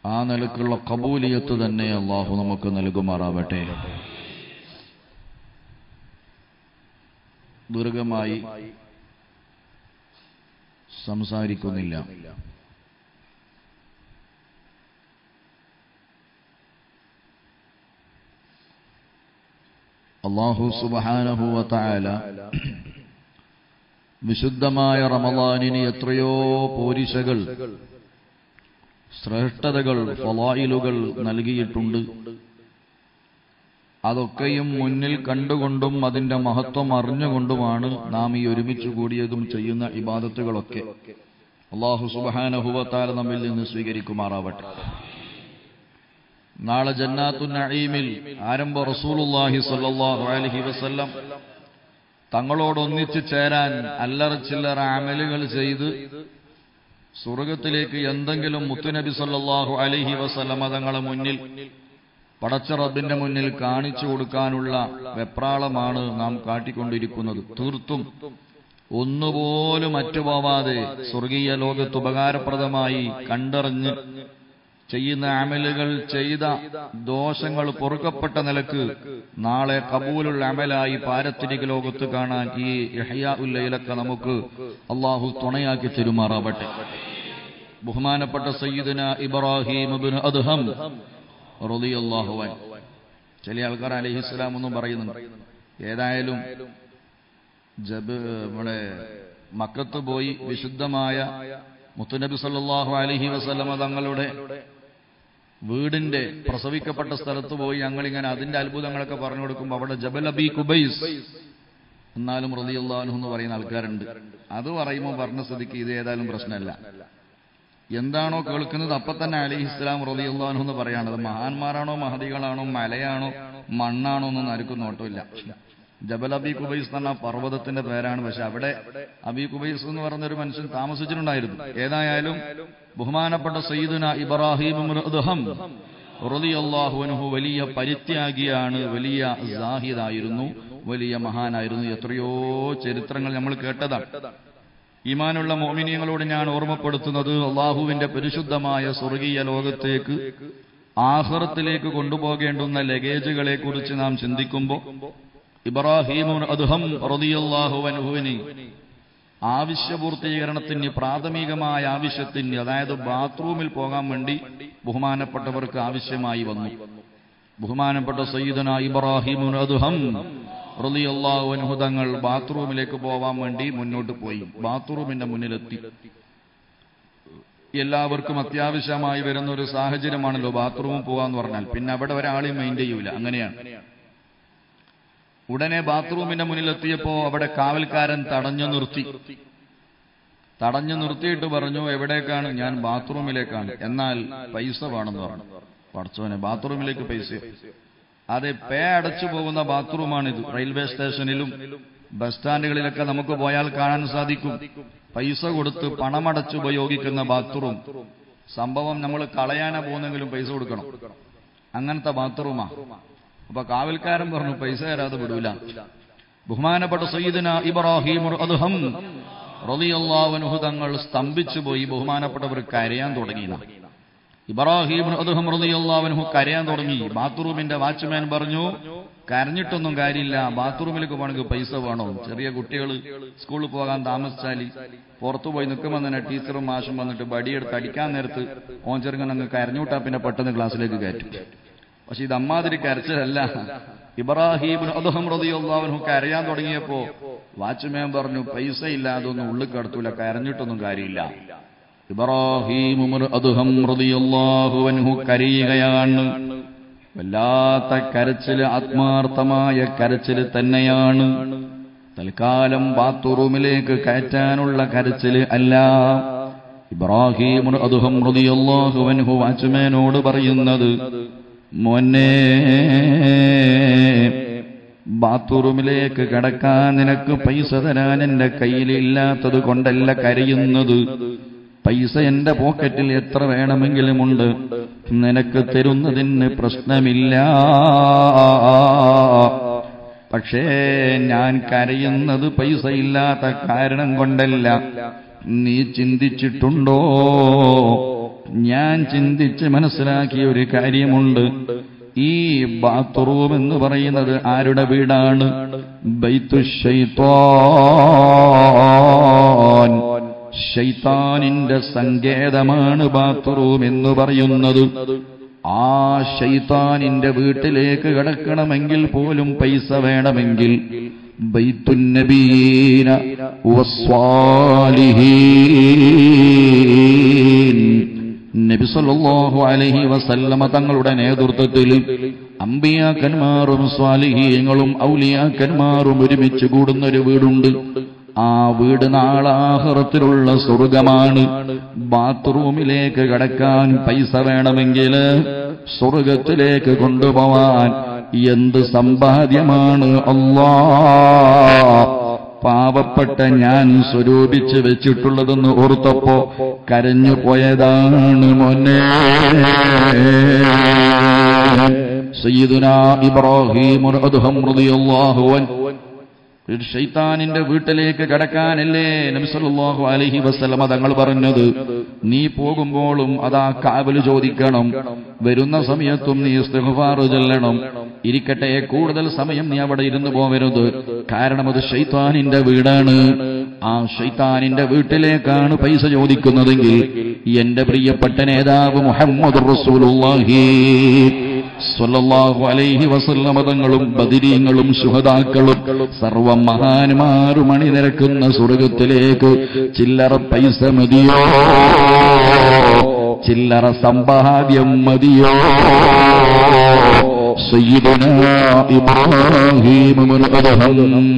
ആ നിലക്കുള്ള കബൂലിയത്ത് തന്നെ അള്ളാഹു നമുക്ക് നൽകുമാറാവട്ടെ ദീർഘമായി സംസാരിക്കുന്നില്ല അള്ളാഹു സുബാനഹുവല വിശുദ്ധമായ റമദാനിന് എത്രയോ പോരിശകൾ ശ്രേഷ്ഠതകൾ ഫലായിലുകൾ നൽകിയിട്ടുണ്ട് അതൊക്കെയും മുന്നിൽ കണ്ടുകൊണ്ടും അതിന്റെ മഹത്വം അറിഞ്ഞുകൊണ്ടുമാണ് നാം ഈ ഒരുമിച്ച് കൂടിയതും ചെയ്യുന്ന ഇബാദത്തുകളൊക്കെ അള്ളാഹു സുബാനഹുവത്താല നമ്മിൽ നിന്ന് സ്വീകരിക്കുമാറാവട്ടെ നാളെ ജന്നാത്തു നഈമിൽ ആരംഭ റസൂലുള്ളാഹി സ്വല്ലല്ലാഹു അലൈഹി വസല്ലം തങ്ങളോടൊന്നിച്ചു ചേരാൻ അല്ലറ ചില്ലറ അമലുകൾ ചെയ്ത് സ്വർഗത്തിലേക്ക് എന്തെങ്കിലും മുത്തുനബി സല്ലല്ലാഹു അലൈഹി വസല്ലമ തങ്ങളെ മുന്നിൽ പടച്ച റബ്ബിന്റെ മുന്നിൽ കാണിച്ചു കൊടുക്കാനുള്ള വെപ്രാളമാണ് നാം കാട്ടിക്കൊണ്ടിരിക്കുന്നത് തീർത്തും ഒന്നുപോലും അറ്റുപോവാതെ സ്വർഗീയ ലോകത്ത് ഉപകാരപ്രദമായി കണ്ടറിഞ്ഞ് ചെയ്യുന്ന അമലുകൾ ചെയ്ത ദോഷങ്ങൾ പൊറുക്കപ്പെട്ട നിലക്ക് നാളെ കബൂലുള്ള അമലായി പാരത്തിരിക ലോകത്ത് കാണാൻ ഈ യഹ്യാ ഉല്ലയിലൊക്കെ നമുക്ക് അള്ളാഹു തുണയാക്കി തെരുമാറാവട്ടെ ബഹുമാനപ്പെട്ട സയ്യിദന ഇബ്രാഹിം ഇബ്നു അദ്ഹം റളിയല്ലാഹു അൻഹു ചില ആൾക്കാർ അലൈഹിസ്സലാം എന്നും പറയുന്നുണ്ട് ഏതായാലും ജബ് നമ്മുടെ മക്കത്ത് പോയി വിശുദ്ധമായ മുത്തുനബി സല്ലല്ലാഹു അലൈഹി വസല്ലമ തങ്ങളുടെ വീടിന്റെ പ്രസവിക്കപ്പെട്ട സ്ഥലത്ത് പോയി ഞങ്ങളിങ്ങനെ അതിന്റെ അത്ഭുതങ്ങളൊക്കെ പറഞ്ഞു കൊടുക്കുമ്പോൾ അവിടെ ജബൽ അബി കുബൈസ് എന്നാലും റളിയല്ലാഹു എന്ന് പറയുന്ന ആൾക്കാരുണ്ട് അത് പറയുമ്പോൾ പറഞ്ഞ സ്ഥിതിക്ക് ഇത് ഏതായാലും പ്രശ്നമല്ല എന്താണോ കേൾക്കുന്നത് അപ്പൊ തന്നെ അലി ഇസ്ലാം റളിയല്ലാഹു എന്ന് പറയാണത് മഹാന്മാരാണോ മഹദികളാണോ മലയാണോ മണ്ണാണോ എന്നൊന്നും ആർക്കും നോട്ടമില്ല ജബൽ അബി കുബൈസ് എന്ന പർവ്വതത്തിന്റെ പേരാണ് പക്ഷെ അവിടെ അബി കുബൈസ് എന്ന് പറഞ്ഞ ഒരു മനുഷ്യൻ താമസിച്ചിട്ടുണ്ടായിരുന്നു ഏതായാലും ബഹുമാനപ്പെട്ട സയ്യിദുന ഇബ്രാഹിം റളിയല്ലാഹുവിനുഹു വലിയ പരിത്യാഗിയാണ് വലിയ സാഹിദായിരുന്നു വലിയ മഹാനായിരുന്നു എത്രയോ ചരിത്രങ്ങൾ നമ്മൾ കേട്ടതാണ് ഈമാനുള്ള മോമിനിയങ്ങളോട് ഞാൻ ഓർമ്മപ്പെടുത്തുന്നത് അള്ളാഹുവിന്റെ പരിശുദ്ധമായ സ്വർഗീയ ലോകത്തേക്ക് ആഹ്റത്തിലേക്ക് കൊണ്ടുപോകേണ്ടുന്ന ലഗേജുകളെ കുറിച്ച് നാം ചിന്തിക്കുമ്പോൾ ഇബ്രാഹിമുൻ അദ്ഹം റളിയല്ലാഹുവിന് ആവശ്യപൂർത്തീകരണത്തിന് പ്രാഥമികമായ ആവശ്യത്തിന് അതായത് ബാത്റൂമിൽ പോകാൻ വേണ്ടി ബഹുമാനപ്പെട്ടവർക്ക് ആവശ്യമായി വന്നു ബഹുമാനപ്പെട്ട സയ്യിദന ഇബ്രാഹിമുൻ അദ്ഹം റളിയല്ലാഹു തങ്ങൾ ബാത്റൂമിലേക്ക് പോവാൻ വേണ്ടി മുന്നോട്ട് പോയി ബാത്റൂമിന്റെ മുന്നിലെത്തി എല്ലാവർക്കും അത്യാവശ്യമായി വരുന്ന ഒരു സാഹചര്യമാണല്ലോ ബാത്റൂമിൽ പോകാന്ന് പറഞ്ഞാൽ പിന്നെ അവിടെ ഒരാളെയും മൈൻഡ് ചെയ്യൂല അങ്ങനെയാണ് ഉടനെ ബാത്റൂമിന്റെ മുന്നിലെത്തിയപ്പോ അവിടെ കാവൽക്കാരൻ തടഞ്ഞു നിർത്തി തടഞ്ഞു നിർത്തിയിട്ട് പറഞ്ഞു എവിടേക്കാണ് ഞാൻ ബാത്റൂമിലേക്കാണ് എന്നാൽ പൈസ വേണമെന്ന് പറഞ്ഞു പഠിച്ചോനെ ബാത്റൂമിലേക്ക് പൈസ അതെ പേ അടച്ചു പോകുന്ന ബാത്റൂമാണിത് റെയിൽവേ സ്റ്റേഷനിലും ബസ് സ്റ്റാൻഡുകളിലൊക്കെ നമുക്ക് പോയാൽ കാണാൻ സാധിക്കും പൈസ കൊടുത്ത് പണമടച്ച് ഉപയോഗിക്കുന്ന ബാത്റൂം സംഭവം നമ്മൾ കളയാനാ പോകുന്നെങ്കിലും പൈസ കൊടുക്കണം അങ്ങനത്തെ ബാത്റൂമാ അപ്പൊ കാവൽക്കാരൻ പറഞ്ഞു പൈസ തരാതെ വിടൂല ബഹുമാനപ്പെട്ട സയ്യിദന ഇബ്രാഹിം അദ്ഹം റളിയല്ലാഹു തങ്ങൾ സ്തംഭിച്ചു പോയി ബഹുമാനപ്പെട്ടവർ കരയാൻ തുടങ്ങി ഇബ്രാഹിം അദ്ഹം റളിയല്ലാഹു കരയാൻ തുടങ്ങി ബാത്റൂമിന്റെ വാച്ച്മാൻ പറഞ്ഞു കരഞ്ഞിട്ടൊന്നും കാര്യമില്ല ബാത്റൂമിലേക്ക് പോകണമെങ്കിൽ പൈസ വേണോ ചെറിയ കുട്ടികൾ സ്കൂളിൽ പോകാൻ താമസിച്ചാൽ പുറത്തു പോയി നിൽക്കുമ്പോൾ തന്നെ ടീച്ചറും മാഷും വന്നിട്ട് ബടിയെടുത്ത് അടിക്കാൻ നേരത്ത് ഓൻ ചെറുങ്ങനെ അങ്ങ് കരഞ്ഞൂട്ടാ പിന്നെ പെട്ടെന്ന് ക്ലാസ്സിലേക്ക് കയറ്റും പക്ഷെ ഇത് അമ്മാതിരി കരച്ചിലല്ല ഇബ്രാഹിം അദ്ഹം റളിയല്ലാഹു കരയാൻ തുടങ്ങിയപ്പോ വാച്ച്മാൻ പറഞ്ഞു പൈസ ഇല്ലാതൊന്നും ഉള്ളിൽ കടത്തൂല കരഞ്ഞിട്ടൊന്നും കാര്യമില്ല ഇബ്രാഹിം അദ്ഹം റളിയല്ലാഹു അൻഹു കരയുകയാണ് വല്ലാത്ത കരച്ചില് ആത്മാർത്ഥമായ കരച്ചില് തന്നെയാണ് തൽക്കാലം ബാത്റൂമിലേക്ക് കയറ്റാനുള്ള കരച്ചില് അല്ല ഇബ്രാഹിം അദ്ഹം റളിയല്ലാഹു അൻഹു വാച്ച്മാനോട് പറയുന്നത് മോനെ ബാത്റൂമിലേക്ക് കിടക്കാൻ നിനക്ക് പൈസ തരാൻ എന്റെ കയ്യിലില്ലാത്തത് കൊണ്ടല്ല കരയുന്നത് പൈസ എന്റെ പോക്കറ്റിൽ എത്ര വേണമെങ്കിലുമുണ്ട് നിനക്ക് തരുന്നതിന് പ്രശ്നമില്ല പക്ഷേ ഞാൻ കരയുന്നത് പൈസ ഇല്ലാത്ത കാരണം കൊണ്ടല്ല നീ ചിന്തിച്ചിട്ടുണ്ടോ ഞാൻ ചിന്തിച്ച് മനസ്സിലാക്കിയ ഒരു കാര്യമുണ്ട് ഈ ബാത്റൂം എന്ന് പറയുന്നത് ആരുടെ വീടാണ് ബൈത്തുഷൈത്താൻ ഷൈത്താനിന്റെ സങ്കേതമാണ് ബാത്റൂം എന്ന് പറയുന്നത് ആ ഷൈത്താനിന്റെ വീട്ടിലേക്ക് കിടക്കണമെങ്കിൽ പോലും പൈസ വേണമെങ്കിൽ ബൈത്തുന്നബീന വസ്വാലിഹീൻ നബി സല്ലല്ലാഹു അലൈഹി വസല്ലമ തങ്ങളുടെ നേതൃത്വത്തിൽ അമ്പിയാക്കന്മാരും സ്വാലിഹീങ്ങളും ഔലിയാക്കന്മാരും ഒരുമിച്ച് കൂടുന്ന ഒരു വീടുണ്ട് ആ വീട് നാളാഹറത്തിലുള്ള സ്വർഗമാണ് ബാത്റൂമിലേക്ക് കടക്കാൻ പൈസ വേണമെങ്കിൽ സ്വർഗത്തിലേക്ക് കൊണ്ടുപോവാൻ എന്ത് സമ്പാദ്യമാണ് അല്ലാ പാവപ്പെട്ട ഞാൻ സ്വരൂപിച്ച് വെച്ചിട്ടുള്ളതെന്ന് ഓർത്തപ്പോ കരഞ്ഞു പോയതാണ് മോനെ സയ്യിദുന ഇബ്രാഹിം അദ്ഹം റളിയല്ലാഹു അൻഹു ഒരു ഷൈത്താനിന്റെ വീട്ടിലേക്ക് കടക്കാനല്ലേ നബിസല്ലാഹു അലഹി വസ്ലമ തങ്ങൾ പറഞ്ഞത് നീ പോകുമ്പോഴും അതാ കാവല് ചോദിക്കണം വരുന്ന സമയത്തും നീ ഇസ്തിഗ്ഫാറ് ചൊല്ലണം ഇരിക്കട്ടെ കൂടുതൽ സമയം നീ അവിടെ ഇരുന്ന് പോവരുത് കാരണം അത് ഷൈത്താനിന്റെ വീടാണ് ആ ഷൈത്താനിന്റെ വീട്ടിലേക്കാണ് പൈസ ചോദിക്കുന്നതെങ്കിൽ എന്റെ പ്രിയപ്പെട്ട നേതാവ് മുഹമ്മദ് റസൂലുള്ളാഹി സ്വല്ലല്ലാഹു അലൈഹി വസല്ലമ തങ്ങളും ബദിരീങ്ങളും ശുഹദാക്കളും സർവ മഹാന്മാരും അണിനിരക്കുന്ന സ്വർഗത്തിലേക്ക് ചില്ലറ പൈസ മതിയോ ചില്ലറ സമ്പാദ്യം മതിയോ സയ്യിദുന ഇബ്രാഹിം മുൻ അദ്ഹം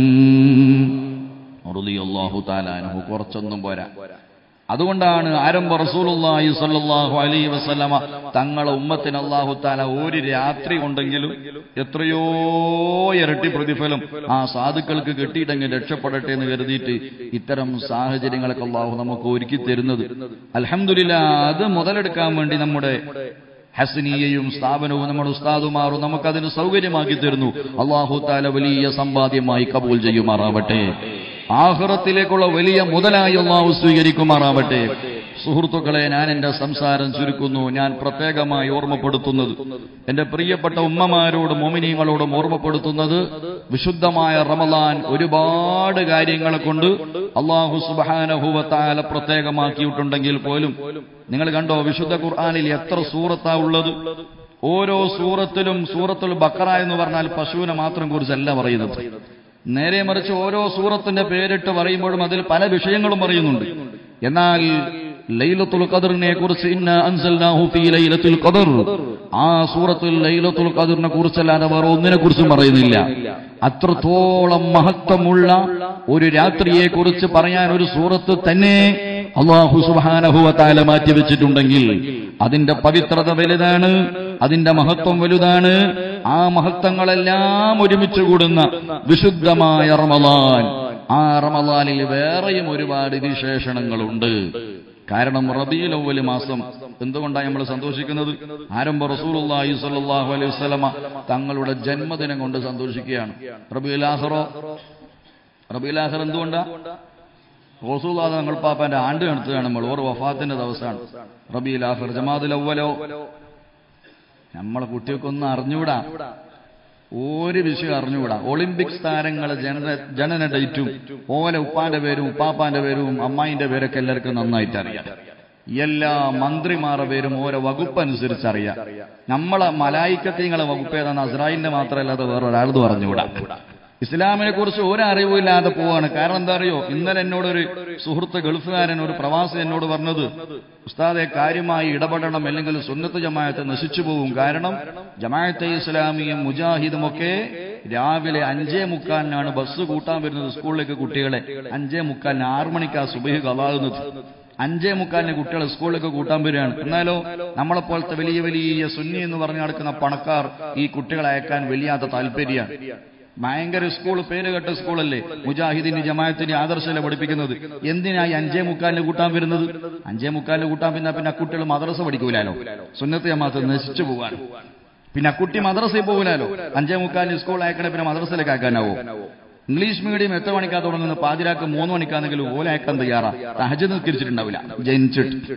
റളിയല്ലാഹു തആല അൻഹു കുറച്ചൊന്നും പോരാ അതുകൊണ്ടാണ് ആരംഭ റസൂലുള്ളാഹി സ്വല്ലല്ലാഹു അലൈഹി വസല്ലമ തങ്ങളെ ഉമ്മത്തിന് അല്ലാഹു തആല ഒരു രാത്രി ഉണ്ടെങ്കിലും എത്രയോ ഇരട്ടി പ്രതിഫലം ആ സാധുക്കൾക്ക് കിട്ടിയിട്ടെങ്കിൽ രക്ഷപ്പെടട്ടെ എന്ന് കരുതിയിട്ട് ഇത്തരം സാഹചര്യങ്ങളൊക്കെ അല്ലാഹു നമുക്ക് ഒരുക്കി തരുന്നത് അൽഹംദുലില്ലാ അത് മുതലെടുക്കാൻ വേണ്ടി നമ്മുടെ ഹസനിയയും സ്ഥാപനവും നമ്മുടെ ഉസ്താദുമാറും നമുക്കതിന് സൗകര്യമാക്കി തരുന്നു അള്ളാഹു താല വലിയ സമ്പാദ്യമായി കബൂൽ ചെയ്യുമാറാവട്ടെ ആഹ്റത്തിലേക്കുള്ള വലിയ മുതലായി അള്ളാഹു സ്വീകരിക്കുമാറാവട്ടെ സുഹൃത്തുക്കളെ ഞാൻ എന്റെ സംസാരം ചുരുക്കുന്നു ഞാൻ പ്രത്യേകമായി ഓർമ്മപ്പെടുത്തുന്നത് എന്റെ പ്രിയപ്പെട്ട ഉമ്മമാരോടും മോമിനിയങ്ങളോടും ഓർമ്മപ്പെടുത്തുന്നത് വിശുദ്ധമായ റമലാൻ ഒരുപാട് കാര്യങ്ങളെ കൊണ്ട് അള്ളാഹു സുബാനഹുവത്താല പ്രത്യേകമാക്കിയിട്ടുണ്ടെങ്കിൽ പോലും നിങ്ങൾ കണ്ടോ വിശുദ്ധ ഖുർആാനിൽ എത്ര സൂറത്താ ഉള്ളത് ഓരോ സൂറത്തിലും സൂറത്തുൽ ബക്കറ എന്ന് പറഞ്ഞാൽ പശുവിനെ മാത്രം കുറിച്ചല്ല പറയുന്നത് നേരെ മറിച്ച് ഓരോ സൂറത്തിന്റെ പേരിട്ട് പറയുമ്പോഴും അതിൽ പല വിഷയങ്ങളും പറയുന്നുണ്ട് എന്നാൽ ലൈലത്തുൽ ഖദറിനെ കുറിച്ച് ഇന്ന അൻസൽനാഹു ഫീ ലൈലത്തുൽ ഖദർ ആ സൂറത്തുൽ ലൈലത്തുൽ ഖദറിനെ കുറിച്ചല്ലാതെ വേറെ ഒന്നിനെ കുറിച്ചും പറയുന്നില്ല അത്രത്തോളം മഹത്വമുള്ള ഒരു രാത്രിയെ കുറിച്ച് പറയാൻ ഒരു സൂറത്ത് തന്നെ അള്ളാഹു സുബാനഹുവ താല മാറ്റിവെച്ചിട്ടുണ്ടെങ്കിൽ അതിന്റെ പവിത്രത വലുതാണ് അതിന്റെ മഹത്വം വലുതാണ് ആ മഹത്വങ്ങളെല്ലാം ഒരുമിച്ച് കൂടുന്ന വിശുദ്ധമായ റമലാൻ ആ റമലാനിൽ വേറെയും ഒരുപാട് വിശേഷണങ്ങളുണ്ട് കാരണം റബീൽ അവല് മാസം എന്തുകൊണ്ടാണ് നമ്മൾ സന്തോഷിക്കുന്നത് ആരംഭ റസൂലുള്ളാഹി സ്വല്ലല്ലാഹു അലൈഹി വസല്ലമ തങ്ങളുടെ ജന്മദിനം കൊണ്ട് സന്തോഷിക്കുകയാണ് റബീൽ ആഖറോ റബീൽ ആഖർ എന്തുകൊണ്ടാ റസൂല്ലാ തങ്ങൾ പാപ്പാന്റെ ആണ്ട് നടത്തുകയാണ് നമ്മൾ ഓർ വഫാത്തിന്റെ ദിവസമാണ് റബീൽ ആഖർ ജമാദുൽ അവലോ നമ്മളെ കുട്ടികൾക്കൊന്നും അറിഞ്ഞുകൂടാ ഒരു വിഷയം അറിഞ്ഞുകൂടാ ഒളിമ്പിക്സ് താരങ്ങളെ ജനന ജനന ഡേറ്റും ഓലെ ഉപ്പാന്റെ പേരും ഉപ്പാപ്പാന്റെ പേരും അമ്മായിന്റെ പേരൊക്കെ എല്ലാവർക്കും നന്നായിട്ട് അറിയാം എല്ലാ മന്ത്രിമാരുടെ പേരും ഓരോ വകുപ്പ് അനുസരിച്ച് അറിയാം നമ്മളെ മലായിക്കത്തിങ്ങളെ വകുപ്പ് ഏതാന്ന് അസ്രായിലിന്റെ മാത്രമല്ലാതെ വേറെ ഒരാളത് പറഞ്ഞുകൂടാ ഇസ്ലാമിനെ കുറിച്ച് ഒരു അറിവുമില്ലാതെ പോവാണ് കാരണം എന്താ അറിയോ ഇന്നലെ എന്നോടൊരു സുഹൃത്ത് ഗൾഫുകാരൻ ഒരു പ്രവാസി എന്നോട് പറഞ്ഞത് ഉസ്താദെ കാര്യമായി ഇടപെടണം അല്ലെങ്കിൽ സുന്നത്ത് ജമായത്ത് നശിച്ചു പോകും കാരണം ജമായത്തെ ഇസ്ലാമിയും മുജാഹിദും ഒക്കെ രാവിലെ അഞ്ചേ മുക്കാലിനാണ് ബസ് കൂട്ടാൻ വരുന്നത് സ്കൂളിലേക്ക് കുട്ടികളെ അഞ്ചേ മുക്കാലിന് ആറു മണിക്കാ സുബഹി കലാകുന്നത് അഞ്ചേ മുക്കാലിന് കുട്ടികളെ സ്കൂളിലേക്ക് കൂട്ടാൻ വരികയാണ് എന്നാലോ നമ്മളെപ്പോലത്തെ വലിയ വലിയ സുന്നി എന്ന് പറഞ്ഞു നടക്കുന്ന പണക്കാർ ഈ കുട്ടികളെ അയക്കാൻ വലിയാത്ത താല്പര്യമാണ് ഭയങ്കര സ്കൂൾ പേര് കേട്ട സ്കൂളല്ലേ മുജാഹിദിന്റെ ജമാഅത്തിന്റെ ആദർശമല്ലേ പഠിപ്പിക്കുന്നത് എന്തിനായി അഞ്ചേ മുക്കാലിന് കൂട്ടാൻ വരുന്നത് അഞ്ചേ മുക്കാലിന് കൂട്ടാൻ പിന്നെ പിന്നെ ആ കുട്ടികൾ മദ്രസ പഠിക്കൂലാലോ സുന്നത്ത് ജമാഅത്ത് നശിച്ചു പോകാൻ പിന്നെ ആ കുട്ടി മദ്രസയിൽ പോകൂലാലോ അഞ്ചേ മുക്കാലിന് സ്കൂൾ അയക്കണേ പിന്നെ മദ്രസയിലേക്ക് ആക്കാനാവോ ഇംഗ്ലീഷ് മീഡിയം എത്ര മണിക്കാ തുടങ്ങുന്നത് പാതിരാക്ക് മൂന്ന് മണിക്കാണെങ്കിലും ഓല അയക്കാൻ തയ്യാറാ തഹജ് നിസ്കരിച്ചിട്ടുണ്ടാവില്ല ജനിച്ചിട്ട്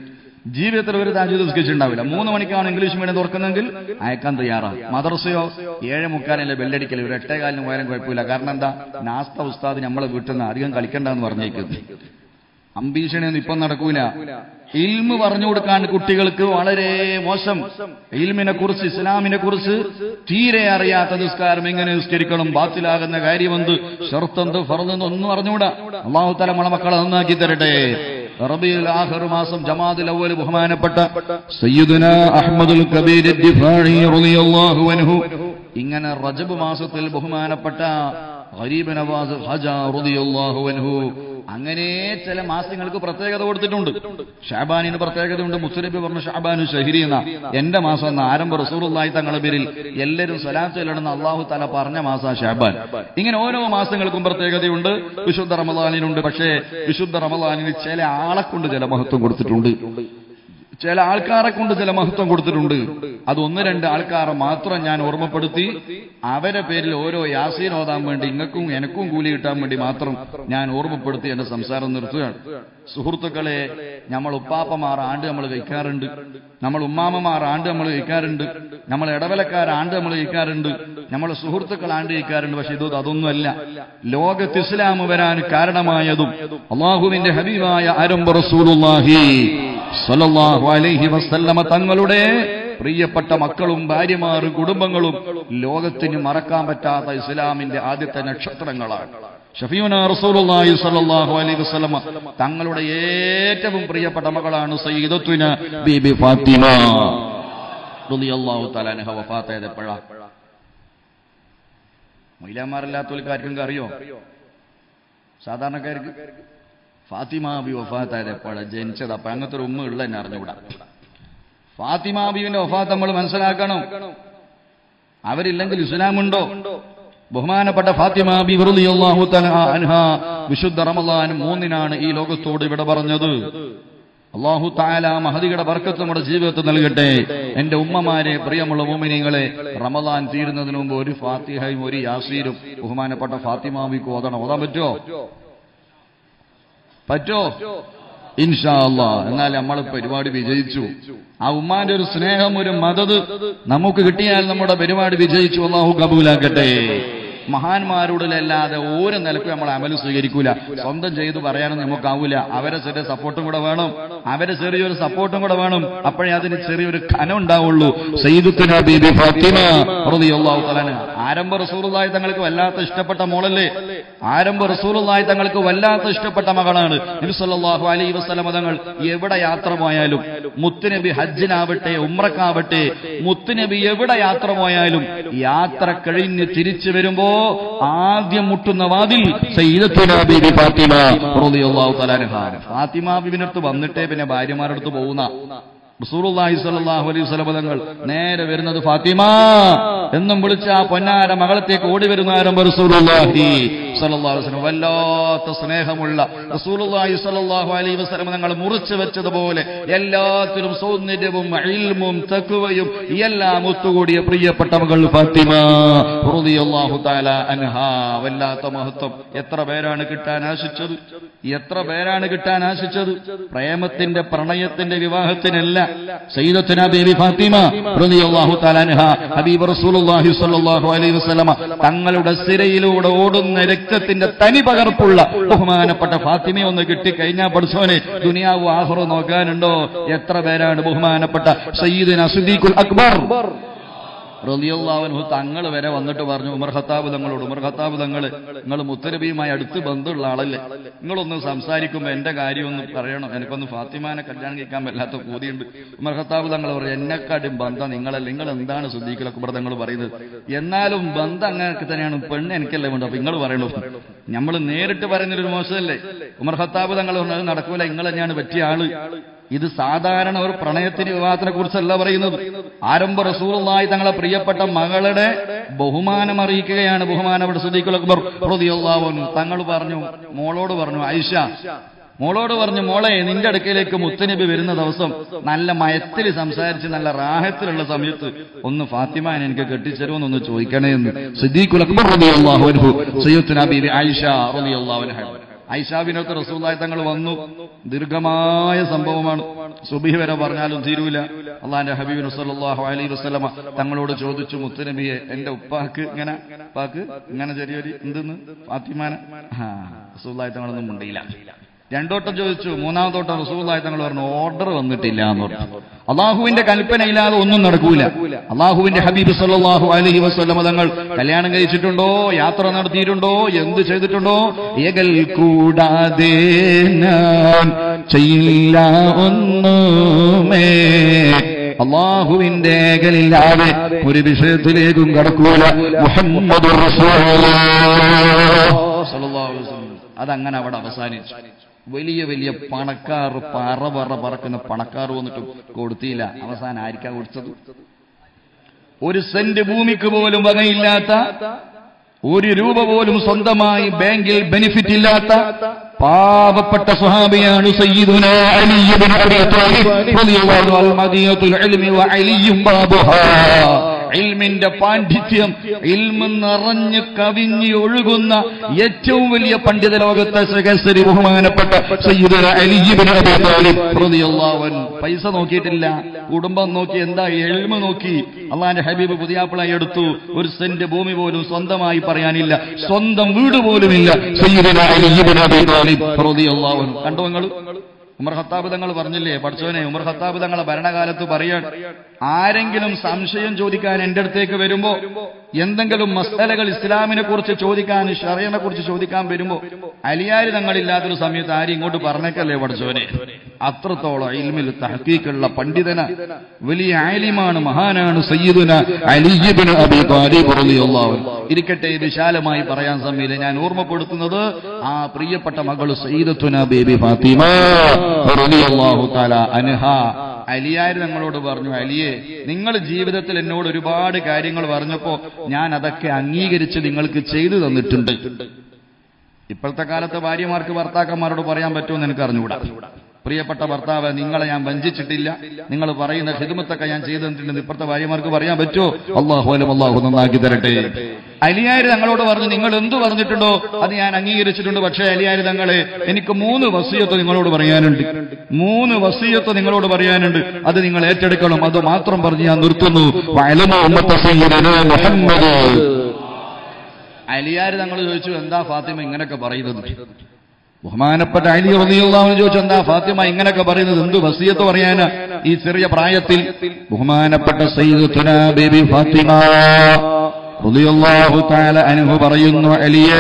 ജീവിതത്തിൽ ഒരു താജ് നിസ്കരിച്ചിട്ടുണ്ടാവില്ല മൂന്ന് മണിക്കാണ് ഇംഗ്ലീഷ് മീഡിയം തുറക്കുന്നെങ്കിൽ അയക്കാൻ തയ്യാറാണ് മദർസയോ ഏഴ് മുക്കാലല്ലേ ബെല്ലടിക്കൽ ഒരു എട്ടേകാലിന് പോയാലും കുഴപ്പമില്ല കാരണം എന്താ നാസ്ത ഉസ്താദ് നമ്മളെ വീട്ടിൽ നിന്ന് അധികം കളിക്കണ്ടെന്ന് പറഞ്ഞേക്കുന്നു അംബീഷണയൊന്നും ഇപ്പം നടക്കൂല ഇൽമ് പറഞ്ഞു കൊടുക്കാൻ കുട്ടികൾക്ക് വളരെ മോശം ഇൽമിനെ കുറിച്ച് ഇസ്ലാമിനെ കുറിച്ച് തീരെ അറിയാത്ത നിസ്കാരം എങ്ങനെ നിസ്കരിക്കണം ബാത്തിലാകുന്ന കാര്യമെന്ത് ഷർത്തന്ത് ഫറന്ത് ഒന്നും അറിഞ്ഞുകൂടാ അള്ളാഹു തല നമ്മളെ മക്കളെ നന്നാക്കി തരട്ടെ റബിയുൽ ആഖിർ മാസം ജമാഅത്തുൽ അവ്വൽ ബഹുമാനപ്പെട്ട സയ്യിദുന അഹ്മദുൽ കബീർ ദിഫാഇ റളിയല്ലാഹു അൻഹു ഇങ്ങനെ റജബ് മാസത്തിൽ ബഹുമാനപ്പെട്ട ഗരീബ് നവാസ് ഹജ റളിയല്ലാഹു അൻഹു അങ്ങനെ ചില മാസങ്ങൾക്ക് പ്രത്യേകത കൊടുത്തിട്ടുണ്ട് ഷാബാനിന് പ്രത്യേകതയുണ്ട് മുസ്ലിബി പറഞ്ഞ ഷാബാനു ഷഹിരി എന്ന എന്റെ മാസം എന്ന ആരംഭ റസൂറുള്ളായി തങ്ങളുടെ പേരിൽ എല്ലാവരും സ്വലാത്ത് ചെല്ലണമെന്ന് അള്ളാഹു തല പറഞ്ഞ മാസം ഷാബാൻ ഇങ്ങനെ ഓരോ മാസങ്ങൾക്കും പ്രത്യേകതയുണ്ട് വിശുദ്ധ റമദാനിനുണ്ട് പക്ഷേ വിശുദ്ധ റമദാനിന് ചില ആളെ കൊണ്ട് ചില മഹത്വം കൊടുത്തിട്ടുണ്ട് ചില ആൾക്കാരെ കൊണ്ട് ചില മഹത്വം കൊടുത്തിട്ടുണ്ട് അത് ഒന്ന് രണ്ട് ആൾക്കാരെ മാത്രം ഞാൻ ഓർമ്മപ്പെടുത്തി അവരെ പേരിൽ ഓരോ യാസീൻ ഓതാൻ വേണ്ടി ഇങ്ങക്കും എനക്കും കൂലി കിട്ടാൻ വേണ്ടി മാത്രം ഞാൻ ഓർമ്മപ്പെടുത്തി എന്റെ സംസാരം നിർത്തുകയാണ് സുഹൃത്തുക്കളെ നമ്മൾ ഉപ്പാപ്പമാർ ആണ്ട് നമ്മൾ കഴിക്കാറുണ്ട് നമ്മൾ ഉമ്മാമ്മമാർ ആണ്ട് നമ്മൾ കഴിക്കാറുണ്ട് നമ്മൾ ഇടവലക്കാർ ആണ്ട് നമ്മൾ കഴിക്കാറുണ്ട് നമ്മൾ സുഹൃത്തുക്കൾ ആണ്ട് കഴിക്കാറുണ്ട് പക്ഷെ ഇത് അതൊന്നുമല്ല ലോകത്ത് ഇസ്ലാം വരാൻ കാരണമായതും അള്ളാഹുവിന്റെ ഹബീബായ ആരംഭ റസൂലുള്ളാഹി സല്ലല്ലാഹു അലൈഹി വസല്ലമ തങ്ങളുടെ പ്രിയപ്പെട്ട മക്കളും ഭാര്യമാരും കുടുംബങ്ങളും ലോകത്തിന് മറക്കാൻ പറ്റാത്ത ഇസ്ലാമിന്റെ ആദ്യത്തെ നക്ഷത്രങ്ങളാണ് ഷഫീന റസൂലുള്ളാഹി സ്വല്ലല്ലാഹു അലൈഹി വസല്ലമ തങ്ങളുടെ ഏറ്റവും പ്രിയപ്പെട്ട മകളാണ് സയ്യിദത്തുന ബീബി ഫാത്തിമ റളിയല്ലാഹു തആല അൻഹ വഫാത്തായത് എപ്പോഴാ മൈലാമാരല്ലാത്തവർക്ക് ആർക്കും അറിയോ സാധാരണക്കാർക്ക് ഫാത്തിമ ബി വഫാത്തായത് എപ്പോഴാ ജനിച്ചത് അപ്പൊ അങ്ങനത്തെ ഒരു ഉമ്മ ഉള്ള എന്നെ അറിഞ്ഞുകൂടാ ഫാത്തിമ ബീവിന്റെ വഫാത്ത് നമ്മൾ മനസ്സിലാക്കണം അവരില്ലെങ്കിൽ ഇസ്ലാമുണ്ടോ ബഹുമാനപ്പെട്ട ഫാത്തിമ ബി റളിയല്ലാഹു തആല അൻഹ വിശുദ്ധ റമളാൻ മൂന്നിനാണ് ഈ ലോകത്തോട് ഇവിടെ പറഞ്ഞത് അള്ളാഹു താല മഹദിയുടെ ബർക്കത്ത് നമ്മുടെ ജീവിതത്തിൽ നൽകട്ടെ എന്റെ ഉമ്മമാരെ പ്രിയമുള്ള മോമിനിങ്ങളെ റമദാൻ തീരുന്നതിന് മുമ്പ് ഒരു ഫാത്തിഹയും ഒരു യാസീരും ബഹുമാനപ്പെട്ട ഫാത്തിമാവിക്ക് ഓതണം ഓതാൻ പറ്റുമോ പറ്റോ ഇൻഷാ അല്ലാ എന്നാൽ നമ്മൾ പരിപാടി വിജയിച്ചു ആ ഉമ്മാന്റെ ഒരു സ്നേഹം ഒരു മദത് നമുക്ക് കിട്ടിയാൽ നമ്മുടെ പരിപാടി വിജയിച്ചു അള്ളാഹു കബൂലാക്കട്ടെ മഹാന്മാരോടിലല്ലാതെ ഒരു നിലക്കും നമ്മൾ അമല് സ്വീകരിക്കൂല സ്വന്തം ചെയ്തു പറയാനും നമുക്കാവൂല അവരെ ചെറിയ സപ്പോർട്ടും കൂടെ വേണം അവരെ ചെറിയൊരു സപ്പോർട്ടും കൂടെ വേണം അപ്പോഴേ അതിന് ചെറിയൊരു കനം ഉണ്ടാവുള്ളൂ സയ്യിദുത്തുന ബീബി ഫാത്തിമ റളിയല്ലാഹു തആല അൻഹ. ആരംഭ റസൂലുള്ളാഹി തങ്ങൾക്ക് വല്ലാത്ത ഇഷ്ടപ്പെട്ട മോളല്ലേ ആരംഭ റസൂലുള്ളാഹി തങ്ങൾക്ക് വല്ലാത്ത ഇഷ്ടപ്പെട്ട മകളാണ് നബി സല്ലല്ലാഹു അലൈഹി വസല്ലം തങ്ങൾ എവിടെ യാത്ര പോയാലും മുത്തുനബി ഹജ്ജിനാവട്ടെ ഉംറക്കാവട്ടെ മുത്തുനബി എവിടെ യാത്ര പോയാലും യാത്ര കഴിഞ്ഞ് തിരിച്ചു വരുമ്പോ ആദ്യം മുട്ടുന്ന വാതിൽ സയ്യിദത്തുന ബീബി ഫാത്തിമ റളിയല്ലാഹു തആല അൻഹ. ഫാത്തിമ ബീബിനടുത്ത് വന്നിട്ടേ പിന്നെ ഭാര്യമാരുടെ അടുത്ത് പോകുന്ന റസൂലുള്ളാഹി സ്വല്ലല്ലാഹു അലൈഹി വസല്ലം തങ്ങൾ നേരെ വരുന്നത് ഫാത്തിമ എന്നും വിളിച്ച ആ പൊന്നാര മകളത്തേക്ക് ഓടി വരുന്ന ആരംഭ റസൂലുള്ളാഹി സ്വല്ലല്ലാഹു അലൈഹി വസല്ലം വല്ലാത്ത സ്നേഹമുള്ള റസൂലുള്ളാഹി സ്വല്ലല്ലാഹു അലൈഹി വസല്ലം തങ്ങൾ മുറിച്ചു വെച്ചതുപോലെ എല്ലാത്തിലും സൗന്ദര്യവും ഇൽമും തഖ്വയും എല്ലാം ഒത്തുകൂടിയ പ്രിയപ്പെട്ട മകൾ ഫാത്തിമ റളിയല്ലാഹു തആല അൻഹാ വല്ലാത്ത മഹത്വം എത്ര പേരാണ് കിട്ടാൻ ആശിച്ചത് എത്ര പേരാണ് കിട്ടാൻ ആശിച്ചത് പ്രേമത്തിന്റെ പ്രണയത്തിന്റെ വിവാഹത്തിനല്ല സയ്യിദത്തുന ബീബി ഫാത്തിമ റളിയല്ലാഹു തആല അൻഹ ഹബീബ് റസൂലുള്ളാഹി സ്വല്ലല്ലാഹു അലൈഹി വസല്ലമ തങ്ങളുടെ സിരയിലൂടെ ഓടുന്ന രക്തത്തിന്റെ തനി പകർപ്പുള്ള ബഹുമാനപ്പെട്ട ഫാത്തിമ ഒന്ന് കിട്ടിക്കഴിഞ്ഞാൽ പഠിച്ചോനെ ദുനിയാവ് ആഹ്റോ നോക്കാനുണ്ടോ എത്ര പേരാണ് ബഹുമാനപ്പെട്ട സയ്യിദിന സുദീഖുൽ അക്ബർ റളിയല്ലാഹു തങ്ങൾ വരെ വന്നിട്ട് പറഞ്ഞു ഉമർ ഖത്താബ് തങ്ങളോട് ഉമർ ഖത്താബ് തങ്ങൾ നിങ്ങൾ മുത്തരബിയുമായി അടുത്ത് ബന്ധമുള്ള ആളല്ലേ നിങ്ങളൊന്ന് സംസാരിക്കുമ്പോൾ എന്റെ കാര്യമൊന്ന് പറയണം എനിക്കൊന്ന് ഫാത്തിമാനെ കല്യാണം കഴിക്കാൻ വല്ലാത്ത കൂതിയുണ്ട് ഉമർ ഖത്താബ് തങ്ങൾ പറഞ്ഞു എന്നെക്കാട്ടും ബന്ധം നിങ്ങളല്ല നിങ്ങൾ എന്താണ് സുദ്ദീഖുൽ അക്ബർ തങ്ങൾ പറയുന്നത് എന്നാലും ബന്ധം അങ്ങനെ തന്നെയാണ് പെണ്ണ് എനിക്കല്ലേ വേണ്ടത് അപ്പൊ നിങ്ങൾ പറയണു നമ്മൾ നേരിട്ട് പറയുന്നൊരു മോശമല്ലേ ഉമർ ഖത്താബ് തങ്ങൾ പറഞ്ഞു അത് നടക്കൂല നിങ്ങൾ തന്നെയാണ് പറ്റിയ ആള് ഇത് സാധാരണ ഒരു പ്രണയത്തിന് വിവാഹത്തിനെ കുറിച്ചല്ല പറയുന്നത് ആരംഭ റസൂറുള്ളായി തങ്ങളെ പ്രിയപ്പെട്ട മകളുടെ ബഹുമാനം അറിയിക്കുകയാണ് ബഹുമാനപ്പെട്ട സുദീഖുൽ അക്ബർ റളിയല്ലാഹു അൻഹു തങ്ങൾ പറഞ്ഞു മോളോട് പറഞ്ഞു ഐഷ മോളോട് പറഞ്ഞു മോളെ നിന്റെ അടുക്കലേക്ക് മുത്തനബി വരുന്ന ദിവസം നല്ല മയത്തിൽ സംസാരിച്ച് നല്ല റാഹത്തിലുള്ള സമയത്ത് ഒന്ന് ഫാത്തിമാൻ എനിക്ക് കെട്ടിച്ചരുമെന്നൊന്ന് ചോദിക്കണേ എന്ന് സിദ്ദീഖുൽ അക്ബർ റളിയല്ലാഹു അൻഹു സയ്യിദുന ബീബി ആയിഷ റളിയല്ലാഹു അൻഹ ഐഷാബിനൊക്കെ റസൂലായി തങ്ങൾ വന്നു ദീർഘമായ സംഭവമാണ് സുബിഹി വരെ പറഞ്ഞാലും തീരൂല അള്ളാന്റെ ഹബീബ് സല്ലല്ലാഹു അലൈഹി വസല്ലമ തങ്ങളോട് ചോദിച്ചു മുത്തുനബിയെ എന്റെ ഉപ്പാക്ക് ഇങ്ങനെ ഉപ്പാക്ക് ഇങ്ങനെ ചെറിയൊരു എന്തെന്ന് ഫാത്തിമാന ആ റസൂലായി തങ്ങളൊന്നും ഉണ്ടില്ല രണ്ടോട്ടം ചോദിച്ചു മൂന്നാമതോട്ടം റസൂലായി തങ്ങൾ പറഞ്ഞു ഓർഡർ വന്നിട്ടില്ല എന്ന് പറഞ്ഞു അള്ളാഹുവിന്റെ കൽപ്പനയില്ലാതെ ഒന്നും നടക്കൂല അള്ളാഹുവിന്റെ ഹബീബ് സല്ലല്ലാഹു അലൈഹി വസല്ലമ തങ്ങൾ കല്യാണം കഴിച്ചിട്ടുണ്ടോ യാത്ര നടത്തിയിട്ടുണ്ടോ എന്ത് ചെയ്തിട്ടുണ്ടോ ഏകൽ കൂടാതെ ഞാൻ ചെയ്യില്ല ഒന്നുമേ അള്ളാഹുവിന്റെ ഏകലില്ലാതെ ഒരു വിഷയത്തിലേക്കും കടക്കൂല മുഹമ്മദ് അതങ്ങനെ അവിടെ അവസാനിച്ചു വലിയ വലിയ പണക്കാർ പറ പറ പറക്കുന്ന പണക്കാർ വന്നിട്ട് കൊടുത്തില്ല അവസാനം ആയിരിക്കാ കൊടുത്തത് ഒരു സെന്റ് ഭൂമിക്ക് പോലും വകയില്ലാത്ത ഒരു രൂപ പോലും സ്വന്തമായി ബാങ്കിൽ ബെനിഫിറ്റ് ഇല്ലാത്ത പാവപ്പെട്ട സ്വഹാബിയാണ് സയ്യിദുന അലി ഇബ്നു അബീ ത്വാലിബ് റളിയല്ലാഹു അൽ മദീനത്തുൽ ഇൽമി വ അലിയും ബാബുഹാ ഇൽമിന്റെ പാണ്ഡിത്യം ഇൽമ നിറഞ്ഞ് കവിഞ്ഞ് ഒഴുകുന്ന ഏറ്റവും വലിയ പണ്ഡിത ലോകത്തെ സഹസരി ബഹുമാനപ്പെട്ട സയ്യിദുന അലി ഇബ്നു അബീ ത്വാലിബ് റളിയല്ലാഹു അൻഹു പൈസ നോക്കിയിട്ടില്ല കുടുംബം നോക്കി എന്താ എൽമ നോക്കി അള്ളാന്റെ ഹബീബ് പുതിയാപ്പിളായി എടുത്തു ഒരു സെന്റ് ഭൂമി പോലും സ്വന്തമായി പറയാനില്ല സ്വന്തം വീട് പോലുമില്ല സയ്യിദുന അലി ഇബ്നു അബീ ത്വാലിബ് റളിയല്ലാഹു അൻഹു കണ്ടോ നിങ്ങൾ ഉമർ ഖത്താബ് തങ്ങൾ പറഞ്ഞില്ലേ പഠിച്ചവനെ ഉമർ ഖത്താബ് തങ്ങളെ ഭരണകാലത്ത് പറയാൻ ആരെങ്കിലും സംശയം ചോദിക്കാൻ എന്റെ അടുത്തേക്ക് വരുമ്പോ എന്തെങ്കിലും മസലകൾ ഇസ്ലാമിനെ കുറിച്ച് ചോദിക്കാൻ ഷറിയനെ കുറിച്ച് ചോദിക്കാൻ വരുമ്പോ അലിയാരി തങ്ങളില്ലാത്തൊരു സമയത്ത് ആരും ഇങ്ങോട്ട് പറഞ്ഞേക്കല്ലേ പഠിച്ചവനെ അത്രത്തോളം ഇൽമിൽ തഹക്കീക്കുള്ള പണ്ഡിതന വലിയ ആലിമാണ് മഹാനാണ് സയ്യിദുന അലിജിബിന് അബി താലിബ് റളിയല്ലാഹു അൻഹു. ഇരിക്കട്ടെ വിശാലമായി പറയാൻ സമയത്ത് ഞാൻ ഓർമ്മപ്പെടുത്തുന്നത് ആ പ്രിയപ്പെട്ട മകൾ സയ്യിദത്തുന ബേബി ഫാത്തിമ റളിയല്ലാഹു തആല അൻഹ അലിയാര് ഞങ്ങളോട് പറഞ്ഞു അലിയെ നിങ്ങൾ ജീവിതത്തിൽ എന്നോട് ഒരുപാട് കാര്യങ്ങൾ പറഞ്ഞപ്പോ ഞാൻ അതൊക്കെ അംഗീകരിച്ച് നിങ്ങൾക്ക് ചെയ്തു തന്നിട്ടുണ്ട് ഇപ്പോഴത്തെ കാലത്ത് ഭാര്യമാർക്ക് ഭർത്താക്കന്മാരോട് പറയാൻ പറ്റുമെന്ന് എനിക്ക് അറിഞ്ഞുകൂടാ പ്രിയപ്പെട്ട ഭർത്താവ് നിങ്ങളെ ഞാൻ വഞ്ചിച്ചിട്ടില്ല നിങ്ങൾ പറയുന്ന ഹിദമത്തൊക്കെ ഞാൻ ചെയ്തു തന്നിട്ടുണ്ട് ഇപ്പോഴത്തെ ഭാര്യമാർക്ക് പറയാൻ പറ്റുമോ അള്ളാഹു അലും അള്ളാഹു നന്നാക്കി തരട്ടെ അലിയാര് തങ്ങളോട് പറഞ്ഞു നിങ്ങൾ എന്തു പറഞ്ഞിട്ടുണ്ടോ അത് ഞാൻ അംഗീകരിച്ചിട്ടുണ്ട് പക്ഷേ അലിയാര് തങ്ങളെ എനിക്ക് മൂന്ന് വസീയത്ത് നിങ്ങളോട് പറയാനുണ്ട് മൂന്ന് വസീയത്ത് നിങ്ങളോട് പറയാനുണ്ട് അത് നിങ്ങൾ ഏറ്റെടുക്കണം അത് മാത്രം പറഞ്ഞ് ഞാൻ നിർത്തുന്നു വഅലമു ഉമ്മത്ത സയ്യിദനാ മുഹമ്മദ് അലിയാര് തങ്ങൾ ചോദിച്ചു എന്താ ഫാത്തിമ ഇങ്ങനെയൊക്കെ പറയുന്നത് ബഹുമാനപ്പെട്ട അലി റളിയല്ലാഹു അൻഹു ചോദിച്ചു എന്താ ഫാത്തിമ ഇങ്ങനെയൊക്കെ പറയുന്നത് എന്ത് വസിയത്ത് പറയാനാ ഈ ചെറിയ പ്രായത്തിൽ ബഹുമാനപ്പെട്ട സയ്യിദത്തുന ബേബി ഫാത്തിമ റളിയല്ലാഹു തആല അൻഹു പറയുന്നു അലിയേ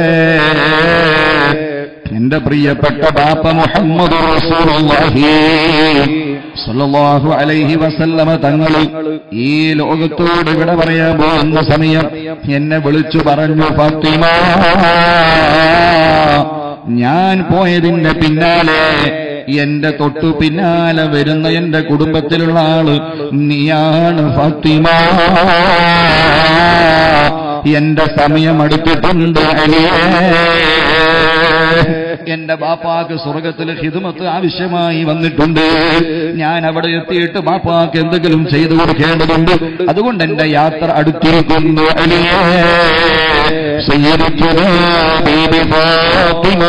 എന്റെ പ്രിയപ്പെട്ട ബാപ്പ മുഹമ്മദ് റസൂലുള്ളാഹി സല്ലല്ലാഹു അലൈഹി വസല്ലമ തങ്ങൾ ഈ ലോകത്തോട് ഇവിടെ പറയാൻ പോകുന്ന സമയം എന്നെ വിളിച്ചു പറഞ്ഞു ഫാത്തിമ ഞാൻ പോയതിന്റെ പിന്നാലെ എന്റെ തൊട്ടു പിന്നാലെ വരുന്ന എന്റെ കുടുംബത്തിലുള്ള ആള് നീയാണ് ഫാത്തിമ എന്റെ സമയം അടുത്തിട്ടുണ്ട് അലിയേ എന്റെ ബാപ്പാക്ക് സ്വർഗത്തിലെ ഹിതുമത്ത് ആവശ്യമായി വന്നിട്ടുണ്ട് ഞാൻ അവിടെ എത്തിയിട്ട് ബാപ്പാക്ക് എന്തെങ്കിലും ചെയ്തു കൊടുക്കേണ്ടതുണ്ട് അതുകൊണ്ട് എന്റെ യാത്ര അടുത്തിരിക്കുന്നു അലിയേ സയ്യിദത്തുനാ ബീബി ഫാത്തിമ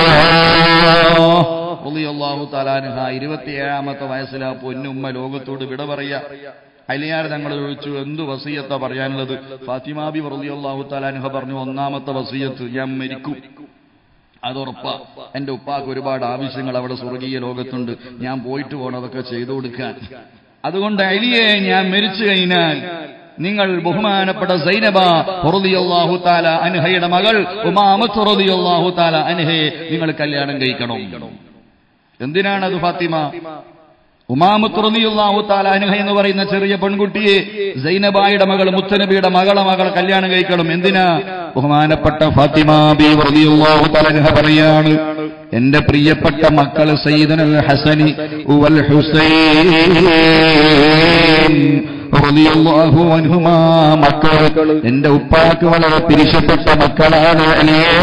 റളിയല്ലാഹു തആല അൻഹ ഇരുപത്തിയേഴാമത്തെ വയസ്സിൽ ആ പൊന്നുമ്മ ലോകത്തോട് വിട പറയാ അലിയാർ തങ്ങൾ ചോദിച്ചു എന്ത് വസീയത്താ പറയാനുള്ളത് ഫാത്തിമാബി റളിയല്ലാഹു തആല അൻഹ പറഞ്ഞു ഒന്നാമത്തെ വസീയത്ത് ഞാൻ മരിക്കും അതുറപ്പാ എന്റെ ഉപ്പാക്ക് ഒരുപാട് ആവശ്യങ്ങൾ അവിടെ സ്വർഗീയ ലോകത്തുണ്ട് ഞാൻ പോയിട്ട് പോകണം അതൊക്കെ ചെയ്തു കൊടുക്കാൻ അതുകൊണ്ട് അലിയെ ഞാൻ മരിച്ചു കഴിഞ്ഞാൽ നിങ്ങൾ ബഹുമാനപ്പെട്ട സൈനബ റളിയല്ലാഹു തആല അൻഹയുടെ മകൾ ഉമാമത്ത് റളിയല്ലാഹു തആല അൻഹയെ നിങ്ങൾ കല്യാണം കഴിക്കണം എന്തിനാണ് അത് ഫാത്തിമ ഉമാമത്ത് റളിയല്ലാഹു തആല അൻഹ എന്ന് പറയുന്ന ചെറിയ പെൺകുട്ടിയെ സൈനബായുടെ മകൾ മുത്തനബിയുടെ മകളെ മകൾ കല്യാണം കഴിക്കണം എന്തിനാ ബഹുമാനപ്പെട്ട ഫാത്തിമ ബി റളിയല്ലാഹു തആല അൻഹ പറയാണ് എന്റെ പ്രിയപ്പെട്ട മക്കൾ സയ്യിദുൽ ഹസനി വൽ ഹുസൈൻ റളിയല്ലാഹു അൻഹുമാ മക്കൾ എന്റെ ഉപ്പാക്ക് വളരെ പിരിശപ്പെട്ട മക്കളാണ് അലിയേ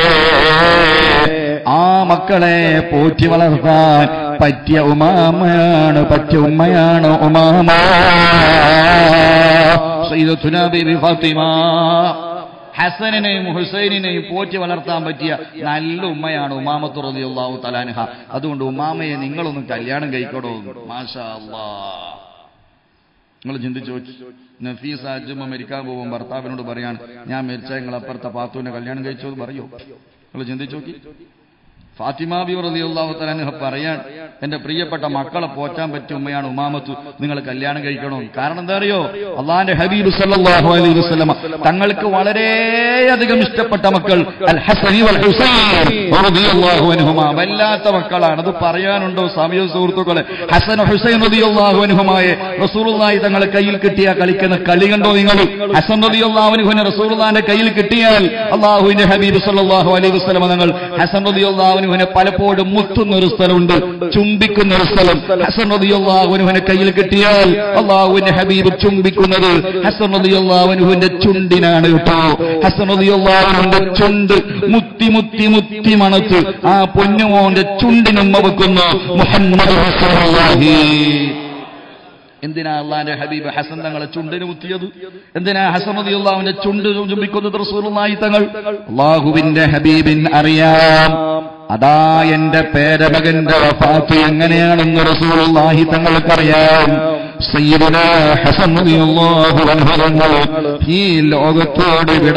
ആ മക്കളെ പോറ്റി വളർത്താൻ പറ്റിയ ഉമാമയാണ് പറ്റിയ ഉമ്മയാണ് ഉമാമ സയ്യിദത്തുനാ ബീബി ഫാത്തിമ ഹസനിനെയും ഹുസൈനിനെയും പോറ്റി വളർത്താൻ പറ്റിയ നല്ല ഉമ്മയാണ് ഉമാമത്ത് റളിയല്ലാഹു തലാൻഹ അതുകൊണ്ട് ഉമാമയെ നിങ്ങളൊന്ന് കല്യാണം കഴിക്കണോ മാഷാ അല്ലാ നിങ്ങൾ ചിന്തിച്ചു നഫീസ് അജുമ മരിക്കാൻ പോകും ഭർത്താവിനോട് പറയാണ് ഞാൻ മരിച്ച നിങ്ങൾ അപ്പുറത്തെ പാത്തുവിനെ കല്യാണം കഴിച്ചോ എന്ന് പറയോ നിങ്ങൾ ചിന്തിച്ചു നോക്കി ഫാത്തിമ ബി റളിയല്ലാഹു തആല പറയാൻ എന്റെ പ്രിയപ്പെട്ട മക്കളെ പോറ്റാൻ പറ്റിയ ഉമ്മയാണ് ഉമാമത്ത് നിങ്ങൾ കല്യാണം കഴിക്കണോ കാരണം എന്താ അറിയോ അള്ളാന്റെ ഹബീബ് സല്ലല്ലാഹു അലൈഹി വസല്ലമ തങ്ങൾക്ക് വളരെയധികം ഇഷ്ടപ്പെട്ട മക്കൾ അൽ ഹസനി വൽ ഹുസൈൻ റളിയല്ലാഹു അൻഹുമാ വല്ലാത്ത മക്കളാണ് അത് പറയാനുണ്ടോ സമയ സുഹൃത്തുക്കളെ ഹസൻ ഹുസൈൻ റളിയല്ലാഹു അൻഹുമായെ റസൂലുള്ളാഹി തങ്ങളെ കയ്യിൽ കിട്ടിയ കളിക്കുന്ന കളി കണ്ടോ നിങ്ങൾ ഹസൻ റളിയല്ലാഹു അൻഹുവിനെ റസൂലുള്ളാഹിന്റെ കയ്യിൽ കിട്ടിയാൽ അള്ളാഹുവിന്റെ ഹബീബ് സല്ലല്ലാഹു അലൈഹി വസല്ലമ തങ്ങൾ ഹസൻ റളിയല്ലാഹു അൻഹുവിനെ പലപ്പോഴും മുത്തുന്ന ഒരു സ്ഥലമുണ്ട് ചുംബിക്കുന്ന ഒരു സ്ഥലം ഹസൻ റളിയല്ലാഹു അൻഹുവിനെ കയ്യിൽ കിട്ടിയാൽ അള്ളാഹുവിന്റെ ഹബീബ് ചുംബിക്കുന്നത് ഹസൻ റളിയല്ലാഹു അൻഹുവിന്റെ ചുണ്ടിനാണ് കേട്ടോ ഹസൻ റളിയല്ലാഹു അൻഹുവിന്റെ ചുണ്ട് മുത്തി മുത്തി മുത്തി മണത്ത് ആ പൊന്നുമോന്റെ ചുണ്ടിനുമ്മ വെക്കുന്നു മുഹമ്മദ് റസൂലുള്ളാഹി എന്തിനാ അള്ളാന്റെ ഹബീബ് ഹസൻ തങ്ങളെ ചുണ്ടിന് മുത്തിയത് എന്തിനാ ഹസൻ അള്ളാഹുവിന്റെ ചുണ്ട് ചുംബിക്കുന്നത് റസൂലുള്ളാഹി തങ്ങൾ അള്ളാഹുവിന്റെ ഹബീബിൻ അറിയാം അതാ എന്റെ പേരമകന്റെ വഫാത്ത് എങ്ങനെയാണെന്ന് റസൂലുള്ളാഹി തങ്ങൾക്കറിയാം സയ്യിദുനാ ഹസൻ റളിയല്ലാഹു അൻഹു തങ്ങൾ ഈ ലോകത്തോട് വിട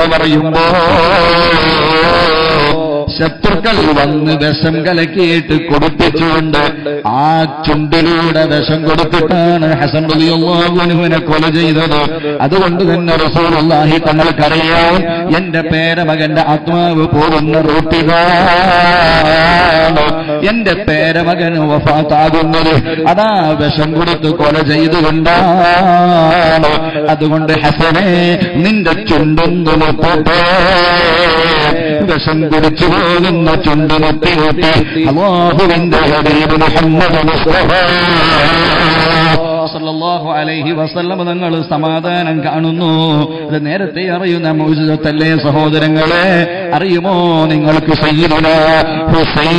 പറയുമ്പോൾ ശത്രുക്കൾ വന്ന് വിഷം കലക്കിയിട്ട് കൊടുപ്പിച്ചുകൊണ്ട് ആ ചുണ്ടിലൂടെ വിഷം കൊടുത്തിട്ടാണ് ഹസൻ റളിയല്ലാഹുവിനെ കൊല ചെയ്തത് അതുകൊണ്ട് തന്നെ റസൂലുള്ളാഹി തങ്ങൾക്കറിയാം എന്റെ പേരമകന്റെ ആത്മാവ് പോകുന്ന റൂട്ടിലാണ് എന്റെ പേരമകൻ വഫാത്താകുന്നത് അതാ വിഷം കൊടുത്ത് കൊല ചെയ്തുകൊണ്ടാണ് അതുകൊണ്ട് ഹസനെ നിന്റെ ചുണ്ടൊന്നു മുട്ടേ വിഷം കുടിച്ചു പോകുന്ന ചുണ്ട് മുട്ടി മുട്ടി അള്ളാഹുവിന്റെ ഹബീബ് മുഹമ്മദ് മുസ്തഫ സല്ലല്ലാഹു അലൈഹി വസല്ലം തങ്ങൾ സമാധാനം കാണുന്നു ഇത് നേരത്തെ അറിയുന്ന മോചിതത്തല്ലേ സഹോദരങ്ങളെ അറിയുമോ നിങ്ങൾക്ക് സയ്യിദുന ഹുസൈൻ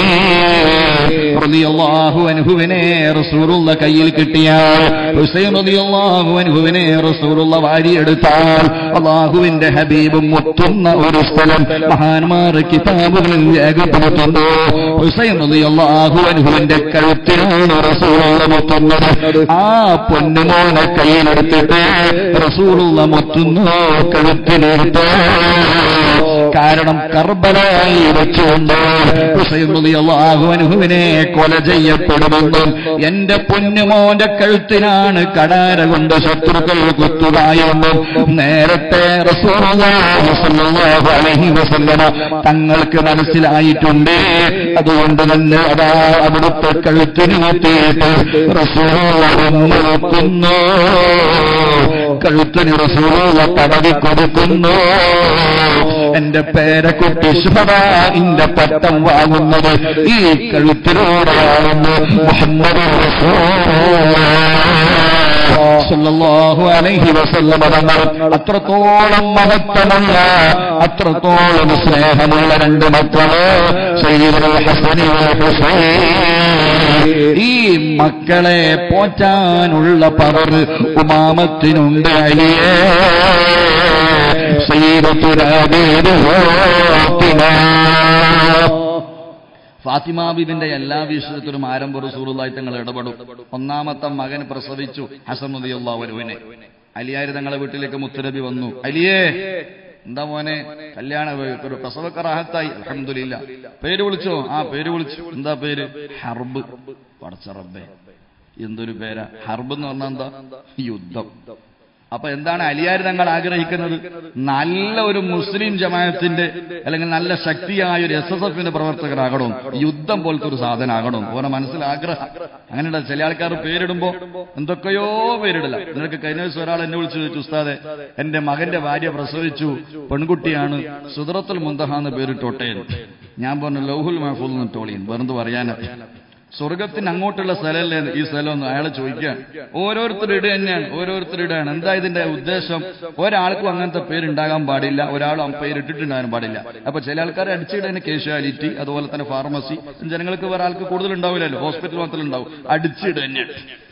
റളിയല്ലാഹു അൻഹുവിനെ റസൂലുള്ള കയ്യിൽ കിട്ടിയാൽ ഹുസൈൻ റളിയല്ലാഹു അൻഹുവിനെ റസൂലുള്ള വാരിയെടുത്താൽ അള്ളാഹുവിന്റെ ഹബീബ് മുത്തുന്ന ഒരു സ്ഥലം മഹാന്മാർ കിതാബുകളിൽ രേഖപ്പെടുത്തുന്നു ഹുസൈൻ റളിയല്ലാഹു അൻഹുവിന്റെ കഴുത്തിനാണ് റസൂലുള്ള മുത്തുന്നത് ആ പൊന്നുമോനെ കയ്യിലെടുത്തിട്ട് റസൂലുള്ള മുത്തുന്നു കഴുത്തിലെടുത്ത് കാരണം കർബലായി വെച്ചുകൊണ്ട് ഹുസൈൻ റളിയല്ലാഹു അൻഹുവിനെ കൊല ചെയ്യപ്പെടുമെന്നും എന്റെ പൊന്നുമോന്റെ കഴുത്തിനാണ് കടാര കൊണ്ട് ശത്രുക്കൾ കുത്തുകയെന്നും നേരത്തെ റസൂലുള്ളാഹി സ്വല്ലല്ലാഹു അലൈഹി വസല്ലമ തങ്ങൾക്ക് മനസ്സിലായിട്ടുണ്ട് അതുകൊണ്ട് തന്നെ അതാ അവിടുത്തെ കഴുത്തിന് കുത്തിയിട്ട് റസൂലുള്ളാഹി കഴുത്തിന് റസൂലുള്ള തടവി കൊടുക്കുന്നു എന്റെ പേരക്കുട്ടി ശുഭദാന്റെ പട്ടം വാങ്ങുന്നത് ഈ കഴുത്തിലൂടെയാണെന്ന് മുഹമ്മദ് സല്ലല്ലാഹു അലൈഹി വസല്ലമ തങ്ങൾ അത്രത്തോളം മഹത്വമുള്ള അത്രത്തോളം സ്നേഹമുള്ള രണ്ട് മക്കള് സയ്യിദുൽ ഹസനി വൽ ഹുസൈൻ ഈ മക്കളെ പോറ്റാനുള്ള പവർ ഉമാമത്തിനുണ്ട് അലിയേ ഫാത്തിമ ബിബിന്റെ എല്ലാ വിഷയത്തിലും ആരംഭ റസൂറുള്ളായി തങ്ങൾ ഇടപെടും ഒന്നാമത്തെ മകൻ പ്രസവിച്ചു ഹസൻ നദിയുള്ളവരുവിനെ അലിയാര് തങ്ങളെ വീട്ടിലേക്ക് മുത്തുനബി വന്നു അലിയേ എന്താ മോനെ കല്യാണ ഒരു പ്രസവക്ക റാഹത്തായി അലഹമില്ല പേര് വിളിച്ചോ ആ പേര് വിളിച്ചു എന്താ പേര് ഹർബ് പടച്ച റബ്ബേ എന്തൊരു പേരാ ഹർബ് എന്ന് പറഞ്ഞാൽ എന്താ യുദ്ധം അപ്പൊ എന്താണ് അലിയാർ തങ്ങൾ ആഗ്രഹിക്കുന്നത് നല്ല ഒരു മുസ്ലിം ജമാഅത്തിന്റെ അല്ലെങ്കിൽ നല്ല ശക്തിയായ ഒരു എസ് എസ് എഫിന്റെ പ്രവർത്തകരാകണം യുദ്ധം പോലത്തെ ഒരു സാധനമാകണം ഓരോ മനസ്സിൽ ആഗ്രഹം അങ്ങനെയുള്ള ചില ആൾക്കാർ പേരിടുമ്പോ എന്തൊക്കെയോ പേരിടില്ല നിനക്ക് കഴിഞ്ഞ ദിവസം ഒരാൾ എന്നെ വിളിച്ചു ചോദിച്ചു ഉസ്താദെ എന്റെ മകന്റെ ഭാര്യ പ്രസവിച്ചു പെൺകുട്ടിയാണ് സുദ്രത്തുൽ മുന്തഹ എന്ന് പേരിട്ടോട്ടെ ഞാൻ പറഞ്ഞു ലൗഹുൽ മഹഫൂൽ എന്ന് ടോളിയൻ വെറുതെ പറയാനാ സ്വർഗത്തിന് അങ്ങോട്ടുള്ള സ്ഥലമല്ലേ ഈ സ്ഥലം എന്ന് അയാൾ ചോദിക്കുക ഓരോരുത്തരുടെ ഇട തന്നെയാണ് ഓരോരുത്തരുടെ ഇടയാണ് എന്താ ഇതിന്റെ ഉദ്ദേശം ഒരാൾക്കും അങ്ങനത്തെ പേരുണ്ടാകാൻ പാടില്ല ഒരാളും ആ പേര് ഇട്ടിട്ടുണ്ടാകാൻ പാടില്ല അപ്പൊ ചില ആൾക്കാർ അടിച്ചിടുന്ന കേഷ്വാലിറ്റി അതുപോലെ തന്നെ ഫാർമസി ജനങ്ങൾക്ക് വേറെ ആൾക്ക് കൂടുതൽ ഉണ്ടാവില്ലല്ലോ ഹോസ്പിറ്റൽ മാത്രമേ ഉണ്ടാവും അടിച്ചിട തന്നെയാണ്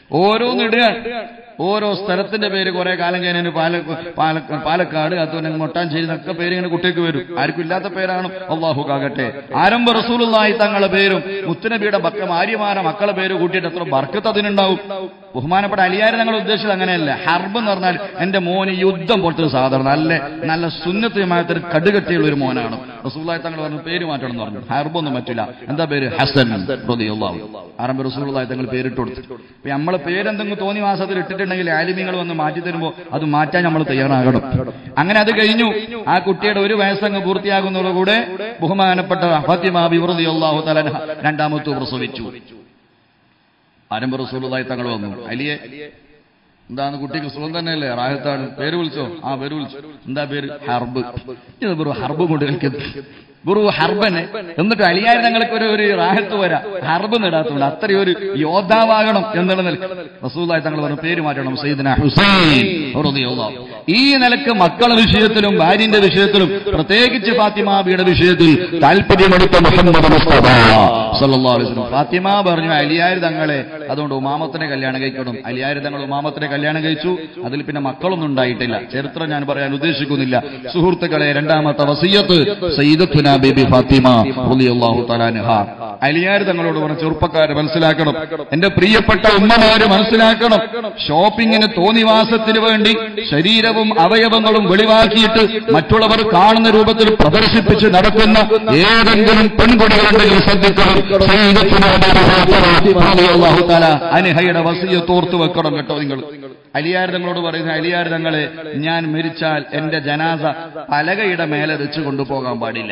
ഓരോന്നിടുക ഓരോ സ്ഥലത്തിന്റെ പേര് കുറെ കാലം കഴിഞ്ഞതിന് പാല പാല- പാലക്കാട് അതുപോലെ മൊട്ടാഞ്ചേരി എന്നൊക്കെ പേര് ഇങ്ങനെ കുട്ടിക്ക് വരും ആർക്കും ഇല്ലാത്ത പേരാണ് അള്ളാഹു കാകട്ടെ ആരംഭ റസൂലുള്ളാഹി തങ്ങളുടെ പേരും മുത്തുനബിയുടെ ബക്ക ഭാര്യമാരെ മക്കളെ പേര് കൂട്ടിയിട്ട് എത്ര ബർക്കത്ത് അതിനുണ്ടാവും ബഹുമാനപ്പെട്ട അലിയാരെ ഞങ്ങൾ ഉദ്ദേശിച്ചത് അങ്ങനെയല്ല ഹർബ് എന്ന് പറഞ്ഞാൽ എന്റെ മോന് യുദ്ധം പോലത്തെ ഒരു സാധനം നല്ല നല്ല സുന്നത്തിയുമായത്തൊരു കടുകട്ടിയുള്ള ഒരു മോനാണ് റസൂലുള്ളാഹി തങ്ങൾ പറഞ്ഞു പേര് മാറ്റണം എന്ന് പറഞ്ഞു ഹർബൊന്നും പറ്റില്ല എന്താ പേര് ഹസൻ റളിയല്ലാഹു ആരംഭ റസൂലുള്ളാഹി തങ്ങൾ പേരിട്ട് കൊടുത്തു അപ്പൊ നമ്മളെ പേരെന്തെങ്കിലും തോന്നി മാസത്തിൽ ഇട്ടിട്ടുണ്ടെങ്കിൽ ആലിമ്യങ്ങൾ വന്ന് മാറ്റി തരുമ്പോൾ അത് മാറ്റാൻ നമ്മൾ തയ്യാറാകണം അങ്ങനെ അത് കഴിഞ്ഞു ആ കുട്ടിയുടെ ഒരു വയസ്സങ്ങ് പൂർത്തിയാകുന്നതോടുകൂടെ ബഹുമാനപ്പെട്ട ഫാത്തിമ ബിവറുദി അള്ളാഹു തലൻ രണ്ടാമത്തു പ്രസവിച്ചു ആരംഭ റസൂലുള്ളാഹി തങ്ങൾ വന്നു അലിയെ എന്താണ് കുട്ടിക്ക് സുഖം തന്നെയല്ലേ റാഹത്താണ് പേര് വിളിച്ചോ ആ പേര് വിളിച്ചു എന്താ പേര് ഹർബ് ഇത് വെറും ഹർബ് കൊണ്ട് കളിക്കുന്നു വെറും ഹർബനെ എന്നിട്ട് അലിയാരി ഞങ്ങൾക്ക് ഒരു ഒരു റാഹത്ത് വരാം ഹർബ് നേടാത്തുണ്ട് അത്രയും ഒരു യോദ്ധാവാകണം എന്നുള്ള നിലക്ക് റസൂലായി തങ്ങൾ പറഞ്ഞു പേര് മാറ്റണം സയ്യിദ്ന ഹുസൈൻ റളിയല്ലാഹു. ഈ നിലക്ക് മക്കളുടെ വിഷയത്തിലും ഭാര്യന്റെ വിഷയത്തിലും പ്രത്യേകിച്ച് ഫാത്തിമാബിയുടെ വിഷയത്തിൽ താല്പര്യമെടുത്ത മുഹമ്മദ് മുസ്തഫ സല്ലല്ലാഹു അലൈഹി വസല്ലം ഫാത്തിമ പറഞ്ഞു അലിയാർ തങ്ങളെ അതുകൊണ്ട് ഉമാമത്തിനെ കല്യാണം കഴിക്കണം അലിയാർ തങ്ങൾ ഉമാമത്തിനെ കല്യാണം കഴിച്ചു അതിൽ പിന്നെ മക്കളൊന്നും ഉണ്ടായിട്ടില്ല ചരിത്രം ഞാൻ പറയാൻ ഉദ്ദേശിക്കുന്നില്ല സുഹൃത്തുക്കളെ രണ്ടാമത്തെ വസീയത്ത് സയ്യിദത്തുന ബേബി ഫാത്തിമ റളിയല്ലാഹു തആല അൻഹ അലിയാർ തങ്ങളോട് പറഞ്ഞ ചെറുപ്പക്കാരെ മനസ്സിലാക്കണം എന്റെ പ്രിയപ്പെട്ട ഉമ്മമാര് മനസ്സിലാക്കണം ഷോപ്പിങ്ങിന് തോന്നിവാസത്തിന് വേണ്ടി ശരീരവും അവയവങ്ങളും വെളിവാക്കിയിട്ട് മറ്റുള്ളവർ കാണുന്ന രൂപത്തിൽ പ്രദർശിപ്പിച്ച് നടക്കുന്ന ഏതെങ്കിലും പെൺകുട്ടികളുണ്ടെങ്കിൽ ശ്രദ്ധിക്കണം സയ്യിദത്തുനാ ബീബി ഫാത്തിമ റളിയല്ലാഹു തആല അൻഹയുടെ വസിയത്ത് ഓർത്തു വെക്കണം കേട്ടോ നിങ്ങൾ അലിയാർ തങ്ങളോട് പറയുന്ന അലിയാർ തങ്ങളെ ഞാൻ മരിച്ചാൽ എന്റെ ജനാസ പലകയുടെ മേലെ വെച്ച് കൊണ്ടുപോകാൻ പാടില്ല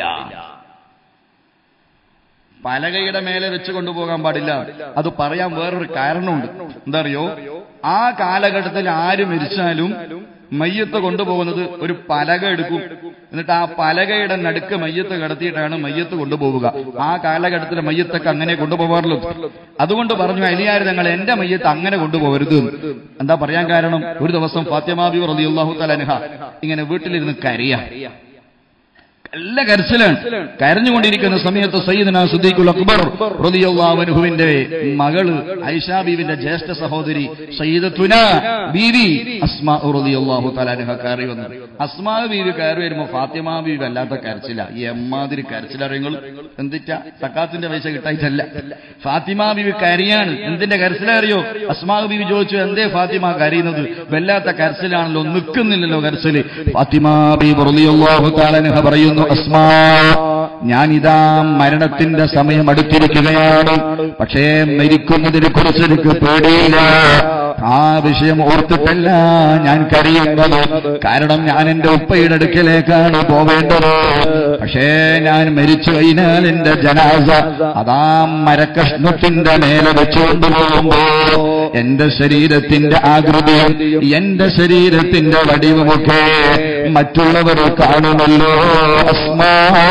പലകയുടെ മേലെ വെച്ച് കൊണ്ടുപോകാൻ പാടില്ല അത് പറയാൻ വേറൊരു കാരണമുണ്ട് എന്താ അറിയോ ആ കാലഘട്ടത്തിൽ ആര് മരിച്ചാലും മയ്യത്ത് കൊണ്ടുപോകുന്നത് ഒരു പലക എടുക്കും എന്നിട്ട് ആ പലകയുടെ നടുക്ക് മയ്യത്ത് കടത്തിയിട്ടാണ് മയ്യത്ത് കൊണ്ടുപോവുക ആ കാലഘട്ടത്തിലെ മയ്യത്തൊക്കെ അങ്ങനെ കൊണ്ടുപോകാറുള്ളൂ അതുകൊണ്ട് പറഞ്ഞു അലിയാർ തങ്ങൾ എന്റെ മയ്യത്ത് അങ്ങനെ കൊണ്ടുപോകരുത് എന്താ പറയാൻ കാരണം ഒരു ദിവസം ഫാത്യമാബി റളിയല്ലാഹു തലൻഹ ഇങ്ങനെ വീട്ടിലിരുന്ന് കരയാ നല്ല കരച്ചിലാണ് കരഞ്ഞുകൊണ്ടിരിക്കുന്ന സമയത്ത് സയ്യിദന സുദ്ദീഖുൽ അക്ബർ റളിയല്ലാഹു അൻഹുവിന്റെ മകള് ഐഷാ ബീവിന്റെ ജ്യേഷ്ഠ സഹോദരി സയ്യിദത്തുന ബീവി അസ്മാ റളിയല്ലാഹു തആല അൻഹ കയറി വന്നു അസ്മാ ബീവി കയറി വരുമ്പോൾ ഫാത്തിമ ബീവി വല്ലാത്ത കരച്ചില ഈ എമ്മാതിരി കരച്ചിലറിയങ്ങൾ എന്തിറ്റാ സക്കാത്തിന്റെ പൈസ കിട്ടായിട്ടല്ല ഫാത്തിമ ബീവി കരയാണ് എന്തിന്റെ കരച്ചിലറിയോ അസ്മാ ബീവി ചോദിച്ചു എന്തേ ഫാത്തിമ കരയുന്നത് വല്ലാത്ത കരച്ചിലാണല്ലോ നിൽക്കുന്നില്ലല്ലോ കരച്ചില് ഫാത്തിമ ബീവി റളിയല്ലാഹു തആല അൻഹ പറയുന്നു അസ്മാ ഞാനിതാ മരണത്തിന്റെ സമയം അടുത്തിരിക്കുകയാണ് പക്ഷേ മരിക്കുന്നതിനെ കുറിച്ച് എനിക്ക് പേടിയില്ല ആ വിഷയം ഓർത്തിട്ടല്ല ഞാൻ കരയുന്നത് കാരണം ഞാൻ എന്റെ ഉപ്പയുടെ അടുക്കലേക്കാണ് പോവേണ്ടത് പക്ഷേ ഞാൻ മരിച്ചു കഴിഞ്ഞാൽ എന്റെ ജനാസ അതാ മരക്കഷ്ണത്തിന്റെ മേലെ വെച്ചുകൊണ്ട് പോകുമ്പോ എന്റെ ശരീരത്തിന്റെ ആകൃതിയും എന്റെ ശരീരത്തിന്റെ വടിവുമൊക്കെ മറ്റുള്ളവർ കാണുമല്ലോ അസ്മാ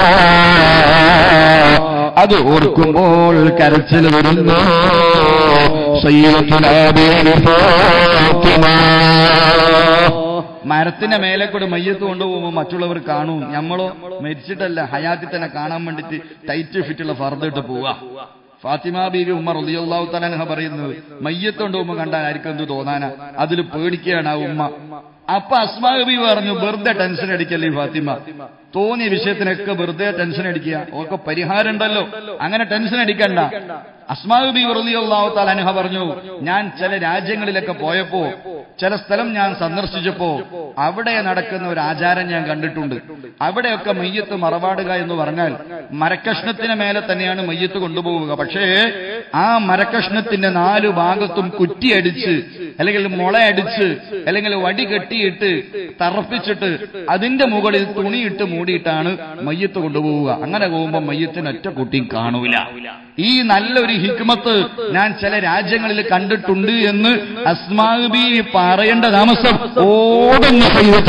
അത് ഓർക്കുമ്പോൾ കരച്ചിൽ വരുന്നു സയ്യിദത്തുനാ ബീവി ഫാത്തിമ. മരത്തിന്റെ മേലെ കൂടെ മയ്യത്ത് കൊണ്ടുപോകുമ്പോൾ മറ്റുള്ളവർ കാണും നമ്മളോ മരിച്ചിട്ടല്ല ഹയാത്തിൽ തന്നെ കാണാൻ വേണ്ടിട്ട് ടൈറ്റ് ഫിറ്റുള്ള ഫർദിട്ട് പോവാ ഫാത്തിമ ബീവി ഉമ്മർ റളിയല്ലാഹു തആല പറയുന്നത് മയ്യത്ത് കൊണ്ടുപോകുമ്പോൾ കണ്ടാൽ ആർക്കും എന്ത് തോന്നാനാ അതിൽ പേടിക്കുകയാണ് ആ ഉമ്മ അപ്പൊ അസ്മാ ബീവി പറഞ്ഞു വെറുതെ ടെൻഷൻ അടിക്കല്ലേ ഈ ഫാത്തിമ തോന്നിയ വിഷയത്തിനൊക്കെ വെറുതെ ടെൻഷൻ അടിക്കുക ഒക്കെ പരിഹാരം ഉണ്ടല്ലോ അങ്ങനെ ടെൻഷൻ അടിക്കണ്ട അസ്മാവ് ബി റളിയല്ലാഹു തആല അൻഹ പറഞ്ഞു ഞാൻ ചില രാജ്യങ്ങളിലൊക്കെ പോയപ്പോ ചില സ്ഥലം ഞാൻ സന്ദർശിച്ചപ്പോ അവിടെ നടക്കുന്ന ഒരു ആചാരം ഞാൻ കണ്ടിട്ടുണ്ട് അവിടെയൊക്കെ മയ്യത്ത് മറവാടുക എന്ന് പറഞ്ഞാൽ മരക്കഷ്ണത്തിന് മേലെ തന്നെയാണ് മയ്യത്ത് കൊണ്ടുപോവുക പക്ഷേ ആ മരക്കഷ്ണത്തിന്റെ നാലു ഭാഗത്തും കുറ്റിയടിച്ച് അല്ലെങ്കിൽ മുളയടിച്ച് അല്ലെങ്കിൽ വടി കെട്ടിയിട്ട് തറപ്പിച്ചിട്ട് അതിന്റെ മുകളിൽ തുണിയിട്ട് മൂടിയിട്ടാണ് മയ്യത്ത് കൊണ്ടുപോവുക അങ്ങനെ പോകുമ്പോൾ മയ്യത്തിന് ഒറ്റ കുട്ടിയും കാണൂല ഈ നല്ലൊരു ഹിക്മത്ത് ഞാൻ ചില രാജ്യങ്ങളിൽ കണ്ടിട്ടുണ്ട് എന്ന് അസ്മാബി പറയേണ്ട താമസം ഓടുന്ന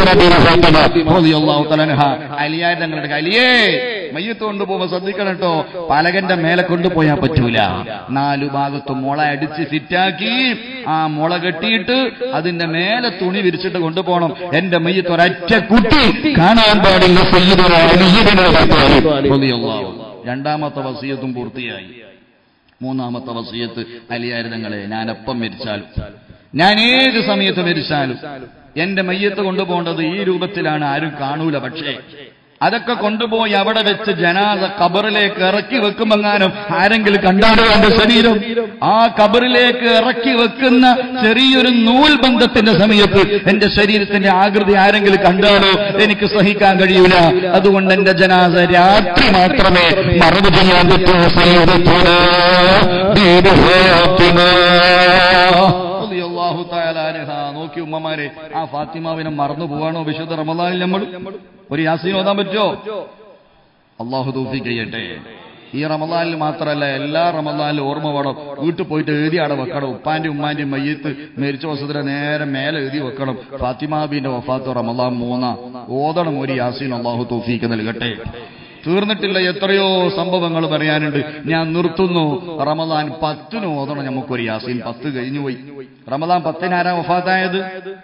അലിയായ തങ്ങളുടെ അലിയേ മയ്യത്ത് കൊണ്ടുപോകുമ്പോ ശ്രദ്ധിക്കണം കേട്ടോ പലകന്റെ മേലെ കൊണ്ടുപോയാൽ പറ്റൂല നാലു ഭാഗത്തും മുള അടിച്ച് ഫിറ്റാക്കി ആ മുള കെട്ടിയിട്ട് അതിന്റെ മേലെ തുണി വിരിച്ചിട്ട് കൊണ്ടുപോകണം എന്റെ മയ്യത്ത് ഒരൊറ്റ കുട്ടി കാണാൻ പാടില്ല സയ്യിദുനാ അലി ഇബ്നു അബീ താലിബ് റളിയല്ലാഹു അൻഹു. രണ്ടാമത്തെ വസീയത്തും പൂർത്തിയായി മൂന്നാമത്തെ വസീയത്ത് അലിയാരിതങ്ങളെ ഞാൻ എപ്പം മരിച്ചാലും ഞാൻ ഏത് സമയത്ത് മരിച്ചാലും എന്റെ മയ്യത്ത് കൊണ്ടുപോകേണ്ടത് ഈ രൂപത്തിലാണ് ആരും കാണൂല പക്ഷേ അതൊക്കെ കൊണ്ടുപോയി അവിടെ വെച്ച് ജനാസ കബറിലേക്ക് ഇറക്കി വെക്കുമെങ്ങാനും ആരെങ്കിലും കണ്ടാലോ എന്റെ ശരീരം ആ കബറിലേക്ക് ഇറക്കി വെക്കുന്ന ചെറിയൊരു നൂൽ ബന്ധത്തിന്റെ സമയത്ത് എന്റെ ശരീരത്തിന്റെ ആകൃതി ആരെങ്കിലും കണ്ടാലോ എനിക്ക് സഹിക്കാൻ കഴിയൂല അതുകൊണ്ട് എന്റെ ജനാസ രാത്രി മാത്രമേ മറന്നു ചെയ്യാൻ പറ്റൂ സയ്യിദത്തുനാ ബീബി ഫാത്തിമ റളിയല്ലാഹു തആല അൻഹ. നോക്കി ഉമ്മമാരെ ആ ഫാത്തിമാവിനെ മറന്നു പോവാണോ വിശുദ്ധ റമദാനിൽ നമ്മൾ ഒരു യാസീൻ ഓതാൻ പറ്റുമോ അള്ളാഹു തൗഫീഖ് ചെയ്യട്ടെ ഈ റമദാനിൽ മാത്രമല്ല എല്ലാ റമദാനിലും ഓർമ്മ വേണം വീട്ടിൽ പോയിട്ട് എഴുതി അവിടെ വെക്കണം ഉപ്പാന്റെ ഉമ്മാന്റെയും മയ്യത്ത് മരിച്ച വസത്തിലെ നേരെ മേലെ എഴുതി വെക്കണം ഫാത്തിമാബിന്റെ വഫാത്ത് റമദാൻ മൂന്നാ ഓതണം ഒരു യാസീൻ അള്ളാഹു തൗഫീഖ് നൽകട്ടെ തീർന്നിട്ടില്ല എത്രയോ സംഭവങ്ങൾ പറയാനുണ്ട് ഞാൻ നിർത്തുന്നു റമദാൻ പത്തിന് ഓതണം നമുക്കൊരു യാസീൻ പത്ത് കഴിഞ്ഞു പോയി റമദാൻ പത്തിനാരാ വഫാത്തായത്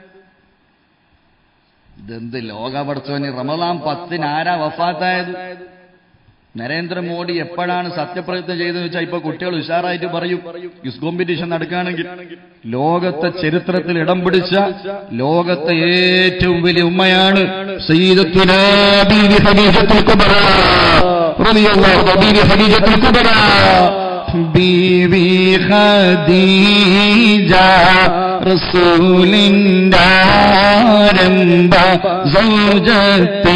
ഇതെന്ത് ലോക പഠിച്ചവന് റമദാൻ പത്തിനാരാ വഫാത്തായത് നരേന്ദ്രമോദി എപ്പോഴാണ് സത്യപ്രതിജ്ഞ ചെയ്തതെന്ന് വെച്ചാൽ ഇപ്പൊ കുട്ടികൾ ഉഷാറായിട്ട് പറയും ക്വിസ് കോമ്പറ്റീഷൻ നടക്കുകയാണെങ്കിൽ ലോകത്തെ ചരിത്രത്തിൽ ഇടം പിടിച്ച ലോകത്തെ ഏറ്റവും വലിയ ഉമ്മയാണ് സയ്യിദത്തുനാ ബീവി ഖദീജത്തുൽ കുബ്ര റളിയല്ലാഹു അൻഹ ബീവി ഖദീജത്തുൽ കുബ്ര ബീവി ഖദീജ റസൂലിന്റെ ആരംഭ സൗജത്ത്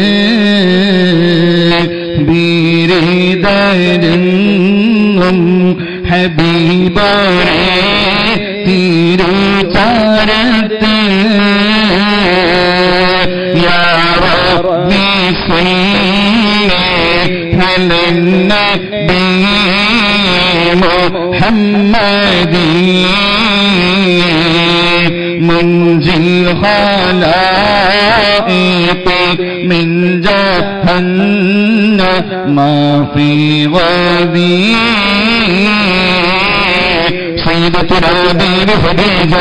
ബീരിതരും ഹബീബരെ തിരുചാരത്ത് യാ റബ്ബി സ്വല്ലി അലന്നബി മുഹമ്മദി منجي الخلائق من جهنم في غدي سيدتنا بيبي خديجة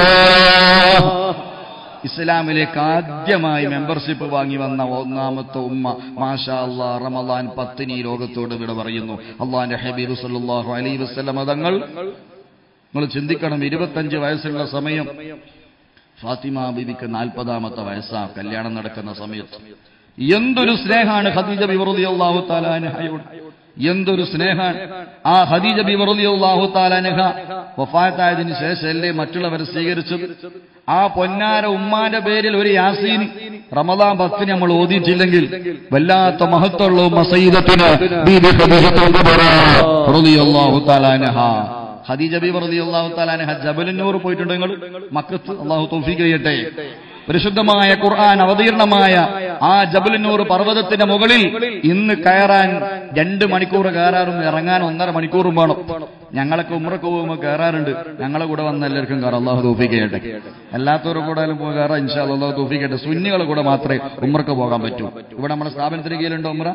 ഇസ്ലാമിലേക്ക് ആദ്യമായി മെമ്പർഷിപ്പ് വാങ്ങി വന്ന ഒന്നാമത്തെ ഉമ്മ മാഷാ അല്ലാ റമദാൻ പത്തിന് ഈ ലോകത്തോട് വിട പറയുന്നു അള്ളാന്റെ ഹബീബ് സല്ലല്ലാഹു അലൈഹി വസല്ലം തങ്ങൾ നിങ്ങൾ ചിന്തിക്കണം ഇരുപത്തഞ്ച് വയസ്സുള്ള സമയം ഫാത്തിമ ബീവിക്ക് നാൽപ്പതാമത്തെ വയസ്സാ കല്യാണം നടക്കുന്ന സമയത്ത് എന്തൊരു സ്നേഹാണ് ഖദീജ ബിവറുദിയല്ലാഹു താലാനഹയോട് എന്തൊരു സ്നേഹാണ് ആ ഖദീജ ബിവറുദിയല്ലാഹു താലാനഹ വഫാത്തായതിനു ശേഷമല്ലേ മറ്റുള്ളവരെ സ്വീകരിച്ചത് ആ പൊന്നാര ഉമ്മാന്റെ പേരിൽ ഒരു യാസീന് റമദാൻ പത്തിന് നമ്മൾ ഓതിയിട്ടില്ലെങ്കിൽ വല്ലാത്ത മഹത്വമുള്ള ഉമ്മ സയ്യിദത്തുന ബീബി ഖദീജത്തുൽ കുബ്ര റളിയല്ലാഹു താലാനഹ ഖദീജ ബീബി റളിയല്ലാഹു തആല ജബലുന്നൂർ പോയിട്ടുണ്ട് നിങ്ങൾ മക്കത്ത് അള്ളാഹു തൗഫീഖ് ചെയ്യട്ടെ പരിശുദ്ധമായ ഖുർആൻ അവതീർണമായ ആ ജബലുന്നൂർ പർവ്വതത്തിന്റെ മുകളിൽ ഇന്ന് കയറാൻ രണ്ട് മണിക്കൂർ കയറാറും ഇറങ്ങാൻ ഒന്നര മണിക്കൂറും വേണം ഞങ്ങളൊക്കെ ഉമ്രക്ക് പോകുമ്പോൾ കയറാറുണ്ട് ഞങ്ങളെ കൂടെ വന്ന എല്ലാവർക്കും കയറാം അള്ളാഹു തൗഫീഖ് ചെയ്യട്ടെ അല്ലാത്തവരുടെ കൂടെ പോയി കയറാം ഇൻഷാ അള്ളാഹു തൗഫീഖ് ചെയ്യട്ടെ സുന്നികളെ കൂടെ മാത്രമേ ഉമ്രക്ക് പോകാൻ പറ്റൂ ഇവിടെ നമ്മുടെ സ്ഥാപനത്തിന് കീഴിലുണ്ടോ ഉമ്ര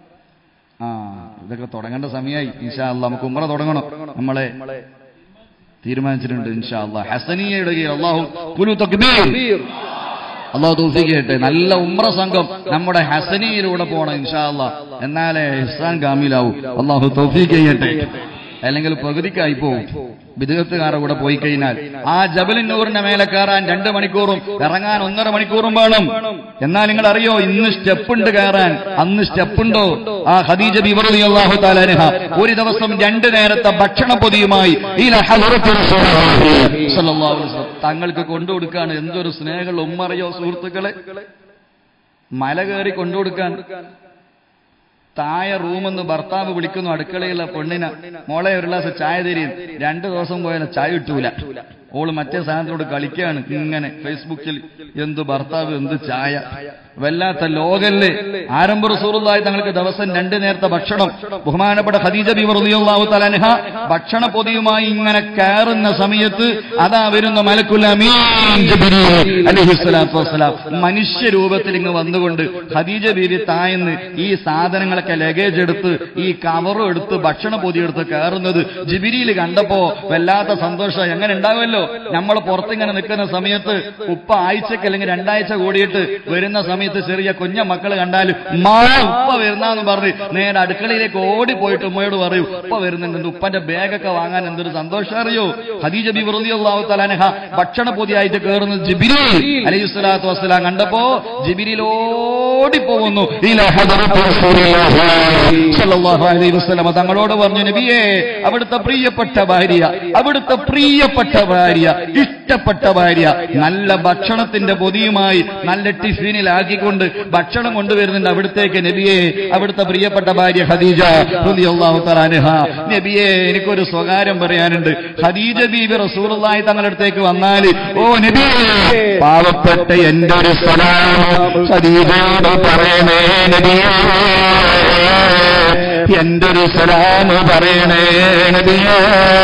ആ ഇതൊക്കെ തുടങ്ങേണ്ട സമയമായി ഇൻഷാ അല്ലാ നമുക്ക് ഉമ്ര തുടങ്ങണം നമ്മളെ തീരുമാനിച്ചിട്ടുണ്ട് ഇൻഷാ അല്ലാ ഹസനിയയുടെ കീഴിൽ അള്ളാഹു കുലു തക്ബീർ അള്ളാഹു തൗഫീഖ് ചെയ്യട്ടെ നല്ല ഉമ്ര സംഘം നമ്മുടെ ഹസനിയിലൂടെ പോകണം ഇൻഷാ അല്ലാ എന്നാലേ ഇസ്ലാം കാമിലാവൂ അള്ളാഹു തൗഫീഖ് ചെയ്യട്ടെ അല്ലെങ്കിൽ പകുതിക്കായി പോവും വിദേഹത്തുകാരുടെ കൂടെ പോയി കഴിഞ്ഞാൽ ആ ജബലിന്നൂറിന്റെ മേലെ കയറാൻ രണ്ട് മണിക്കൂറും ഇറങ്ങാൻ ഒന്നര മണിക്കൂറും വേണം എന്നാൽ നിങ്ങൾ അറിയോ ഇന്ന് സ്റ്റെപ്പുണ്ട് കയറാൻ അന്ന് സ്റ്റെപ്പുണ്ടോ ആ ഖദീജ ബിവറുദി അള്ളാഹു താലാനഹ ഒരു ദിവസം രണ്ട് നേരത്തെ ഭക്ഷണ പൊതിയുമായി ഈ ലഹദറത്ത് റസൂലുള്ളാഹി സ്വല്ലല്ലാഹു അലൈഹി വസല്ലം തങ്ങൾക്ക് കൊണ്ടുകൊടുക്കാണ് എന്തൊരു സ്നേഹങ്ങൾ ഉമ്മറിയോ സുഹൃത്തുക്കളെ മല കയറി കൊണ്ടുകൊടുക്കാൻ താഴെ റൂമെന്ന് ഭർത്താവ് വിളിക്കുന്നു അടുക്കളയിലെ പെണ്ണിനെ മോളെ ഒരു ഗ്ലാസ് ചായ തരും രണ്ടു ദിവസം പോയാൽ ചായ കിട്ടൂല ഓള് മറ്റേ സാധനത്തോട് കളിക്കുകയാണ് ഇങ്ങനെ ഫേസ്ബുക്കിൽ എന്ത് ഭർത്താവ് എന്ത് ചായ വല്ലാത്ത ലോകല്ലേ ആരംഭ റസൂറുള്ളായി തങ്ങൾക്ക് ദിവസം രണ്ട് നേരത്തെ ഭക്ഷണം ബഹുമാനപ്പെട്ട ഖദീജ ബി റളിയല്ലാഹു തആല ഭക്ഷണ പൊതിയുമായി ഇങ്ങനെ കയറുന്ന സമയത്ത് അതാ വരുന്ന മലക്കുൽ അമീൻ ജിബ്രീൽ അലൈഹിസ്സലാത്തു വസ്സലാം മനുഷ്യ രൂപത്തിൽ ഇങ്ങ് വന്നുകൊണ്ട് ഖദീജ ബീവി തായെന്ന് ഈ സാധനങ്ങളൊക്കെ ലഗേജ് എടുത്ത് ഈ കവറും എടുത്ത് ഭക്ഷണ പൊതി എടുത്ത് കയറുന്നത് ജിബിരിയിൽ കണ്ടപ്പോ വല്ലാത്ത സന്തോഷം എങ്ങനെ ഉണ്ടാവുമല്ലോ നമ്മൾ പുറത്തിങ്ങനെ നിൽക്കുന്ന സമയത്ത് ഉപ്പ ആഴ്ചക്ക് അല്ലെങ്കിൽ രണ്ടാഴ്ച കൂടിയിട്ട് വരുന്ന സമയത്ത് ചെറിയ കുഞ്ഞ മക്കൾ കണ്ടാൽ മാ ഉപ്പ വരുന്നാന്ന് പറഞ്ഞ് നേരെ അടുക്കളയിലേക്ക് ഓടിപ്പോയിട്ട് ഉമ്മയോട് പറയൂ ഉപ്പ വരുന്നുണ്ട് ഉപ്പന്റെ ബാഗൊക്കെ വാങ്ങാൻ എന്തൊരു സന്തോഷം അറിയോ ഹദീജ ബി റളിയല്ലാഹു തആലാനഹ ഭക്ഷണ പൊതിയായിട്ട് കയറുന്ന ജിബിരി അലൈഹി സ്വലാത്തു വസ്സലാം കണ്ടപ്പോ ജിബിരിൽ ഓടിപ്പോകുന്നു ഇലാ ഹദറത്ത് റസൂലില്ലാഹി സ്വല്ലല്ലാഹു അലൈഹി വസല്ലം തങ്ങളോട് പറഞ്ഞു നബിയേ അവിടുത്തെ പ്രിയപ്പെട്ട ഭാര്യ അവിടുത്തെ പ്രിയപ്പെട്ട ഭാര്യ ഇഷ്ടപ്പെട്ട ഭാര്യ നല്ല ഭക്ഷണത്തിന്റെ പൊതിയുമായി നല്ല ടിഫിനിലാക്കിക്കൊണ്ട് ഭക്ഷണം കൊണ്ടുവരുന്നുണ്ട് അവിടുത്തേക്ക് നബിയെ അവിടുത്തെ പ്രിയപ്പെട്ട ഭാര്യ ഖദീജ റളിയല്ലാഹു തആല അൻഹ നബിയെ എനിക്കൊരു സ്വകാര്യം പറയാനുണ്ട് ഖദീജ ബീബി റസൂലുള്ളാഹി തങ്ങളുടെ അടുത്തേക്ക് വന്നാൽ ഓ നബിയെ പാവപ്പെട്ട എന്റെ ഒരു സലാം ഖദീജയോട് പറയണേ നബിയേ എന്റെ ഒരു സലാം പറയണേ നബിയേ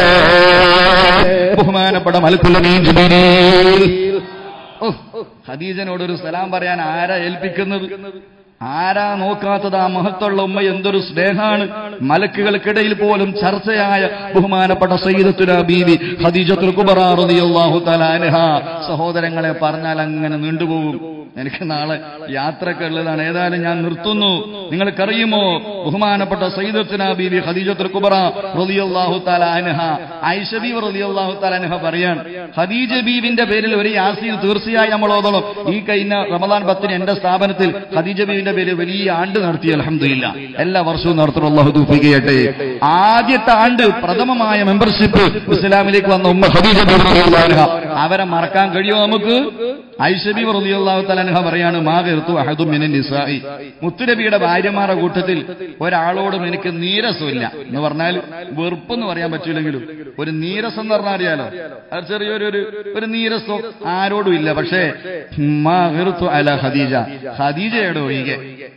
ബഹുമാനപ്പെട്ട മലക്കുല്ലമീൻ ജിബിരീൽ ഓ, ഖദീജനോട് ഒരു സലാം പറയാൻ ആരാ ഏൽപ്പിക്കുന്നത് ആരാ നോക്കാത്തത് ആ മഹത്തുള്ള ഉമ്മ എന്തൊരു സ്നേഹാണ് മലക്കുകൾക്കിടയിൽ പോലും ചർച്ചയായ ബഹുമാനപ്പെട്ട സയ്യിദത്തുല ബീവി ഖദീജത്തുൽ കുബറ റളിയല്ലാഹു തആല അൻഹ സഹോദരങ്ങളെ പറഞ്ഞാൽ അങ്ങനെ നീണ്ടുപോകും എനിക്ക് നാളെ യാത്രയൊക്കെ ഉള്ളതാണ് ഏതായാലും ഞാൻ നിർത്തുന്നു നിങ്ങൾക്കറിയുമോ ബഹുമാനപ്പെട്ട സയ്യിദത്തുന ബീവി ഖദീജത്തുൽ കുബറ റളിയല്ലാഹു തആല അൻഹ ഐഷ ബീവി റളിയല്ലാഹു തആല അൻഹ പറയാൻ ഖദീജ ബീവിന്റെ പേരിൽ ഒരു യാസീൻ തീർച്ചയായും നമ്മൾ ഓതണം ഈ കഴിഞ്ഞ റമദാൻ പത്തിന് എന്റെ സ്ഥാപനത്തിൽ ഖദീജ ബീവിന്റെ പേരിൽ വലിയ ആണ്ട് നടത്തി അലഹമില്ല എല്ലാ വർഷവും നടത്തുന്ന അള്ളാഹു തൗഫീഖ് ചെയ്യട്ടെ ആദ്യത്തെ ആണ്ട് പ്രഥമമായ മെമ്പർഷിപ്പ് ഇസ്ലാമിലേക്ക് വന്ന ഉമ്മ ഖദീജ ബീവി റളിയല്ലാഹു അൻഹ അവരെ മറക്കാൻ കഴിയുമോ നമുക്ക് ഐഷബി റളിയല്ലാഹു തആല പറയാണ് മാകർത്തു അഹദു മിനൻ നിസായി മുത്തുനബിയുടെ ഭാര്യമാരുടെ കൂട്ടത്തിൽ ഒരാളോടും എനിക്ക് നീരസമില്ല എന്ന് പറഞ്ഞാൽ വെറുപ്പ് എന്ന് പറയാൻ പറ്റില്ലെങ്കിലും ഒരു നീരസം എന്ന് പറഞ്ഞാൽ അറിയാലോ അത് ചെറിയൊരു ഒരു ഒരു നീരസം ആരോടും ഇല്ല പക്ഷേ മാകർത്തു അല ഖദീജ ഖദീജയുടെ ഒഴികെ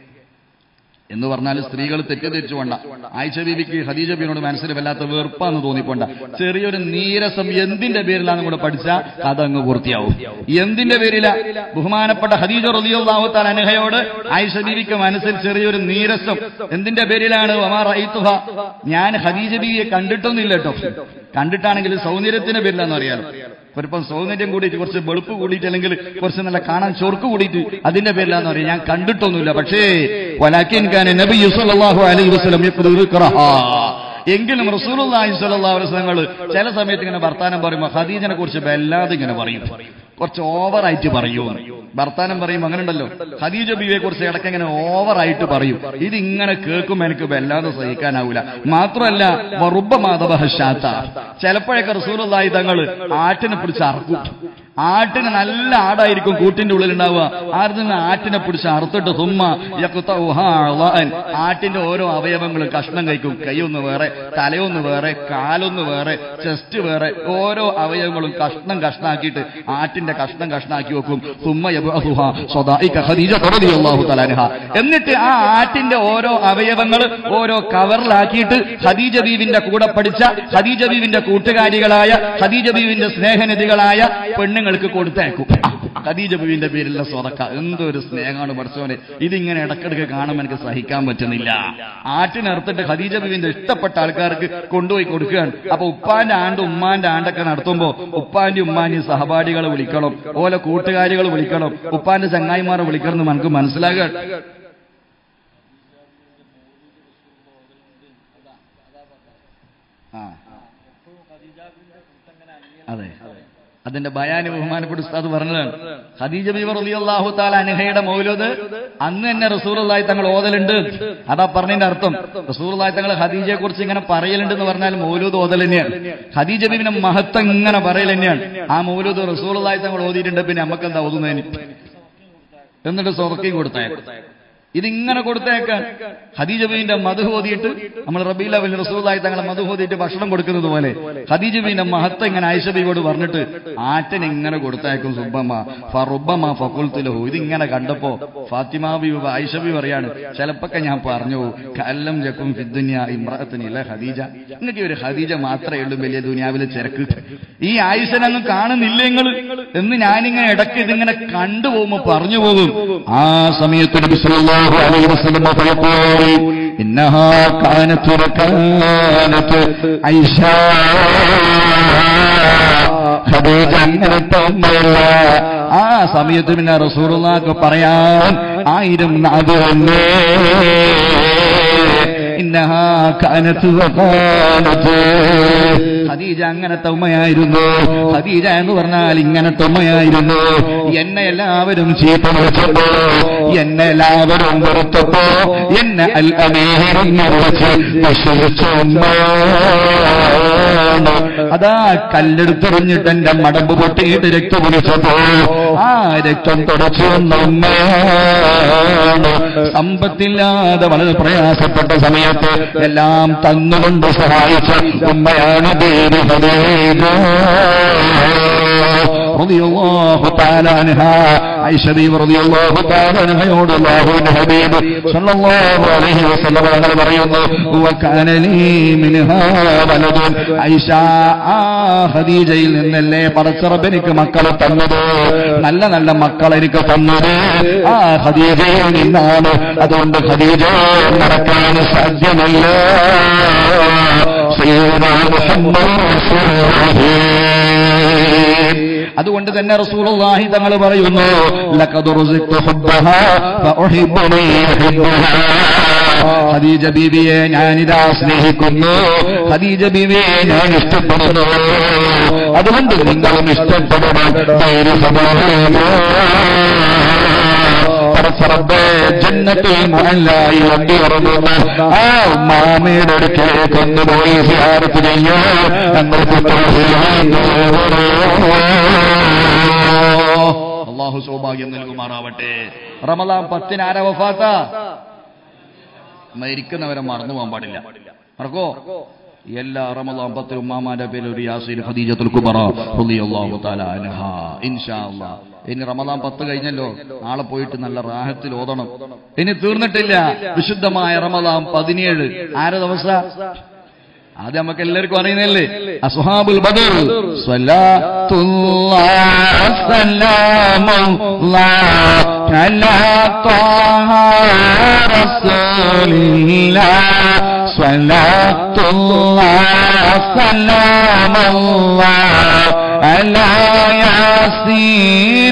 എന്ന് പറഞ്ഞാൽ സ്ത്രീകൾ തെറ്റിദ്ധരിച്ചുകൊണ്ട ആയിഷ ബീബിക്ക് ഖദീജ ബീനോട് മനസ്സിൽ വല്ലാത്ത വെറുപ്പാന്ന് തോന്നിക്കൊണ്ട ചെറിയൊരു നീരസം എന്തിന്റെ പേരിലാന്ന് കൂടെ പഠിച്ചാൽ കഥ അങ്ങ് പൂർത്തിയാവും എന്തിന്റെ പേരില ബഹുമാനപ്പെട്ട ഖദീജ റളിയല്ലാഹു തആല അൻഹയോട് ആയിഷ ബീവിക്ക് മനസ്സിൽ ചെറിയൊരു നീരസം എന്തിന്റെ പേരിലാണ് വമാ റഅയ്തുഹ ഞാൻ ഖദീജ ബീവിയെ കണ്ടിട്ടൊന്നുമില്ല കേട്ടോ കണ്ടിട്ടാണെങ്കിൽ സൗന്ദര്യത്തിന്റെ പേരിലാന്ന് അറിയാലോ ഒരിപ്പം സൗന്ദര്യം കൂടിയിട്ട് കുറച്ച് വെളുപ്പ് കൂടിയിട്ട് അല്ലെങ്കിൽ കുറച്ച് നല്ല കാണാൻ ചൊർക്ക് കൂടിയിട്ട് അതിന്റെ പേരിലാന്ന് പറയും ഞാൻ കണ്ടിട്ടൊന്നുമില്ല പക്ഷേ വലാക്കിൻ ഖാൻ നബി സല്ലല്ലാഹു അലൈഹി വസല്ലം യഖ്ദുറു ഖറഹാ എങ്കിലും റസൂലുള്ളാഹി സ്വല്ലല്ലാഹു അലൈഹി വസല്ലം ചില സമയത്ത് ഇങ്ങനെ വർത്താനം പറയുമ്പോൾ ഖദീജനെ കുറിച്ച് വല്ലാതെ ഇങ്ങനെ പറയും കുറച്ച് ഓവറായിട്ട് പറയൂ വർത്താനം പറയും അങ്ങനെ ഉണ്ടല്ലോ ഖദീജ ബീവിയെ കുറിച്ച് ഇടയ്ക്ക് ഇങ്ങനെ ഓവറായിട്ട് പറയും ഇതിങ്ങനെ കേൾക്കുമ്പോൾ എനിക്ക് വല്ലാതെ സഹിക്കാനാവൂല മാത്രമല്ല വറുബ മാധവ ഷാത്ത ചിലപ്പോഴൊക്കെ റസൂലുള്ളാഹി തങ്ങൾ ആട്ടിനെ പിടിച്ച് അറക്കും ആട്ടിന് നല്ല ആടായിരിക്കും കൂട്ടിന്റെ ഉള്ളിൽ ഉണ്ടാവുക ആരിൽ നിന്ന് ആട്ടിനെ പിടിച്ച് അറുത്തിട്ട് സുമ്മ യഖ്തഉഹാ അളാൻ. ആട്ടിന്റെ ഓരോ അവയവങ്ങളും കഷ്ണം കഴിക്കും കൈയൊന്ന് വേറെ തലയൊന്ന് വേറെ കാലൊന്ന് വേറെ ചെസ്റ്റ് വേറെ ഓരോ അവയവങ്ങളും കഷ്ണം കഷ്ണാക്കിയിട്ട് ആട്ടിന്റെ കഷ്ണം കഷ്ണാക്കി വെക്കും സുമ്മ യബ്അസുഹാ സ്വദാഇക ഖദീജ റളിയല്ലാഹു തആല അൻഹ. എന്നിട്ട് ആ ആട്ടിന്റെ ഓരോ അവയവങ്ങൾ ഓരോ കവറിലാക്കിയിട്ട് ഖദീജ ബീവിന്റെ കൂടെ പഠിച്ച ഖദീജ ബീവിന്റെ കൂട്ടുകാരികളായ ഖദീജ ബീവിന്റെ സ്നേഹനിധികളായ പെണ്ണുങ്ങൾക്ക് കൊടുത്തേക്കും ആ, ഖദീജ ബീവിന്റെ പേരിലുള്ള സ്വതക്ക എന്തൊരു സ്നേഹമാണ് പഠിച്ചവനെ ഇതിങ്ങനെ ഇടക്കിടക്ക് കാണുമ്പോൾ എനിക്ക് സഹിക്കാൻ പറ്റുന്നില്ല ആട്ടിനറുത്തിട്ട് ഖദീജ ബീവിന്റെ ഇഷ്ടപ്പെട്ട ആൾക്കാർക്ക് കൊണ്ടുപോയി കൊടുക്കുകയാണ് അപ്പൊ ഉപ്പാന്റെ ആണ്ട് ഉമ്മാന്റെ ആണ്ടൊക്കെ നടത്തുമ്പോ ഉപ്പാന്റെ ഉമ്മാന്റെ സഹപാഠികളെ വിളിക്കണം ഓലെ കൂട്ടുകാരികൾ വിളിക്കണം ഉപ്പാന്റെ ചങ്ങായിമാരെ വിളിക്കണം എന്ന് നമുക്ക് മനസ്സിലാകാൻ ആ അതെ അതിന്റെ ബയാന് ബഹുമാനപ്പെട്ട ഉസ്താദ് പറഞ്ഞതാണ് ഖദീജ ബീവർ റളിയല്ലാഹു തആല അൻഹയുടെ മൗലൂദ് അന്ന് തന്നെ റസൂലുള്ളാഹി തങ്ങൾ ഓതലുണ്ട് അതാ പറഞ്ഞതിന്റെ അർത്ഥം റസൂലുള്ളാഹി തങ്ങൾ ഖദീജയെ കുറിച്ച് ഇങ്ങനെ പറയലുണ്ട് എന്ന് പറഞ്ഞാൽ മൗലൂദ് ഓതൽ തന്നെയാണ് ഖദീജ ബീവിന്റെ മഹത്വം ഇങ്ങനെ പറയൽ തന്നെയാണ് ആ മൗലൂദ് റസൂലുള്ളാഹി തങ്ങൾ ഓതിയിട്ടുണ്ട് പിന്നെ നമുക്ക് എന്താ ഓതുന്നതിന് എന്നിട്ട് സ്വർക്കയും കൊടുത്തയക്കും ഇതിങ്ങനെ കൊടുത്തേക്കാൻ ഹദീജബീന്റെ മധു ഓതിയിട്ട് നമ്മൾ റബീലവൽ റസൂലായി തങ്ങളെ മധു ഓതിയിട്ട് ഭക്ഷണം കൊടുക്കുന്നത് പോലെ ഹദീജബീന്റെ മഹത്വം ഇങ്ങനെ ആയിഷബിയോട് പറഞ്ഞിട്ട് ആറ്റൻ ഇങ്ങനെ കൊടുത്തേക്കും സുബ്ബമ്മ ഫറുബമ്മ ഫക്കുൽത്തുലഹു ഇതിങ്ങനെ കണ്ടപ്പോ ഫാത്തിമ ബീബ ആയിഷബി പറയാണ് ചിലപ്പൊക്കെ ഞാൻ പറഞ്ഞു കല്ലം ജക്കും ഫിദ്ദുന്യ ഇമ്രാത്തിനില്ല ഖദീജ നിങ്ങൾക്ക് ഒരു ഖദീജ മാത്രമേ ഉള്ളൂ വലിയ ദുനിയാവിലെ തിരക്ക് ഈ ആയുഷനങ്ങ് കാണുന്നില്ല നിങ്ങൾ എന്ന് ഞാനിങ്ങനെ ഇടയ്ക്ക് ഇതിങ്ങനെ കണ്ടുപോകുമ്പോ പറഞ്ഞു പോകും ആ സമയത്ത് നബി സല്ലല്ലാഹു അലൈഹി വസല്ലം ഫയഖൂൽ ഇന്നഹാ കാനത്ത് റകാനത്ത് ഐഷ ഖദീജ അങ്ങനത്തെ ഉമ്മയല്ല ആ സമയത്ത് പിന്നെ റസൂറുള്ളാക്ക് പറയാൻ ആയിരം നാദുവല്ലേ ഇന്നഹാ കാനത്ത് വകാനത്ത് ഖദീജ അങ്ങനത്തെ ഉമ്മയായിരുന്നു ഖദീജ എന്ന് പറഞ്ഞാൽ ഇങ്ങനത്തെ ഉമ്മയായിരുന്നു എന്നെ എല്ലാവരും ചീത്ത വിളിച്ചപ്പോ എന്നെ എല്ലാവരും വെറുത്തപ്പോ എന്നെ അൽ അമീറെന്ന് വിളിച്ച് വിശ്വസിച്ച ഉമ്മയാണ് അതാ കല്ലെടുത്തെറിഞ്ഞിട്ട് എന്റെ മടമ്പ് പൊട്ടിയിട്ട് രക്തം കുടിച്ചപ്പോ ആ രക്തം തുടച്ചു വന്ന ഉമ്മയാണ് സമ്പത്തില്ലാതെ വളരെ പ്രയാസപ്പെട്ട സമയത്ത് എല്ലാം തന്നുകൊണ്ട് സഹായിച്ച ഉമ്മയാണ് ദേവി ഹദീജ റളിയല്ലാഹു തആല അൻഹാ ഐഷ ബീവി റളിയല്ലാഹു തആല അൻഹയോട് അല്ലാഹുവിന്റെ ഹബീബ് സല്ലല്ലാഹു അലൈഹി വസല്ലം തങ്ങൾ പറയുന്നു വകാന ലീ മിൻഹാ വലദുൻ ഐഷ ആ ഖദീജയിൽ നിന്നല്ലേ പടച്ചറബ് എനിക്ക് മക്കളെ തന്നത് നല്ല നല്ല മക്കളെ എനിക്ക് തന്നത് ആ ഖദീജയിൽ നിന്നാണ് അതുകൊണ്ട് ഖദീജ നടക്കാൻ സാധ്യമല്ല സയ്യിദുനാ മുഹമ്മദ് റസൂലുള്ളാഹി അതുകൊണ്ട് തന്നെ റസൂലുള്ളാഹി തങ്ങൾ പറയുന്നു ലഖദ് റുസിഖ്തു ഹുബ്ബഹാ ഫഉഹിബ്ബുനി യുഹിബ്ബുഹാ ഖദീജ ബീവിയെ ഞാനിതാ സ്നേഹിക്കുന്നു ഖദീജ ബീവിയെ ഞാൻ ഇഷ്ടപ്പെടുന്നു അതുകൊണ്ട് നിങ്ങളും ഇഷ്ടപ്പെടണം പരസ്പരത്തെ ജന്നത്തിൽ മുഹല്ലായി വണ്ടി ഇറങ്ങുന്ന ആ ഉമ്മാമയുടെ അടുക്കലേക്ക് ഒന്ന് പോയി സിയാറത്ത് ചെയ്യാൻ ഞങ്ങൾക്ക് അള്ളാഹു സൗഭാഗ്യം നൽകുമാറാവട്ടെ റമദാൻ പത്തിന് ആരാ വഫാത്ത മരിക്കുന്നവരെ മറന്നു പോകാൻ പാടില്ല മറക്കോ എല്ലാ റമദാൻ പത്തിന് ഉമ്മാമാന്റെ പേരിൽ ഒരു യാസീൻ ഖദീജത്തുൽ കുബറ റളിയല്ലാഹു തആല അൻഹ ഇൻഷാ അല്ലാഹ് ഇനി റമദാൻ പത്ത് കഴിഞ്ഞല്ലോ നാളെ പോയിട്ട് നല്ല റാഹത്തിൽ ഓതണം ഇനി തീർന്നിട്ടില്ല വിശുദ്ധമായ റമദാൻ പതിനേഴ് ആരെ ദിവസം ആദ്യം നമുക്ക് എല്ലാവർക്കും അറിയുന്നല്ലേ അസ്ഹാബുൽ ബദർ സ്വലാത്തുല്ലാഹ് സലാമുല്ലാഹ് അലാ ത്വാഹ റസൂലില്ലാഹ് സ്വലാത്തുല്ലാഹ് സലാമുല്ലാഹ് അലാ യാസീൻ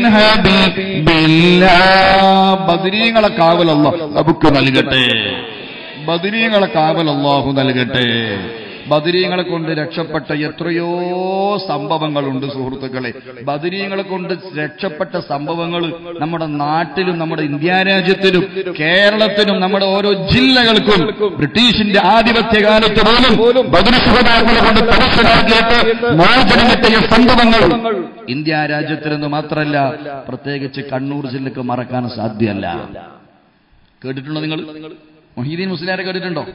ഹബീബില്ലാഹ് ബദരീങ്ങളെ കാവലല്ല നമുക്ക് നൽകട്ടെ ബദരീങ്ങളെ കാവൽ അള്ളാഹു നൽകട്ടെ ബദരീങ്ങളെ കൊണ്ട് രക്ഷപ്പെട്ട എത്രയോ സംഭവങ്ങളുണ്ട് സുഹൃത്തുക്കളെ ബദരീങ്ങളെ കൊണ്ട് രക്ഷപ്പെട്ട സംഭവങ്ങൾ നമ്മുടെ നാട്ടിലും നമ്മുടെ ഇന്ത്യ രാജ്യത്തിലും കേരളത്തിലും നമ്മുടെ ഓരോ ജില്ലകൾക്കും ബ്രിട്ടീഷിന്റെ ആധിപത്യ കാലത്ത് പോലും ബദരി സുഹൃതാക്കളെ കൊണ്ട് തടസ്സലാക്കിയിട്ട് മോചനം കിട്ടിയ സംഭവങ്ങൾ ഇന്ത്യ രാജ്യത്തിലെന്ന് മാത്രമല്ല പ്രത്യേകിച്ച് കണ്ണൂർ ജില്ലക്ക് മറക്കാൻ സാധ്യമല്ല കേട്ടിട്ടുണ്ടോ നിങ്ങൾ മൊഹീദ്ദീൻ മുസ്ലിയാരെ കേട്ടിട്ടുണ്ടോ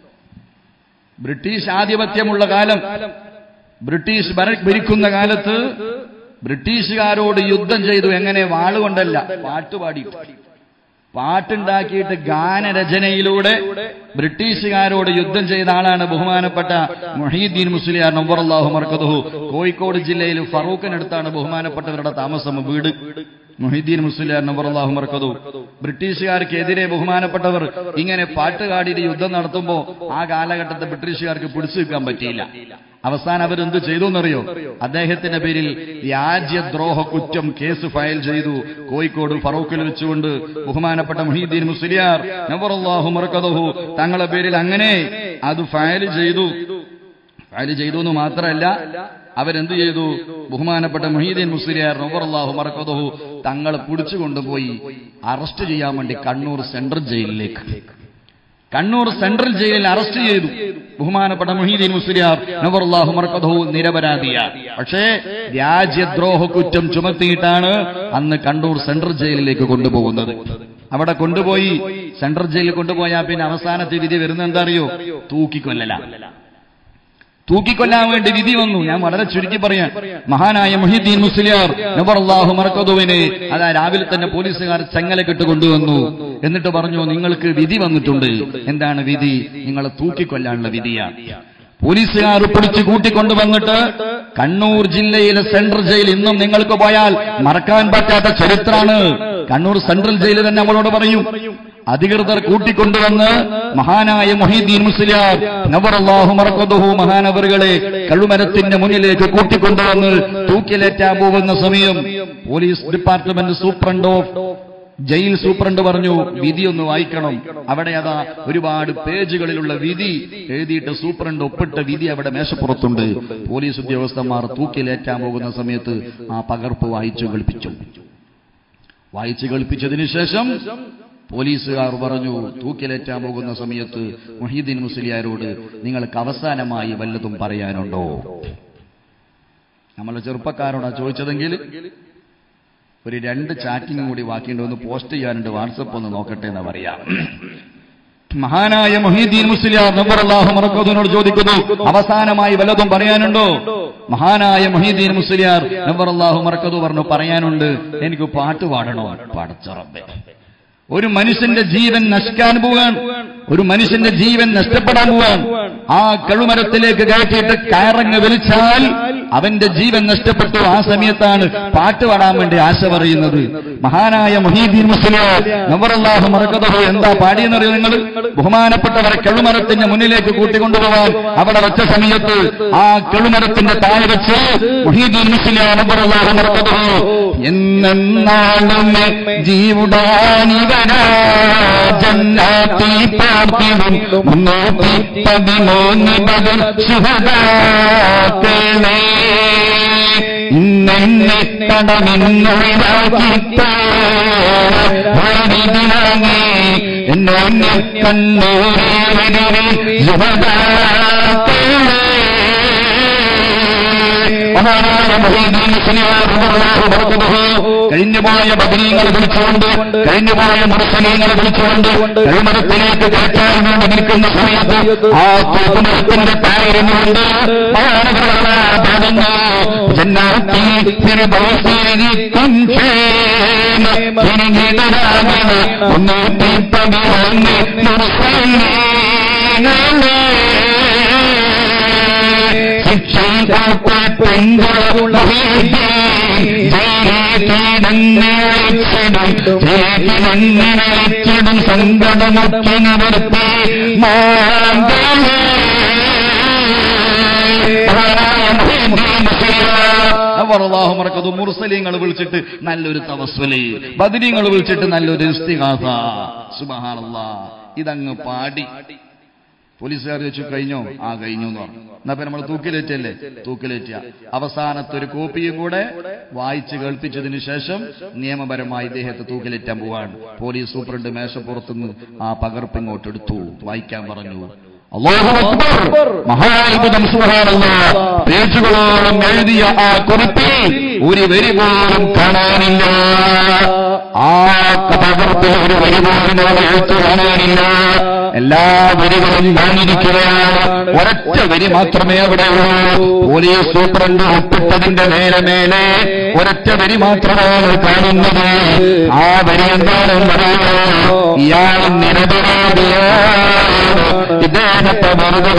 ബ്രിട്ടീഷ് ആധിപത്യമുള്ള കാലം ബ്രിട്ടീഷ് ഭര- ഭരിക്കുന്ന കാലത്ത് ബ്രിട്ടീഷുകാരോട് യുദ്ധം ചെയ്തു എങ്ങനെ വാളുകൊണ്ടല്ല പാട്ടുപാടി പാട്ടുണ്ടാക്കിയിട്ട് ഗാനരചനയിലൂടെ ബ്രിട്ടീഷുകാരോട് യുദ്ധം ചെയ്ത ആളാണ് ബഹുമാനപ്പെട്ട മൊഹീദ്ദീൻ മുസ്ലിയാർ നമ്പറല്ലാഹു മർക്കതുഹു കോഴിക്കോട് ജില്ലയിൽ ഫറൂഖിനടുത്താണ് ബഹുമാനപ്പെട്ടവരുടെ താമസം വീട് മൊഹീദ്ദീൻ മുസ്ലിയാർ നമ്പറല്ലാഹു മർക്കതു ബ്രിട്ടീഷുകാർക്കെതിരെ ബഹുമാനപ്പെട്ടവർ ഇങ്ങനെ പാട്ടുകാടിയിട്ട് യുദ്ധം നടത്തുമ്പോൾ ആ കാലഘട്ടത്തെ ബ്രിട്ടീഷുകാർക്ക് പിടിച്ചു നിൽക്കാൻ പറ്റിയില്ല അവസാനം അവരെന്ത് ചെയ്തു എന്നറിയോ അദ്ദേഹത്തിന്റെ പേരിൽ രാജ്യദ്രോഹ കുറ്റം കേസ് ഫയൽ ചെയ്തു കോഴിക്കോട് ഫറൂഖിൽ വെച്ചുകൊണ്ട് ബഹുമാനപ്പെട്ട മുഹീദ്ദീൻ മുസ്ലിയാർ നവറല്ലാഹു മർക്കദഹു തങ്ങളുടെ പേരിൽ അങ്ങനെ അത് ഫയൽ ചെയ്തു ഫയൽ ചെയ്തു എന്ന് മാത്രമല്ല അവരെന്ത് ചെയ്തു ബഹുമാനപ്പെട്ട മുഹീദ്ദീൻ മുസ്ലിയാർ നവറല്ലാഹു മർക്കദഹു തങ്ങളെ പിടിച്ചു കൊണ്ടുപോയി അറസ്റ്റ് ചെയ്യാൻ വേണ്ടി കണ്ണൂർ സെൻട്രൽ ജയിലിലേക്ക് കണ്ണൂർ സെൻട്രൽ ജയിലിൽ അറസ്റ്റ് ചെയ്തു ബഹുമാനപ്പെട്ട മുഹീദ്ദീൻ മുസ്ലിയാർ നവറുല്ലാഹു മർക്കദഹു നിരപരാധിയ പക്ഷേ രാജ്യദ്രോഹ കുറ്റം ചുമത്തിയിട്ടാണ് അന്ന് കണ്ണൂർ സെൻട്രൽ ജയിലിലേക്ക് കൊണ്ടുപോകുന്നത് അവിടെ കൊണ്ടുപോയി സെൻട്രൽ ജയിലിൽ കൊണ്ടുപോയാൽ പിന്നെ അവസാനത്തെ വിധി വരുന്ന എന്താ അറിയോ തൂക്കിക്കൊല്ലല തൂക്കിക്കൊല്ലാൻ വേണ്ടി വിധി വന്നു ഞാൻ വളരെ ചുരുക്കി പറയാം മഹാനായ മുഹിദ്ദീൻ മുസ്ലിയാർ നബറല്ലാഹു മർക്കതുവിനെ അതാ രാവിലെ തന്നെ പോലീസുകാർ ചെങ്ങലക്കിട്ട് കൊണ്ടുവന്നു എന്നിട്ട് പറഞ്ഞു നിങ്ങൾക്ക് വിധി വന്നിട്ടുണ്ട് എന്താണ് വിധി നിങ്ങളെ തൂക്കിക്കൊല്ലാനുള്ള വിധിയാണ് പോലീസുകാർ പിടിച്ച് കൂട്ടിക്കൊണ്ടുവന്നിട്ട് കണ്ണൂർ ജില്ലയിലെ സെൻട്രൽ ജയിൽ ഇന്നും നിങ്ങൾക്ക് പോയാൽ മറക്കാൻ പറ്റാത്ത ചരിത്രമാണ് കണ്ണൂർ സെൻട്രൽ ജയിൽ തന്നെ നമ്മളോട് പറയും അധികൃതർ കൂട്ടിക്കൊണ്ടുവന്ന് മഹാനായ മൊഹീദ്ദീൻ മുസ്ലിയാർ നവറല്ലാഹു മറക്കതുഹു മഹാനവറുകളെ കള്ളുമരത്തിന്റെ മുന്നിലേക്ക് കൂട്ടിക്കൊണ്ടുവന്ന് തൂക്കിലേറ്റാൻ പോകുന്ന സമയം police department superintendent of jail superintendent പറഞ്ഞു വിധി ഒന്ന് വായിക്കണം അവിടെ അതാ ഒരുപാട് പേജുകളിലുള്ള വിധി എഴുതിയിട്ട് സൂപ്രണ്ട് ഒപ്പിട്ട വിധി അവിടെ മേശപ്പുറത്തുണ്ട് പോലീസ് ഉദ്യോഗസ്ഥന്മാർ തൂക്കിലേറ്റാൻ പോകുന്ന സമയത്ത് ആ പകർപ്പ് വായിച്ചു കേൾപ്പിച്ചു വായിച്ചു കേൾപ്പിച്ചതിന് ശേഷം പോലീസുകാർ പറഞ്ഞു തൂക്കിലേറ്റാൻ പോകുന്ന സമയത്ത് മൊഹീദ്ദീൻ മുസ്ലിയാരോട് നിങ്ങൾക്ക് അവസാനമായി വല്ലതും പറയാനുണ്ടോ നമ്മളെ ചെറുപ്പക്കാരോടാ ചോദിച്ചതെങ്കിൽ ഒരു രണ്ട് ചാറ്റിംഗ് കൂടി ബാക്കിയുണ്ട് ഒന്ന് പോസ്റ്റ് ചെയ്യാനുണ്ട് വാട്സപ്പ് ഒന്ന് നോക്കട്ടെ എന്ന് പറയാം മഹാനായ മൊഹീദ്ദീൻ മുസ്ലിയാർ നബറല്ലാഹു മറക്കോദിനോട് ചോദിക്കുന്നു അവസാനമായി വല്ലതും പറയാനുണ്ടോ മഹാനായ മൊഹീദ്ദീൻ മുസ്ലിയാർ നബറല്ലാഹു മറക്കതു പറഞ്ഞു പറയാനുണ്ട് എനിക്ക് പാട്ട് പാടണോ പടച്ചറബേ ഒരു മനുഷ്യന്റെ ജീവൻ നശിക്കാൻ പോവാൻ ഒരു മനുഷ്യന്റെ ജീവൻ നഷ്ടപ്പെടാൻ പോവാൻ ആ കഴുമരത്തിലേക്ക് കയറ്റിയിട്ട് കയറങ്ങ് വലിച്ചാൽ അവന്റെ ജീവൻ നഷ്ടപ്പെട്ടു ആ സമയത്താണ് പാട്ട് പാടാൻ വേണ്ടി ആശ പറയുന്നത് മഹാനായ മൊഹീദ്ദീൻ മുസ്ലിയാർ നവറല്ലാഹു മറക്കതഹോ എന്താ പാടിയെന്നറിയോ നിങ്ങൾ ബഹുമാനപ്പെട്ടവരെ കഴുമരത്തിന്റെ മുന്നിലേക്ക് കൂട്ടിക്കൊണ്ടുപോകാൻ അവിടെ വെച്ച സമയത്ത് ആ കഴുമരത്തിന്റെ താഴെ വെച്ച് മൊഹീദ്ദീൻ മുസ്ലിയാർ നവറല്ലാഹു മറക്കതഹോ എന്നെന്നാളും ജീവുടാനിവനാ ജന്നാത്തി പാർത്തിടും മുന്നൂറ്റി പതിമൂന്ന് ബദൽ ശുഹദാക്കളേ ഇന്നെന്നെ കടമെന്നൊഴിവാക്കി എന്നെ കണ്ണൂരിൽ കഴിഞ്ഞുപോയ ബദരീങ്ങൾ വിളിച്ചുകൊണ്ട് കഴിഞ്ഞുപോയ മുറസലീങ്ങൾ വിളിച്ചുകൊണ്ട് കഴിമരത്തിലേക്ക് കയറ്റാൻ വേണ്ടി നിൽക്കുന്ന സമയത്ത് ആ തൂക്കുമരത്തിന്റെ താരനുണ്ട് ജന്നാത്തി ഒന്നൂറ്റി പതിനൊന്ന് ശിക്ഷണം സങ്കടമൊക്കെ നിവർത്തി അള്ളാഹു മറക്കതു മുർസലിങ്ങൾ വിളിച്ചിട്ട് നല്ലൊരു തവസ്വലി ബദരീങ്ങൾ വിളിച്ചിട്ട് നല്ലൊരു ഇസ്തിഹാസ സുബഹാനല്ലാ ഇതങ്ങ് പാടി പോലീസുകാർ വെച്ചു കഴിഞ്ഞോ ആ കഴിഞ്ഞു എന്ന് പറഞ്ഞു എന്നാ നമ്മൾ തൂക്കിലേറ്റല്ലേ തൂക്കിലേറ്റ അവസാനത്തെ ഒരു കോപ്പിയും കൂടെ വായിച്ച് കേൾപ്പിച്ചതിന് ശേഷം നിയമപരമായി ഇദ്ദേഹത്തെ തൂക്കിലേറ്റാൻ പോവാണ് പോലീസ് സൂപ്രണ്ട് മേശപ്പുറത്തുനിന്ന് ആ പകർപ്പ് ഇങ്ങോട്ട് എടുത്തു വായിക്കാൻ പറഞ്ഞു അല്ലാഹു അക്ബർ മഹാത്ഭുതം സുബ്ഹാനല്ലാഹ് പേജുകളോളം എഴുതിയ ആ കുറിപ്പിൽ ഒരു വരി പോലും കാണാനില്ല ആ പകർപ്പിൽ ഒരു വരി പോലും അവിടെ എഴുത്ത് കാണാനില്ല എല്ലാ വരികളും ഞാനിരിക്കുകയാണ് ഒരൊറ്റ വരി മാത്രമേ അവിടെ ഉള്ളൂ പോലീസ് സൂപ്രണ്ട് ഒപ്പിട്ടതിന്റെ മേലെ മേലെ ഒരൊറ്റ വരി മാത്രമാണ് കാണുന്നത് ആ വരി എന്താണെന്നറിയോ ഇയാൾ നിരപരാധിയാണ് ഇദ്ദേഹത്തെ വെറുതെ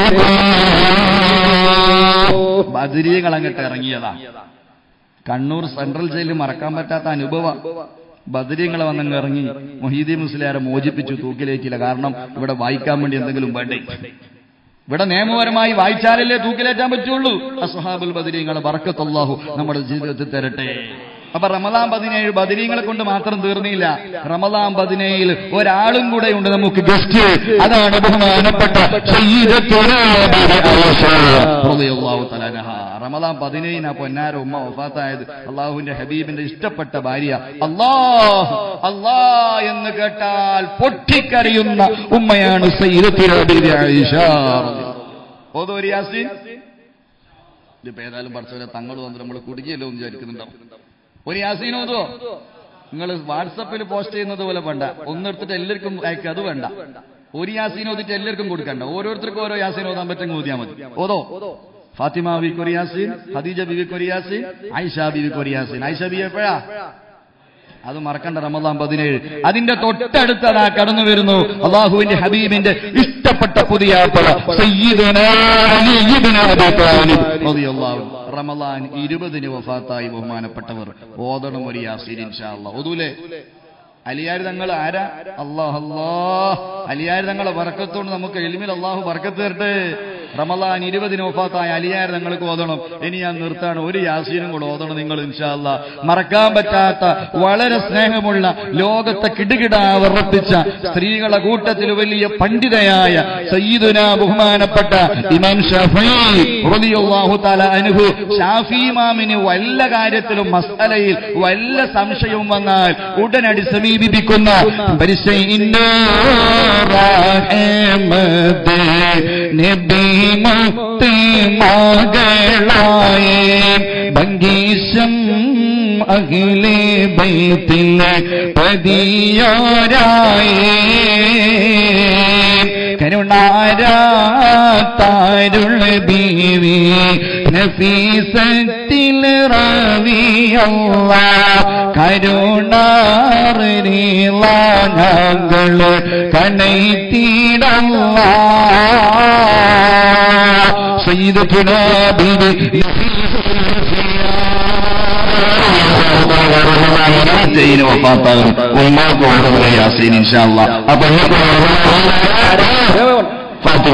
ബദരീകൾ അങ്ങോട്ട് ഇറങ്ങിയതാ കണ്ണൂർ സെൻട്രൽ ജയിലിൽ മറക്കാൻ പറ്റാത്ത അനുഭവം ബദരീങ്ങൾ വന്നങ്ങ് ഇറങ്ങി മൊഹീദി മുസ്ലിയാരെ മോചിപ്പിച്ചു തൂക്കിലേറ്റില്ല കാരണം ഇവിടെ വായിക്കാൻ വേണ്ടി എന്തെങ്കിലും വേണ്ടേ ഇവിടെ നിയമപരമായി വായിച്ചാലല്ലേ തൂക്കിലേറ്റാൻ പറ്റുള്ളൂ അസ്ഹാബുൽ ബദരീങ്ങളെ ബറക്കത്തല്ലാഹു നമ്മുടെ ജീവിതത്തിൽ തരട്ടെ അപ്പൊ റമദാൻ പതിനേഴ് ബദരീങ്ങളെ കൊണ്ട് മാത്രം തീർന്നില്ല റമദാൻ പതിനേഴിൽ ഒരാളും കൂടെ ഉണ്ട് നമുക്ക് ഗസ്റ്റ് അതാണ് ബഹുമാനപ്പെട്ട റമദാൻ പതിനേഴിനാ പൊന്നാര ഉമ്മ വഫാത്തായത് അള്ളാഹുവിന്റെ ഹബീബിന്റെ ഇഷ്ടപ്പെട്ട ഭാര്യ അള്ളാഹ് അള്ളാ എന്ന് കേട്ടാൽ പൊട്ടിക്കരയുന്ന ഉമ്മയാണ് ഓതോ യാസീൻ ഇതിപ്പോ ഏതായാലും പഠിച്ചവരെ തങ്ങൾ വന്ന് നമ്മൾ കുടുങ്ങിയല്ലോ എന്ന് വിചാരിക്കുന്നുണ്ടാവും ഒരു യാസീൻ ഓതുവോ നിങ്ങൾ വാട്സപ്പിൽ പോസ്റ്റ് ചെയ്യുന്നത് പോലെ വേണ്ട ഒന്നെടുത്തിട്ട് എല്ലാവർക്കും അയക്കുക അത് വേണ്ട ഒരു യാസീൻ ഓതിട്ട് എല്ലാവർക്കും കൊടുക്കണ്ട ഓരോരുത്തർക്കും ഓരോ യാസീൻ ഓതാൻ പറ്റുമെങ്കിൽ ഓതിയാൽ മതി ഓതോ ഫാത്തിമ ബി കൊറിയാസീൻ ഖദീജ ബിബി കൊറിയാസീൻ ഐഷ ബിബി കൊറിയാസീൻ ഐഷ ബി എപ്പോഴാ അത് മറക്കണ്ട റമദാൻ പതിനേഴ് അതിന്റെ തൊട്ടടുത്തതാ കടന്നു വരുന്നു അള്ളാഹുവിന്റെ ഹബീബിന്റെ ഇഷ്ടപ്പെട്ട പുതിയ റമദാൻ ഇരുപതിന് വഫാത്തായി ബഹുമാനപ്പെട്ടവർ ഓതണം ഒരു യാസീൻ ഇൻഷാ അല്ലാ ഒതൂലേ അലിയാർ തങ്ങൾ ആരാ അള്ളാഹ് അല്ലാഹ് അലിയാർ തങ്ങളെ വർക്കത്തോണ്ട് നമുക്ക് എലിമിൽ അള്ളാഹു വർക്കത്ത് തരട്ടെ റമലാൻ ഇരുപതിന് ഒഫാത്തായ അലിയാർ തങ്ങൾക്ക് ഓതണം ഇനി ഞാൻ നിർത്താണ് ഒരു യാസീനും കൂടെ ഓതണം നിങ്ങൾ ഇൻഷാല്ല മറക്കാൻ പറ്റാത്ത വളരെ സ്നേഹമുള്ള ലോകത്തെ കിടുകിട വർപ്പിച്ച സ്ത്രീകളെ കൂട്ടത്തിൽ വലിയ പണ്ഡിതയായ സയ്യിദുന ബഹുമാനപ്പെട്ട ഇമാം ഷാഫി റളിയല്ലാഹു തആല അൻഹു ഷാഫി ഇമാമിന് വല്ല കാര്യത്തിലും മസ്അലയിൽ വല്ല സംശയവും വന്നാൽ ഉടനടി സമീപിപ്പിക്കുന്ന പരിശൈഇന്നോ റഹമത്ത് നബി മുത്ത് മകളായ ഭംഗീശം അഖിലെ ബൈത്തിലെ പതിയോരായേ കരുണാരാത്താരുൾ ബീവി നഫീസത്തിൽ റവിയല്ല കരുണാറിലാങ്ങൾ കണൈത്തീടല്ല സയ്യിദത്തുന ബീവി ജയിന് വഫാത്താകും ഉമ്മാക്ക് ഓടുന്ന യാസീൻ ഇൻഷാ അല്ലാ അപ്പൊ ഫാത്തിമ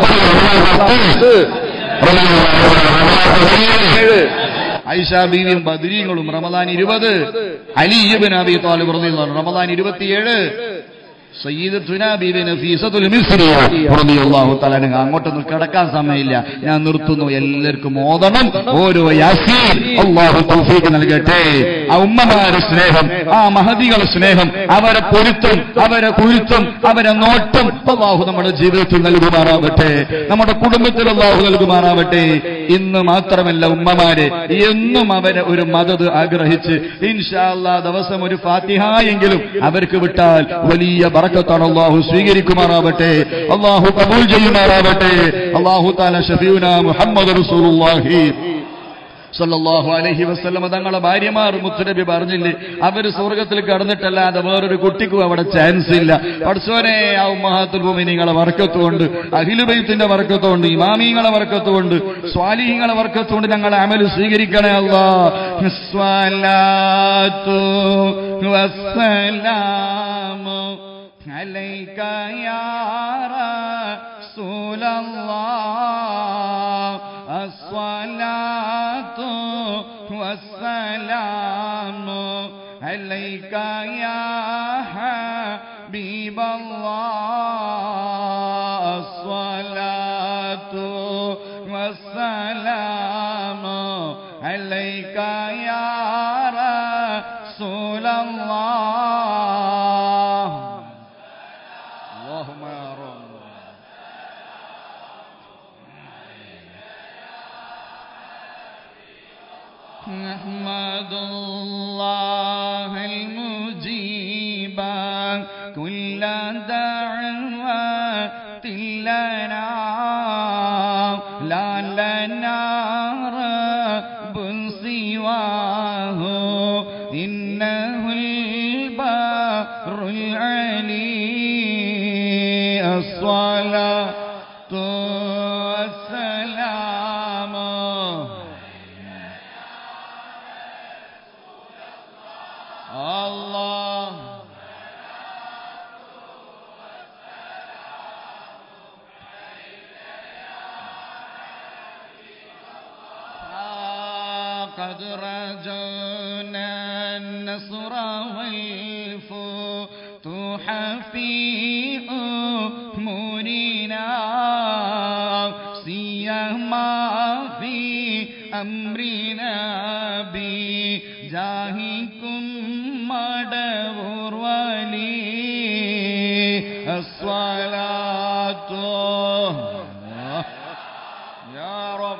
ഐഷ ബീവിയും ബദരീങ്ങളും റമദാൻ ഇരുപത് അലിബിൻ അബി താലിബ് റളിയല്ലാഹു റമദാൻ ഇരുപത്തിയേഴ് സയ്യിദത്തുന ബീവി നഫീസത്തുൽ മിസ്രിയ റളിയല്ലാഹു തആല അൻഹ അങ്ങോട്ടൊന്നും കിടക്കാൻ സമയമില്ല ഞാൻ നിർത്തുന്നു എല്ലാവർക്കും ഓതണം ഓരോ യാസീൻ അല്ലാഹു തൗഫീഖ് നൽകട്ടെ ആ ഉമ്മമാരുടെ സ്നേഹം ആ മഹദികളുടെ സ്നേഹം അവരെ പൊരുത്തം അവരെ കുരുത്തം അവരെ നോട്ടം അള്ളാഹു നമ്മുടെ ജീവിതത്തിൽ നൽകുമാറാവട്ടെ നമ്മുടെ കുടുംബത്തിൽ അള്ളാഹു നൽകുമാറാവട്ടെ ഇന്ന് മാത്രമല്ല ഉമ്മമാരെ എന്നും അവരെ ഒരു മദത് ആഗ്രഹിച്ച് ഇൻഷാല്ലാ ദിവസം ഒരു ഫാത്തിഹ എങ്കിലും അവർക്ക് വിട്ടാൽ വലിയ ബറക്കത്താണ് അള്ളാഹു സ്വീകരിക്കുമാറാവട്ടെ അള്ളാഹു കബൂൽ ചെയ്യുമാറാവട്ടെ അള്ളാഹു താല ഷഫീന മുഹമ്മദ് റസൂലുള്ളാഹി സല്ലല്ലാഹു അലൈഹി വസല്ലമ തങ്ങളെ ഭാര്യമാർ മുത്തുനബി പറഞ്ഞില്ലേ അവര് സ്വർഗത്തിൽ കടന്നിട്ടല്ലാതെ വേറൊരു കുട്ടിക്കും അവിടെ ചാൻസ് ഇല്ല പഠിച്ചോനെ ആ ഉമ്മഹാത്തുൽ ഭൂമിനിങ്ങളെ വർക്കത്തുകൊണ്ട് അഖിലുബൈത്തിന്റെ വർക്കത്തുകൊണ്ട് ഇമാമീങ്ങളെ വർക്കത്തുകൊണ്ട് സ്വാലിഹിങ്ങളെ വർക്കത്തുകൊണ്ട് ഞങ്ങളെ അമല് സ്വീകരിക്കണേ അല്ലാ സ്വലാത്തു വസ്സലാമു عليك يا رسول الله الصلاة والسلام عليك يا حبيب الله الصلاة والسلام عليك يا رسول الله اللهم يا رب نحمد الله المجيب كل دعوة لنا لا لنا رب سواه إنه البر العلي الصلاة والسلام الله قد رجونا النصر والفتوح في أمورنا سيما في أمرنا بجاهكم مدور ولي الصلاة يا رب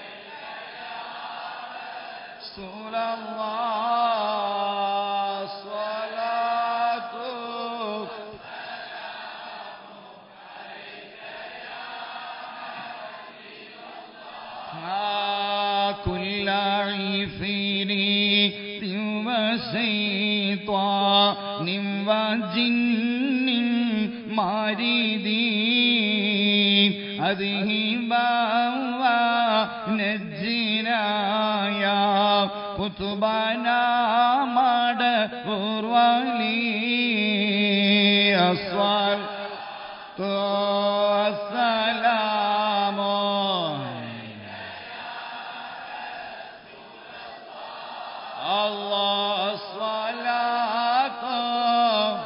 رسول الله صلاة كل عفريت وشيطان وجن ماردين أذهبا ونجنا يا قطبنا مدور ولي الصلاة والسلام الله الصلاة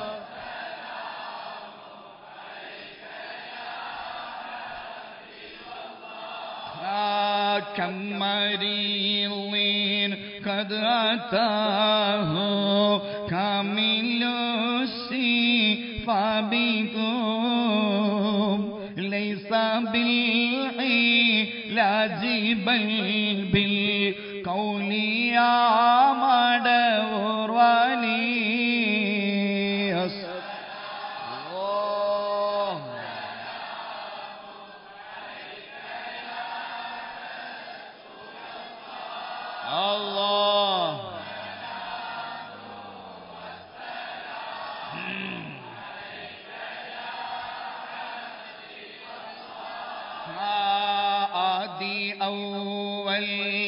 كم مريض قد أتاه كامل الشفاء بكم ليس بالعلاج بل بالقول يا مدور ولي الله الله ആദി ഔവൽ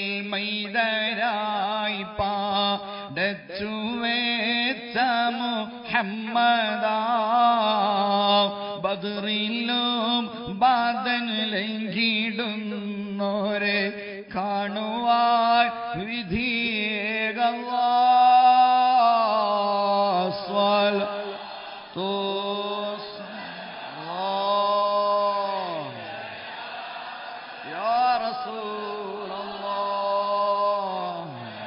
മൈതരായി പാടച്ചു വേച്ച മുഹമ്മദാ ബദറിലും ബാദൻ ലംഘിടുന്നോരെ കാണുവാൻ വിധിയേകവാ സ്വൽ തോസ് يا رسول الله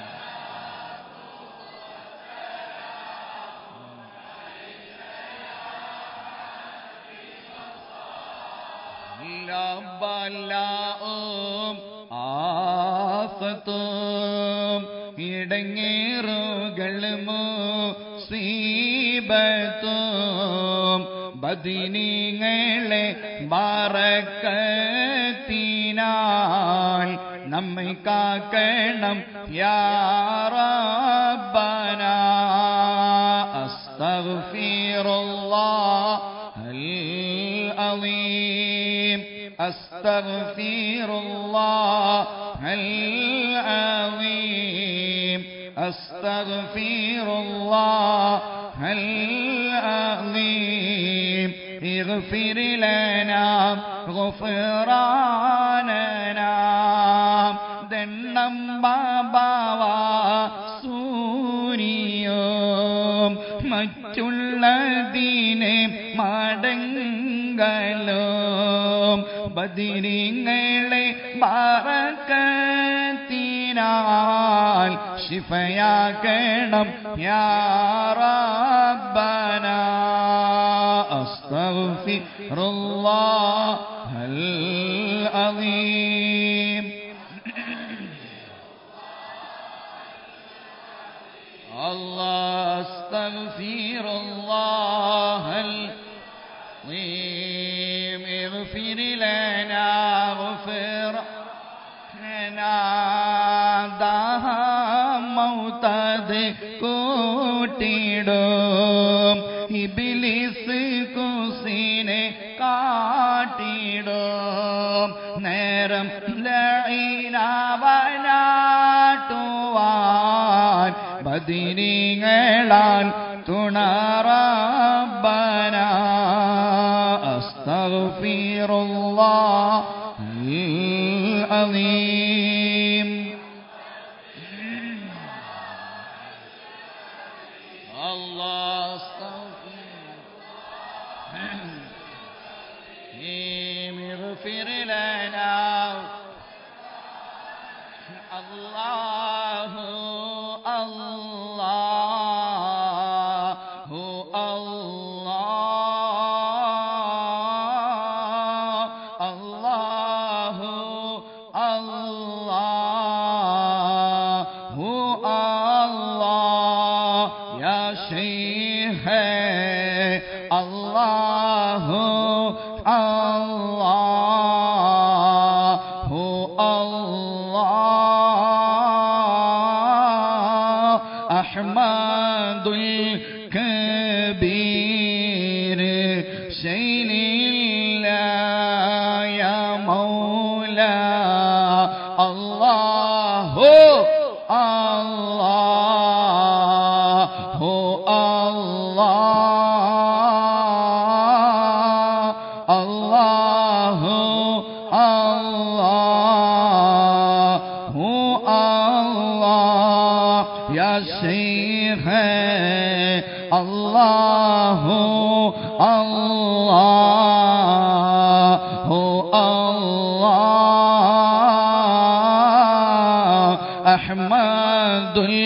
ബലാവും ആഫത്തും ഇടങ്ങേറുകളും സീബത്തും ബദിനിങ്ങളെ ബറക്കത്തിനാൽ നമ്മെ കാക്കണം യാറബന അസ്തഗ്ഫിറുല്ലാഹ് العظيم أستغفر الله العظيم أستغفر الله العظيم اغفر لنا غفراننا ദണ്ണം ബാബാവ സൂരിയും മറ്റുള്ളതിനെ മടങ്ങലും ബദിരിങ്ങളെ പറക്കത്തിനാൽ ശിഫയാക്കണം യാറബന അസ്തഗ്ഫിറുല്ലാഹൽ അലീം الله استغفر الله العظيم اغفر لنا اغفر لنا ദാഹം മൗത്തത് കൂട്ടിടും ഇബിലിസ് കുസിനെ കാട്ടിടും നേരം ലൈനവനാട്ടുവാൻ ബദിനിങ്ങളാൽ തുണറബന അസ്തഗ്ഫിറുല്ലാഹ് العظيم الله استغفر اغفر لنا الله الله الله الله الله الله يا شيخ الله الله الله أحمد الكبير شين الله يا مولا الله الله അല്ലാഹു അല്ലാഹു അല്ലാഹ് അഹ്മദുൽ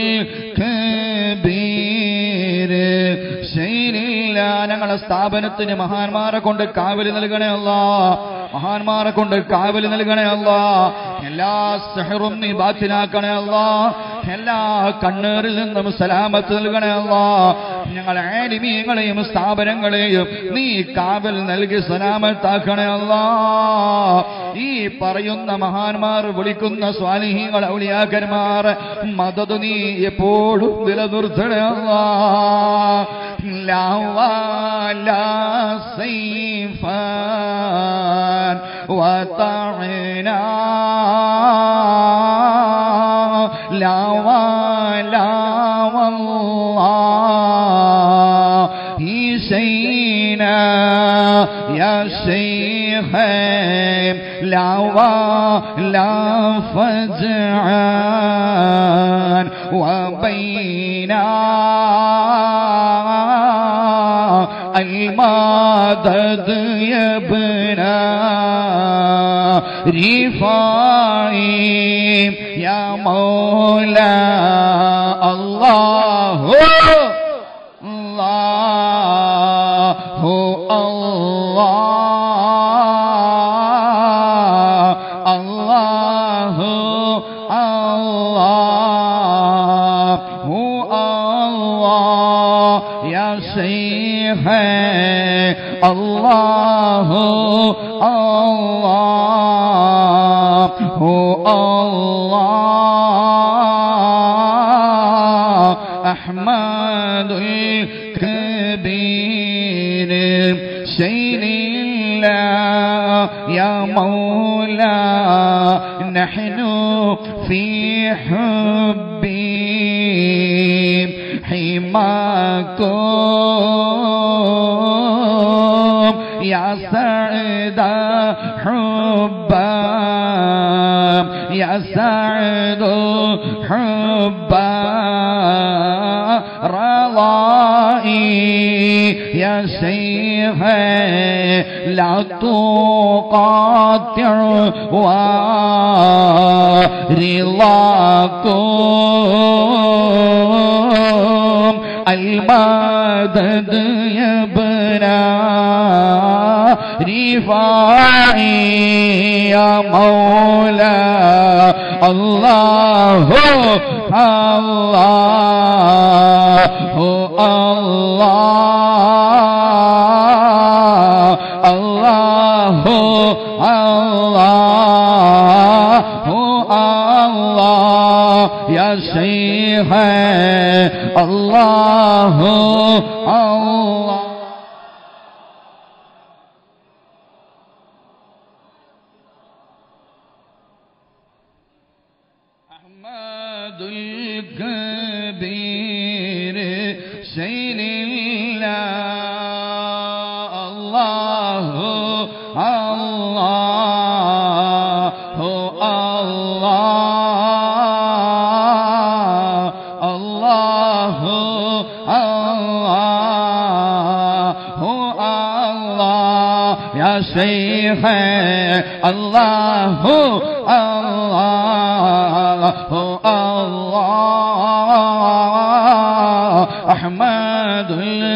കബീർ ശൈലില്ല ഞങ്ങളെ സ്ഥാപനത്തിന് മഹാന്മാരെ കൊണ്ട് കാവല് നൽകണേ അല്ല മഹാന്മാരെ കൊണ്ട് കാവല് നൽകണേ അല്ല എല്ലാ സഹറും നീ ബാത്തിനാക്കണേ അല്ല എല്ലാ കണ്ണേറിൽ നിന്നും സലാമത്ത് നൽകണേ അല്ല ഞങ്ങളെ ആലിമീങ്ങളെയും സ്ഥാപനങ്ങളെയും നീ കാവൽ നൽകി സലാമത്താക്കണേ അല്ല ഈ പറയുന്ന മഹാന്മാർ വിളിക്കുന്ന സ്വാലിഹീങ്ങൾ ഔലിയാക്കന്മാർ മദത് നീ എപ്പോഴും നിലനിർത്തണേ അല്ല لا ولا سيفا وطعنا لا ولا والله شينا يا شيخ لا ولا فجعان وبينا المدد يبنى رفاعي يا مولا الله الله الله الله الله الله يا شيخ الله الله الله أحمد الكبير شين الله يا مولا نحن في حبي حماكم يا سعد حبا يا سعد حبا رضائي يا شيخ لا تقاطع ورضاكم المدد يبنى رفاعي يا مولا الله الله الله الله الله الله يا شيخ الله الله أحمد الكبير سين الله الله الله الله الله الله الله يا شيخ الله الله الله أحمد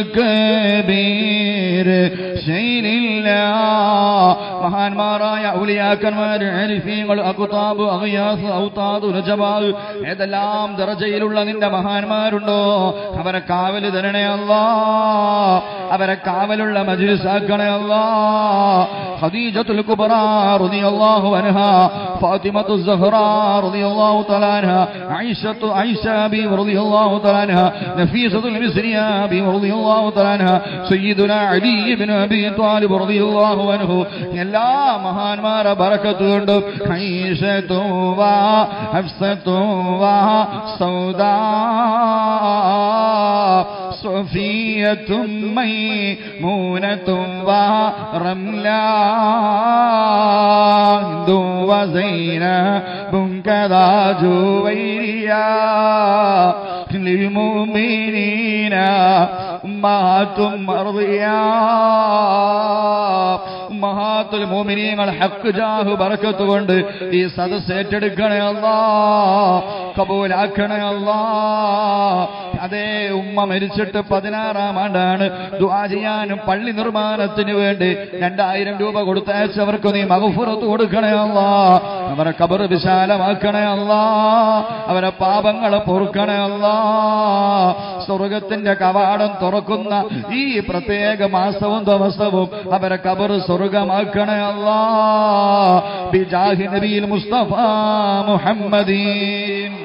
الكبير شين الله മഹാന്മാരായ ഔലിയാക്കന്മാര് ആരിഫീങ്ങൾ അകുതാബ് അഗിയാസ് ഔതാദ് റുജബാദ് ഏതെല്ലാം ദറജയിലുള്ള നിന്റെ മഹാന്മാരുണ്ടോ അവരെ കാവല് തരണേ അല്ലാ അവരെ കാവലുള്ള മജ്ലിസാക്കണേ അല്ലാ ഖദീജത്തുൽ കുബ്ര റളിയല്ലാഹു അൻഹ ഫാത്തിമത്തു സഹ്റ റളിയല്ലാഹു തആല അൻഹ ആയിഷത്തു ആയിഷ ബി റളിയല്ലാഹു തആല അൻഹ നഫീസത്തുൽ മിസ്രിയ ബി റളിയല്ലാഹു തആല അൻഹ സയ്യിദുനാ അലി ഇബ്നു അബി ത്വാലിബ് റളിയല്ലാഹു അൻഹു എല്ലാ മഹാന്മാരെ ബറക്കത്ത് കൊണ്ട് ഐഷത്തു വാ ഹഫ്സത്തു വാ സൗദാ صفية ميمونة ورملا هند وزينب كذا جويريا للمؤمنين أمهات أرضياء ഉമ്മഹാത്തുൽ മോമിനിയങ്ങൾ ഹക്ക് ജാഹ് ബറക്കത്ത് കൊണ്ട് ഈ സദസ് ഏറ്റെടുക്കണേ അല്ലാ കബൂലാക്കണേ അല്ലാ അതേ ഉമ്മ മരിച്ചിട്ട് പതിനാറാം ആണ്ടാണ് ദുആ ചെയ്യാനും പള്ളി നിർമ്മാണത്തിന് വേണ്ടി രണ്ടായിരം രൂപ കൊടുത്തയച്ചവർക്ക് നീ മകഫുറത്ത് കൊടുക്കണേ അല്ലാ അവരെ കബർ വിശാലമാക്കണേ അല്ലാ അവരെ പാപങ്ങളെ പൊറുക്കണേ അല്ലാ സ്വർഗത്തിന്റെ കവാടം തുറക്കുന്ന ഈ പ്രത്യേക മാസവും ദിവസവും അവരെ കബർ സ്വർഗമാക്കണേ അല്ലാ ബിജാഹി നബിയിൽ മുസ്തഫ മുഹമ്മദീൻ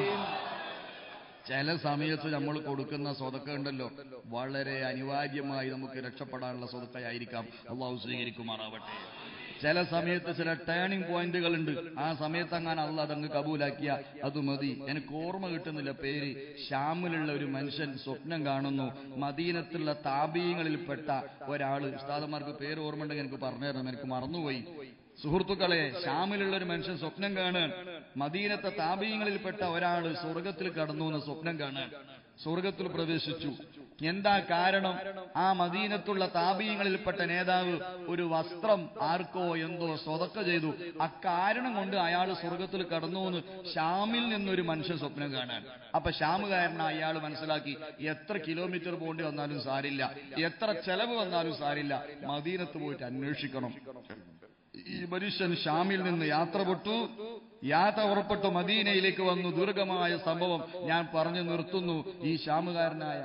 ചില സമയത്ത് നമ്മൾ കൊടുക്കുന്ന സ്വതക്ക ഉണ്ടല്ലോ വളരെ അനിവാര്യമായി നമുക്ക് രക്ഷപ്പെടാനുള്ള സ്വതക്കയായിരിക്കാം അള്ളാഹു സ്വീകരിക്കുമാറാവട്ടെ ചില സമയത്ത് ചില ടേണിംഗ് പോയിന്റുകൾ ഉണ്ട് ആ സമയത്ത് അങ്ങനെ അള്ള അതങ്ങ് കബൂലാക്കിയ അത് മതി എനിക്ക് ഓർമ്മ കിട്ടുന്നില്ല പേര് ഷാമിലുള്ള ഒരു മനുഷ്യൻ സ്വപ്നം കാണുന്നു മദീനത്തുള്ള താപീയങ്ങളിൽപ്പെട്ട ഒരാള് ഉസ്താദന്മാർക്ക് പേര് ഓർമ്മ ഉണ്ടെങ്കിൽ എനിക്ക് പറഞ്ഞു തരണം എനിക്ക് മറന്നുപോയി സുഹൃത്തുക്കളെ ഷാമിലുള്ള ഒരു മനുഷ്യൻ സ്വപ്നം കാണാൻ മദീനത്തെ താപീയങ്ങളിൽപ്പെട്ട ഒരാള് സ്വർഗത്തിൽ കടന്നു എന്ന് സ്വപ്നം കാണാൻ സ്വർഗത്തിൽ പ്രവേശിച്ചു എന്താ കാരണം ആ മദീനത്തുള്ള താപീയങ്ങളിൽപ്പെട്ട നേതാവ് ഒരു വസ്ത്രം ആർക്കോ എന്തോ സ്വതക്ക ചെയ്തു അക്കാരണം കൊണ്ട് അയാൾ സ്വർഗത്തിൽ കടന്നു എന്ന് ഷാമിൽ നിന്നൊരു മനുഷ്യൻ സ്വപ്നം കാണാൻ അപ്പൊ ഷാമുകാരനായ അയാൾ മനസ്സിലാക്കി എത്ര കിലോമീറ്റർ പോണ്ടി വന്നാലും സാരില്ല എത്ര ചെലവ് വന്നാലും സാരില്ല മദീനത്ത് പോയിട്ട് അന്വേഷിക്കണം ഈ മനുഷ്യൻ ഷാമിൽ നിന്ന് യാത്ര പൊട്ടു യാത്ര പുറപ്പെട്ടു മദീനയിലേക്ക് വന്നു ദുർഗമായ സംഭവം ഞാൻ പറഞ്ഞു നിർത്തുന്നു ഈ ഷാമുകാരനായ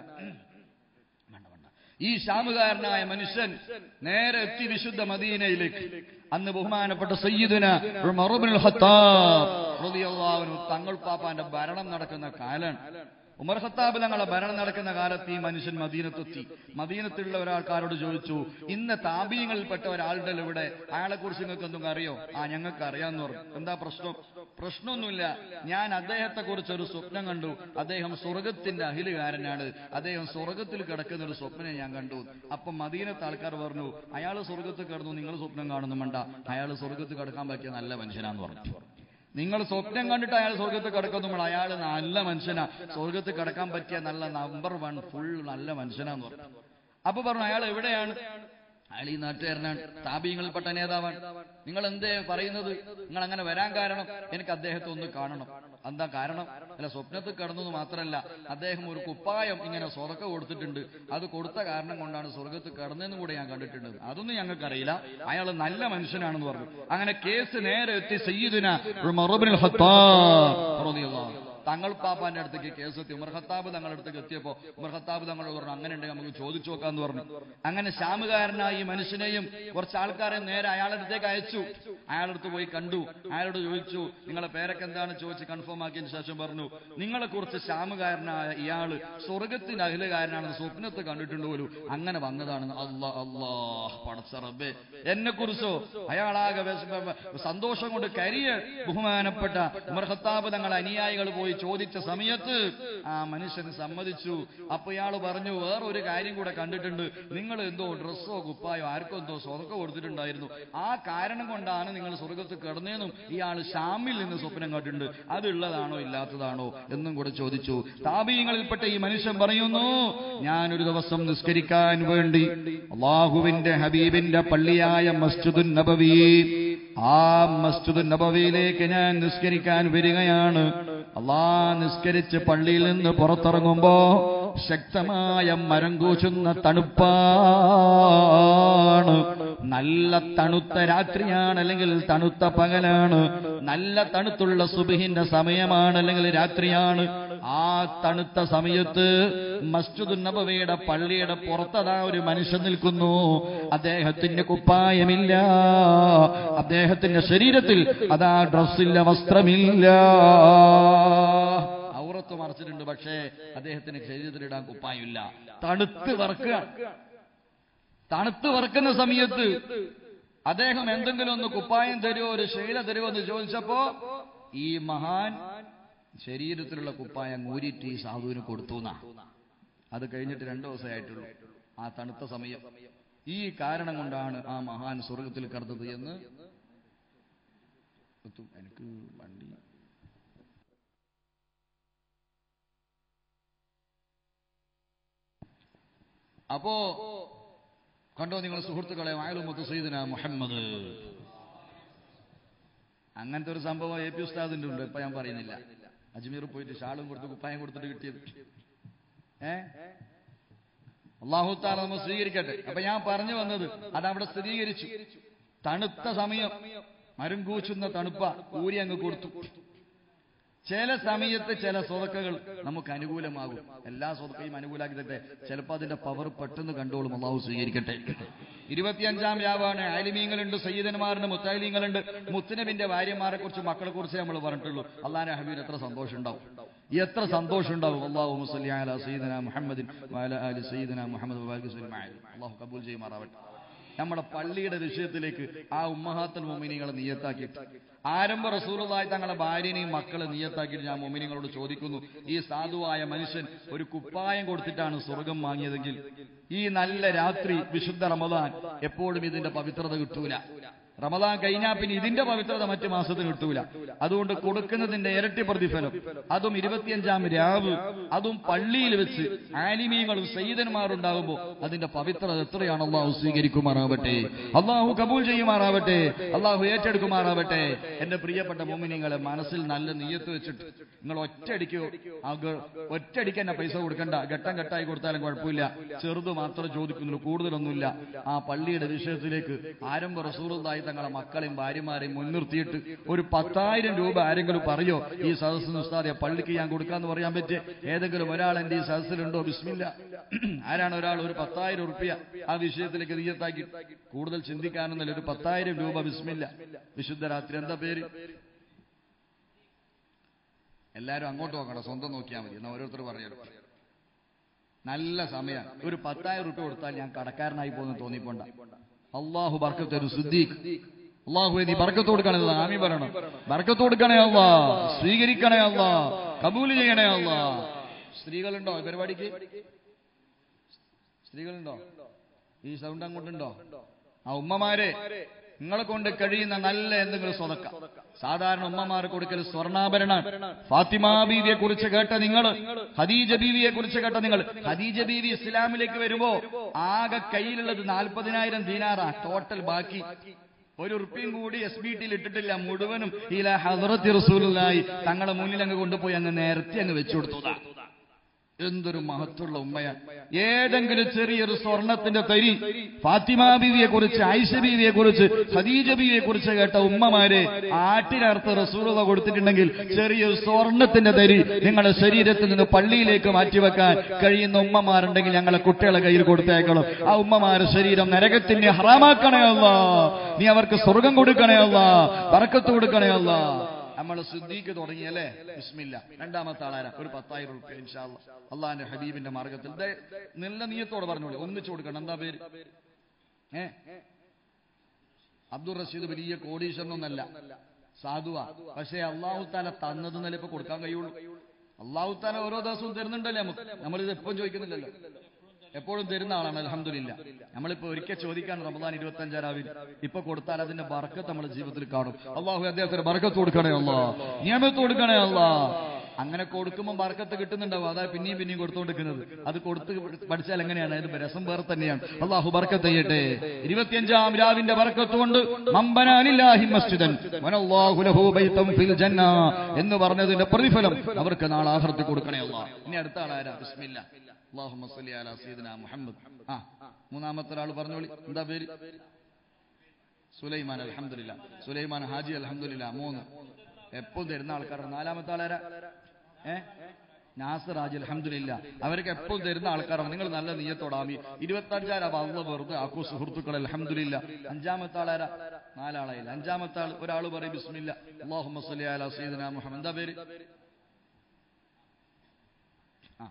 വേണ്ട, വേണ്ട. ഈ ഷാമുകാരനായ മനുഷ്യൻ നേരെ എത്തി വിശുദ്ധ മദീനയിലേക്ക് അന്ന് ബഹുമാനപ്പെട്ട സയ്യിദുന ഉമർ ഇബ്നുൽ ഖത്താബ് റളിയല്ലാഹു അൻഹു തങ്ങൾ പാപ്പാന്റെ ഭരണം നടക്കുന്ന കാലാണ് ഉമർ ഖത്താബ് തങ്ങളുടെ ഭരണം നടക്കുന്ന കാലത്ത് ഈ മനുഷ്യൻ മദീനത്തെത്തി മദീനത്തുള്ള ഒരാൾക്കാരോട് ചോദിച്ചു ഇന്ന് താപീയങ്ങളിൽപ്പെട്ട ഒരാളുടെ ഇവിടെ അയാളെ കുറിച്ച് നിങ്ങൾക്ക് എന്തെങ്കിലും അറിയോ ആ ഞങ്ങൾക്ക് അറിയാന്ന് പറഞ്ഞു എന്താ പ്രശ്നം പ്രശ്നമൊന്നുമില്ല ഞാൻ അദ്ദേഹത്തെ കുറിച്ച് ഒരു സ്വപ്നം കണ്ടു അദ്ദേഹം സ്വർഗത്തിന്റെ അഹിലുകാരനാണ് അദ്ദേഹം സ്വർഗത്തിൽ കിടക്കുന്ന ഒരു സ്വപ്നം ഞാൻ കണ്ടു അപ്പം മദീനത്തെ ആൾക്കാർ പറഞ്ഞു അയാൾ സ്വർഗത്തിൽ കിടന്നു നിങ്ങൾ സ്വപ്നം കാണുന്നു വേണ്ട അയാൾ സ്വർഗത്തിൽ കിടക്കാൻ പറ്റിയ നല്ല മനുഷ്യനാന്ന് പറഞ്ഞു നിങ്ങൾ സ്വപ്നം കണ്ടിട്ട് അയാൾ സ്വർഗത്തിൽ കിടക്കുമ്പോൾ അയാൾ നല്ല മനുഷ്യനാ സ്വർഗത്തിൽ കിടക്കാൻ പറ്റിയ നല്ല നമ്പർ വൺ ഫുൾ നല്ല മനുഷ്യനാന്ന് പറഞ്ഞു അപ്പൊ പറഞ്ഞു അയാൾ എവിടെയാണ് അയാൾ ഈ നാട്ടുകാരനാണ് താപീയങ്ങളിൽപ്പെട്ട നേതാവാണ് നിങ്ങൾ എന്തേ പറയുന്നത് നിങ്ങൾ അങ്ങനെ വരാൻ കാരണം എനിക്ക് അദ്ദേഹത്തെ ഒന്ന് കാണണം എന്താ കാരണം അല്ല സ്വപ്നത്തിൽ കിടന്നത് മാത്രമല്ല അദ്ദേഹം ഒരു കുപ്പായം ഇങ്ങനെ സ്വതക്ക കൊടുത്തിട്ടുണ്ട് അത് കൊടുത്ത കാരണം കൊണ്ടാണ് സ്വർഗത്തിൽ കിടന്നതെന്നും കൂടെ ഞാൻ കണ്ടിട്ടുണ്ട് അതൊന്നും ഞങ്ങൾക്കറിയില്ല അയാൾ നല്ല മനുഷ്യനാണെന്ന് പറഞ്ഞു അങ്ങനെ കേസ് നേരെ എത്തി സയ്യിദിന ഉമർ ഇബ്നുൽ ഖത്താബ് റളിയല്ലാഹു അൻഹു. തങ്ങൾ പാപ്പാന്റെ അടുത്തേക്ക് കേസ് എത്തി ഉമർ ഖത്താബ് തങ്ങളുടെ അടുത്തേക്ക് എത്തിയപ്പോ ഉമർ ഖത്താബ് തങ്ങൾ പറഞ്ഞു അങ്ങനെ ഉണ്ടെങ്കിൽ നമുക്ക് ചോദിച്ചു നോക്കാന്ന് പറഞ്ഞു അങ്ങനെ ഷാമുകാരനായ ഈ മനുഷ്യനെയും കുറച്ച് ആൾക്കാരെ നേരെ അയാളുടെ അടുത്തേക്ക് അയച്ചു അയാളുടെ അടുത്ത് പോയി കണ്ടു അയാളോട് ചോദിച്ചു നിങ്ങളെ പേരൊക്കെ എന്താണ് ചോദിച്ച് കൺഫേം ആക്കിയതിന് ശേഷം പറഞ്ഞു നിങ്ങളെ കുറിച്ച് ഷാമുകാരനായ ഇയാള് സ്വർഗത്തിന്റെ അഖിലകാരനാണെന്ന് സ്വപ്നത്തെ കണ്ടിട്ടുണ്ട് പോലും അങ്ങനെ വന്നതാണെന്ന് അല്ലാ അല്ലാഹ് പടച്ച റബ്ബേ എന്നെ കുറിച്ചോ അയാളാകെ വിഷമ- സന്തോഷം കൊണ്ട് കരിയ ബഹുമാനപ്പെട്ട ഉമർ ഖത്താബ് തങ്ങളെ അനുയായികൾ പോയി ചോദിച്ച സമയത്ത് ആ മനുഷ്യൻ സമ്മതിച്ചു അപ്പൊ ഇയാൾ പറഞ്ഞു വേറൊരു കാര്യം കൂടെ കണ്ടിട്ടുണ്ട് നിങ്ങൾ എന്തോ ഡ്രസ്സോ കുപ്പായോ ആർക്കോ എന്തോ സ്വർക്ക കൊടുത്തിട്ടുണ്ടായിരുന്നു ആ കാരണം കൊണ്ടാണ് നിങ്ങൾ സ്വർഗത്ത് കിടന്നതെന്നും ഇയാൾ ഷാമിൽ നിന്ന് സ്വപ്നം കണ്ടിട്ടുണ്ട് അതുള്ളതാണോ ഇല്ലാത്തതാണോ എന്നും കൂടെ ചോദിച്ചു താപീയങ്ങളിൽപ്പെട്ട ഈ മനുഷ്യൻ പറയുന്നു ഞാനൊരു ദിവസം നിസ്കരിക്കാൻ വേണ്ടി അള്ളാഹുവിന്റെ ഹബീബിന്റെ പള്ളിയായ മസ്ജിദുൻ നബവി ആ മസ്ജിദുൻ നബവിയിലേക്ക് ഞാൻ നിസ്കരിക്കാൻ വരികയാണ് അള്ളാ നിസ്കരിച്ച് പള്ളിയിൽ നിന്ന് പുറത്തിറങ്ങുമ്പോ ശക്തമായ മരം കൂച്ചുന്ന തണുപ്പാണ് നല്ല തണുത്ത രാത്രിയാണ് അല്ലെങ്കിൽ തണുത്ത പകലാണ് നല്ല തണുത്തുള്ള സുബിഹിന്റെ സമയമാണ് അല്ലെങ്കിൽ രാത്രിയാണ് ആ തണുത്ത സമയത്ത് മസ്ജിദുൻ നബവിയുടെ പള്ളിയുടെ പുറത്തതാ ഒരു മനുഷ്യൻ നിൽക്കുന്നു അദ്ദേഹത്തിന്റെ കുപ്പായമില്ല അദ്ദേഹത്തിന്റെ ശരീരത്തിൽ അതാ ഡ്രസ്സില്ല വസ്ത്രമില്ല ഔറത്ത് മറച്ചിട്ടുണ്ട് പക്ഷേ അദ്ദേഹത്തിന് ശരീരത്തിലിടാൻ കുപ്പായമില്ല തണുത്ത് വറക്കുക തണുത്ത് വറക്കുന്ന സമയത്ത് അദ്ദേഹം എന്തെങ്കിലും ഒന്ന് കുപ്പായം തരുമോ ഒരു ശൈല തരുമോ എന്ന് ചോദിച്ചപ്പോ ഈ മഹാൻ ശരീരത്തിലുള്ള കുപ്പായം ഊരിട്ട് ഈ സാധുവിന് കൊടുത്തു എന്നാ അത് കഴിഞ്ഞിട്ട് രണ്ടു ദിവസമേ ആയിട്ടുള്ളൂ ആ തണുത്ത സമയം ഈ കാരണം കൊണ്ടാണ് ആ മഹാൻ സ്വർഗത്തിൽ കടന്നത് എന്ന് എത്തും. എനിക്ക് വണ്ടി അപ്പോ കണ്ടോ നിങ്ങൾ സുഹൃത്തുക്കളെ വായലുമത്ത് സയ്യിദന മുഹമ്മദ് അങ്ങനത്തെ ഒരു സംഭവം എ പി ഉസ്താദിന്റെ ഉണ്ട് ഇപ്പൊ ഞാൻ പറയുന്നില്ല അജ്മീർ പോയിട്ട് ഷാളും കൊടുത്ത് കുപ്പായം കൊടുത്തിട്ട് കിട്ടിയത് ഏ അള്ളാഹുത്താല നമ്മൾ സ്വീകരിക്കട്ടെ അപ്പൊ ഞാൻ പറഞ്ഞു വന്നത് അതവിടെ സ്ഥിരീകരിച്ചു തണുത്ത സമയം മരുങ്കൂച്ചുന്ന തണുപ്പ ഊരി അങ്ങ് കൊടുത്തു ചില സമയത്ത് ചില സ്വതക്കകൾ നമുക്ക് അനുകൂലമാകും എല്ലാ സ്വതക്കയും അനുകൂലമാക്കി തട്ടെ ചിലപ്പോൾ അതിന്റെ പവർ പെട്ടെന്ന് കണ്ടോളും അള്ളാഹു സ്വീകരിക്കട്ടെ ഇരുപത്തിയഞ്ചാം രാവാണ് ആലിമീങ്ങളുണ്ട് സയ്യിദന്മാരുണ്ട് മുത്താലിങ്ങളുണ്ട് മുത്തനബിന്റെ ഭാര്യമാരെ കുറിച്ച് മക്കളെ കുറിച്ച് നമ്മൾ പറഞ്ഞിട്ടുള്ളൂ അള്ളാഹാന്റെ ഹബീബിന് എത്ര സന്തോഷം ഉണ്ടാവും എത്ര സന്തോഷം ഉണ്ടാവും അള്ളാഹു മുസല്ലി അല സയ്യിദന മുഹമ്മദിൻ വഅല ആലി സയ്യിദന മുഹമ്മദ് വബാരിക് വസല്ലം അലൈഹി. അള്ളാഹു കബൂൽ ചെയ്യുമാറാവട്ടെ നമ്മുടെ പള്ളിയുടെ വിഷയത്തിലേക്ക് ആ ഉമ്മഹാത്തൽ മോമിനികളെ നിയത്താക്കിയിട്ട് ആരംഭ റസൂലുള്ളാഹി തങ്ങളുടെ ഭാര്യനെയും മക്കളെ നിയത്താക്കിയിട്ട് ഞാൻ മോമിനിങ്ങളോട് ചോദിക്കുന്നു ഈ സാധുവായ മനുഷ്യൻ ഒരു കുപ്പായം കൊടുത്തിട്ടാണ് സ്വർഗം വാങ്ങിയതെങ്കിൽ ഈ നല്ല രാത്രി വിശുദ്ധ റമദാൻ എപ്പോഴും ഇതിന്റെ പവിത്രത കിട്ടൂല റമദാൻ കഴിഞ്ഞാൽ പിന്നെ ഇതിന്റെ പവിത്രത മറ്റു മാസത്തിന് കിട്ടൂല അതുകൊണ്ട് കൊടുക്കുന്നതിന്റെ ഇരട്ടി പ്രതിഫലം അതും ഇരുപത്തിയഞ്ചാം രാവ് അതും പള്ളിയിൽ വെച്ച് ആലിമീങ്ങളും സയ്യിദന്മാരും ഉണ്ടാകുമ്പോൾ അതിന്റെ പവിത്രത എത്രയാണ് അള്ളാഹു സ്വീകരിക്കുമാറാവട്ടെ അള്ളാഹു കബൂൽ ചെയ്യുമാറാവട്ടെ അള്ളാഹു ഏറ്റെടുക്കുമാറാവട്ടെ എന്റെ പ്രിയപ്പെട്ട മോമിനിങ്ങളെ മനസ്സിൽ നല്ല നീയത്ത് വെച്ചിട്ട് നിങ്ങൾ ഒറ്റയടിക്കോ ഒറ്റയടിക്ക് തന്നെ പൈസ കൊടുക്കണ്ട ഘട്ടം ഘട്ടമായി കൊടുത്താലും കുഴപ്പമില്ല ചെറുത് മാത്രം ചോദിക്കുന്നുള്ളൂ കൂടുതലൊന്നുമില്ല ആ പള്ളിയുടെ വിഷയത്തിലേക്ക് ആരംഭ റസൂറുള്ളായി തങ്ങളെ മക്കളെയും ഭാര്യമാരെയും മുൻനിർത്തിയിട്ട് ഒരു പത്തായിരം രൂപ ആരെങ്കിലും പറയോ ഈ സദസ്സിന് ഉസ്താദെ പള്ളിക്ക് ഞാൻ കൊടുക്കാന്ന് പറയാൻ പറ്റേ ഏതെങ്കിലും ഒരാൾ എന്റെ ഈ സദസ്സിലുണ്ടോ ബിസ്മില്ല ആരാണ് ഒരാൾ ഒരു പത്തായിരം റുപ്യ ആ വിഷയത്തിലേക്ക് നീയത്താക്കി കൂടുതൽ ചിന്തിക്കാനൊന്നുമില്ല ഒരു പത്തായിരം രൂപ ബിസ്മില്ല വിശുദ്ധ രാത്രി എന്താ പേര് എല്ലാരും അങ്ങോട്ട് നോക്കണ്ട സ്വന്തം നോക്കിയാൽ മതി എന്നാ ഓരോരുത്തർ പറഞ്ഞു നല്ല സമയം ഒരു പത്തായിരം റുപ്യ കൊടുത്താൽ ഞാൻ കടക്കാരനായി പോകുന്ന തോന്നിപ്പോണ്ട അള്ളാഹു ബർക്കത്ത് ഒരു സിദ്ദീഖ് അള്ളാഹു നീ ബർക്കത്ത് കൊടുക്കണേ അല്ലാ. ആമീൻ പറയണം ബർക്കത്ത് കൊടുക്കണേ അല്ല സ്വീകരിക്കണേ അല്ല കബൂല് ചെയ്യണേ അല്ല സ്ത്രീകളുണ്ടോ ഈ പരിപാടിക്ക് സ്ത്രീകളുണ്ടോ ഈ സൗണ്ട് അങ്ങോട്ടുണ്ടോ ആ ഉമ്മമാരെ നിങ്ങളെ കൊണ്ട് കഴിയുന്ന നല്ല എന്തെങ്കിലും സ്വതക്ക സാധാരണ ഉമ്മമാർ കൊടുക്കൽ സ്വർണ്ണാഭരണ ഫാത്തിമ ബീവിയെ കുറിച്ച് കേട്ട നിങ്ങൾ ഹദീജ ബീവിയെ കുറിച്ച് കേട്ട നിങ്ങൾ ഹദീജ ബീവി ഇസ്ലാമിലേക്ക് വരുമ്പോ ആകെ കയ്യിലുള്ളത് നാൽപ്പതിനായിരം ദീനാറാ ടോട്ടൽ ബാക്കി ഒരു ഉറുപ്പ്യം കൂടി എസ് ബി ടിയിൽ ഇട്ടിട്ടില്ല മുഴുവനും ഇല ഹസറത്തി റസൂലായി തങ്ങളെ മുന്നിൽ അങ്ങ് കൊണ്ടുപോയി അങ്ങ് നേരത്തെ അങ്ങ് വെച്ചു കൊടുത്തതാ എന്തൊരു മഹത്തുള്ള ഉമ്മയാണ് ഏതെങ്കിലും ചെറിയൊരു സ്വർണത്തിന്റെ തരി ഫാത്തിമ ബീവിയെ കുറിച്ച് ഐഷ ബീവിയെ കുറിച്ച് ഖദീജ ബീവിയെ കുറിച്ച് കേട്ട ഉമ്മമാരെ ആട്ടിനർത്ത് റസൂലത കൊടുത്തിട്ടുണ്ടെങ്കിൽ ചെറിയൊരു സ്വർണത്തിന്റെ തരി നിങ്ങളുടെ ശരീരത്തിൽ നിന്ന് പള്ളിയിലേക്ക് മാറ്റിവെക്കാൻ കഴിയുന്ന ഉമ്മമാരുണ്ടെങ്കിൽ ഞങ്ങളെ കുട്ടികളെ കയ്യിൽ കൊടുത്തേക്കണം ആ ഉമ്മമാരുടെ ശരീരം നരകത്തിന് ഹറാമാക്കണേ അല്ല നീ അവർക്ക് സ്വർഗം കൊടുക്കണേ അല്ല പറക്കത്ത് കൊടുക്കണേ അല്ല നമ്മൾ സിദ്ദീഖ് തുടങ്ങിയല്ലേ ബിസ്മില്ല രണ്ടാമത്തെ ആളാരാ ഒരു പത്തായിരം റുപ്യ ഇൻഷാല്ല അള്ളാന്റെ ഹബീബിന്റെ മാർഗത്തിൽ ദേ, നല്ല നീയത്തോടെ പറഞ്ഞോളൂ ഒന്നിച്ചു കൊടുക്കണം എന്താ പേര് ഏ അബ്ദുൾ റഷീദ് വലിയ കോടീശ്വരനൊന്നല്ല സാധുവാ പക്ഷേ അള്ളാഹു താല തന്നത് നില ഇപ്പൊ കൊടുക്കാൻ കഴിയുള്ളൂ അള്ളാഹു താല ഓരോ ദിവസവും തരുന്നുണ്ടല്ലേ നമുക്ക് നമ്മളിത് എപ്പോഴും ചോദിക്കുന്നില്ലല്ലോ എപ്പോഴും തരുന്ന ആളാണ് അലഹമില്ല നമ്മളിപ്പോ ഒരിക്കൽ ചോദിക്കാൻ റമദാൻ ഇരുപത്തി അഞ്ചാറാവിൽ ഇപ്പൊ കൊടുത്താൽ അതിന്റെ ബർക്കത്ത് നമ്മുടെ ജീവിതത്തിൽ കാണും അള്ളാഹു അദ്ദേഹത്തിന് ബർക്കത്ത് കൊടുക്കണേ അല്ലാ നിയമത്ത് കൊടുക്കണേ അല്ലാ അങ്ങനെ കൊടുക്കുമ്പോൾ ബർക്കത്ത് കിട്ടുന്നുണ്ടാവും അതാ പിന്നെയും പിന്നെയും കൊടുത്തുകൊണ്ടിരിക്കുന്നത് അത് കൊടുത്ത് പഠിച്ചാൽ എങ്ങനെയാണ് അതിന്റെ രസം വേറെ തന്നെയാണ് അള്ളാഹു ബർക്കത്ത് ചെയ്യട്ടെ ഇരുപത്തിയഞ്ചാം രാവിന്റെ ബർക്കത്ത് കൊണ്ട് മമ്പനാലില്ലാഹി മസ്ജിദൻ വനല്ലാഹു ലഹു ബൈതൻ ഫിൽ ജന്ന എന്ന് പറഞ്ഞതിന്റെ പ്രതിഫലം അവർക്ക് നാളെ ആഹൃത്തി കൊടുക്കണേ അല്ലാ ഇനി അടുത്ത ആളാരാ ബിസ്മില്ല അള്ളാഹുമ്മ സല്ലി അലാ സയ്യിദിന മുഹമ്മദ് ആ മൂന്നാമത്തെ ഒരാൾ പറഞ്ഞോളി എന്താ പേര് സുലൈമാൻ അൽഹംദുലില്ല സുലൈമാൻ ഹാജി അൽഹംദുലില്ല മൂന്ന് എപ്പോഴും തരുന്ന ആൾക്കാരാണ് നാലാമത്തെ ആളാരാ ഏ നാസർ ഹാജി അൽഹംദുലില്ല അവർക്ക് എപ്പോഴും തരുന്ന ആൾക്കാരാണ് നിങ്ങൾ നല്ല നീയത്തോടാമി ഇരുപത്തഞ്ചാരാ അള്ള വെറുതെ ആക്കൂ സുഹൃത്തുക്കൾ അൽഹംദുലില്ല അഞ്ചാമത്തെ ആളാരാ നാലാളായില്ല അഞ്ചാമത്തെ ആൾ ഒരാൾ പറയും ബിസ്മില്ല അള്ളാഹുമ്മ സല്ലി അലാ സയ്യിദിന മുഹമ്മദ് എന്താ പേര് ആ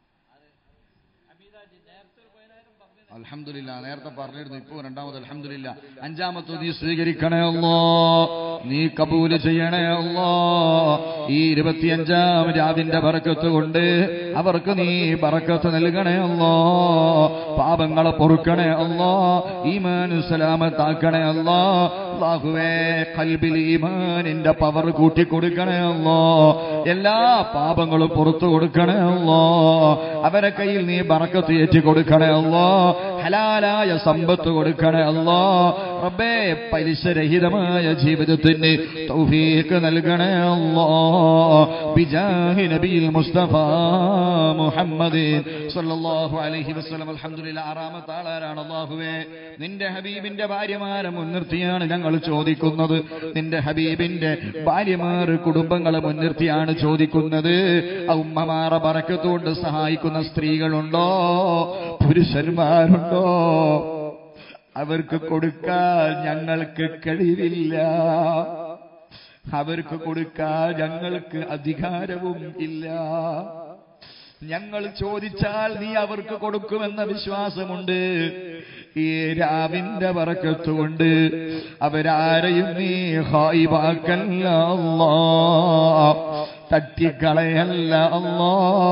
അൽഹംദുലില്ല നേരത്തെ പറഞ്ഞിരുന്നു ഇപ്പൊ രണ്ടാമത് അൽഹംദുലില്ല അഞ്ചാമത്തെ നീ സ്വീകരിക്കണേ അല്ലോ നീ കബൂല് ചെയ്യണേ അല്ലോ ഈ ഇരുപത്തിയഞ്ചാം രാവിന്റെ ബറക്കത്ത് കൊണ്ട് അവർക്ക് നീ ബറക്കത്ത് നൽകണേ അല്ലോ പാപങ്ങളെ പൊറുക്കണേ അല്ലോ ഈമാനു സലാമത്താക്കണേ അല്ലോ അള്ളാഹുവേ കൽബിൽ ഈമാനിന്റെ പവർ കൂട്ടിക്കൊടുക്കണേ അല്ലോ എല്ലാ പാപങ്ങളും പുറത്തു കൊടുക്കണേ അല്ലോ അവരെ കയ്യിൽ നീ ബറക്കത്ത് ഏറ്റി കൊടുക്കണേ അല്ലോ ഹലാലായ സമ്പത്ത് കൊടുക്കണേ അല്ലോ റബ്ബേ പലിശരഹിതമായ ജീവിതത്തിന് തൗഫീഖ് നൽകണേ അല്ലോ ബിജാഹി നബിയിൽ മുസ്തഫ മുഹമ്മദ് സല്ലല്ലാഹു അലൈഹി വസല്ലം അൽഹംദുലില്ലാ ആറാമത്തെ ആളാരാണ് അല്ലാഹുവേ നിന്റെ ഹബീബിന്റെ ഭാര്യമാരെ മുൻനിർത്തിയാണ് ഞങ്ങൾ ചോദിക്കുന്നത് നിന്റെ ഹബീബിന്റെ ഭാര്യമാർ കുടുംബങ്ങളെ മുൻനിർത്തിയാണ് ചോദിക്കുന്നത് ആ ഉമ്മമാരെ ബറക്കത്തുകൊണ്ട് സഹായിക്കുന്ന സ്ത്രീകളുണ്ടോ പുരുഷന്മാരുണ്ടോ അവർക്ക് കൊടുക്കാൻ ഞങ്ങൾക്ക് കഴിവില്ല അവർക്ക് കൊടുക്കാൻ ഞങ്ങൾക്ക് അധികാരവും ഇല്ല ഞങ്ങൾ ചോദിച്ചാൽ നീ അവർക്ക് കൊടുക്കുമെന്ന വിശ്വാസമുണ്ട് ഈ രാവിന്റെ വറക്കത്തുകൊണ്ട് അവരാരെയും നീ ഹായിവാക്കല്ല അല്ലാ തട്ടിക്കളയല്ല അല്ലാ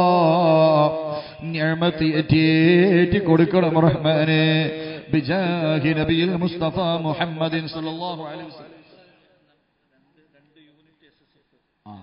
ഞാമത്തി ഏറ്റേറ്റി കൊടുക്കണം റഹ്മാനെ ബിജാഹി നബിയിൽ മുസ്തഫ മുഹമ്മദിൻ സല്ലല്ലാഹു അലൈഹി വസല്ലം ആ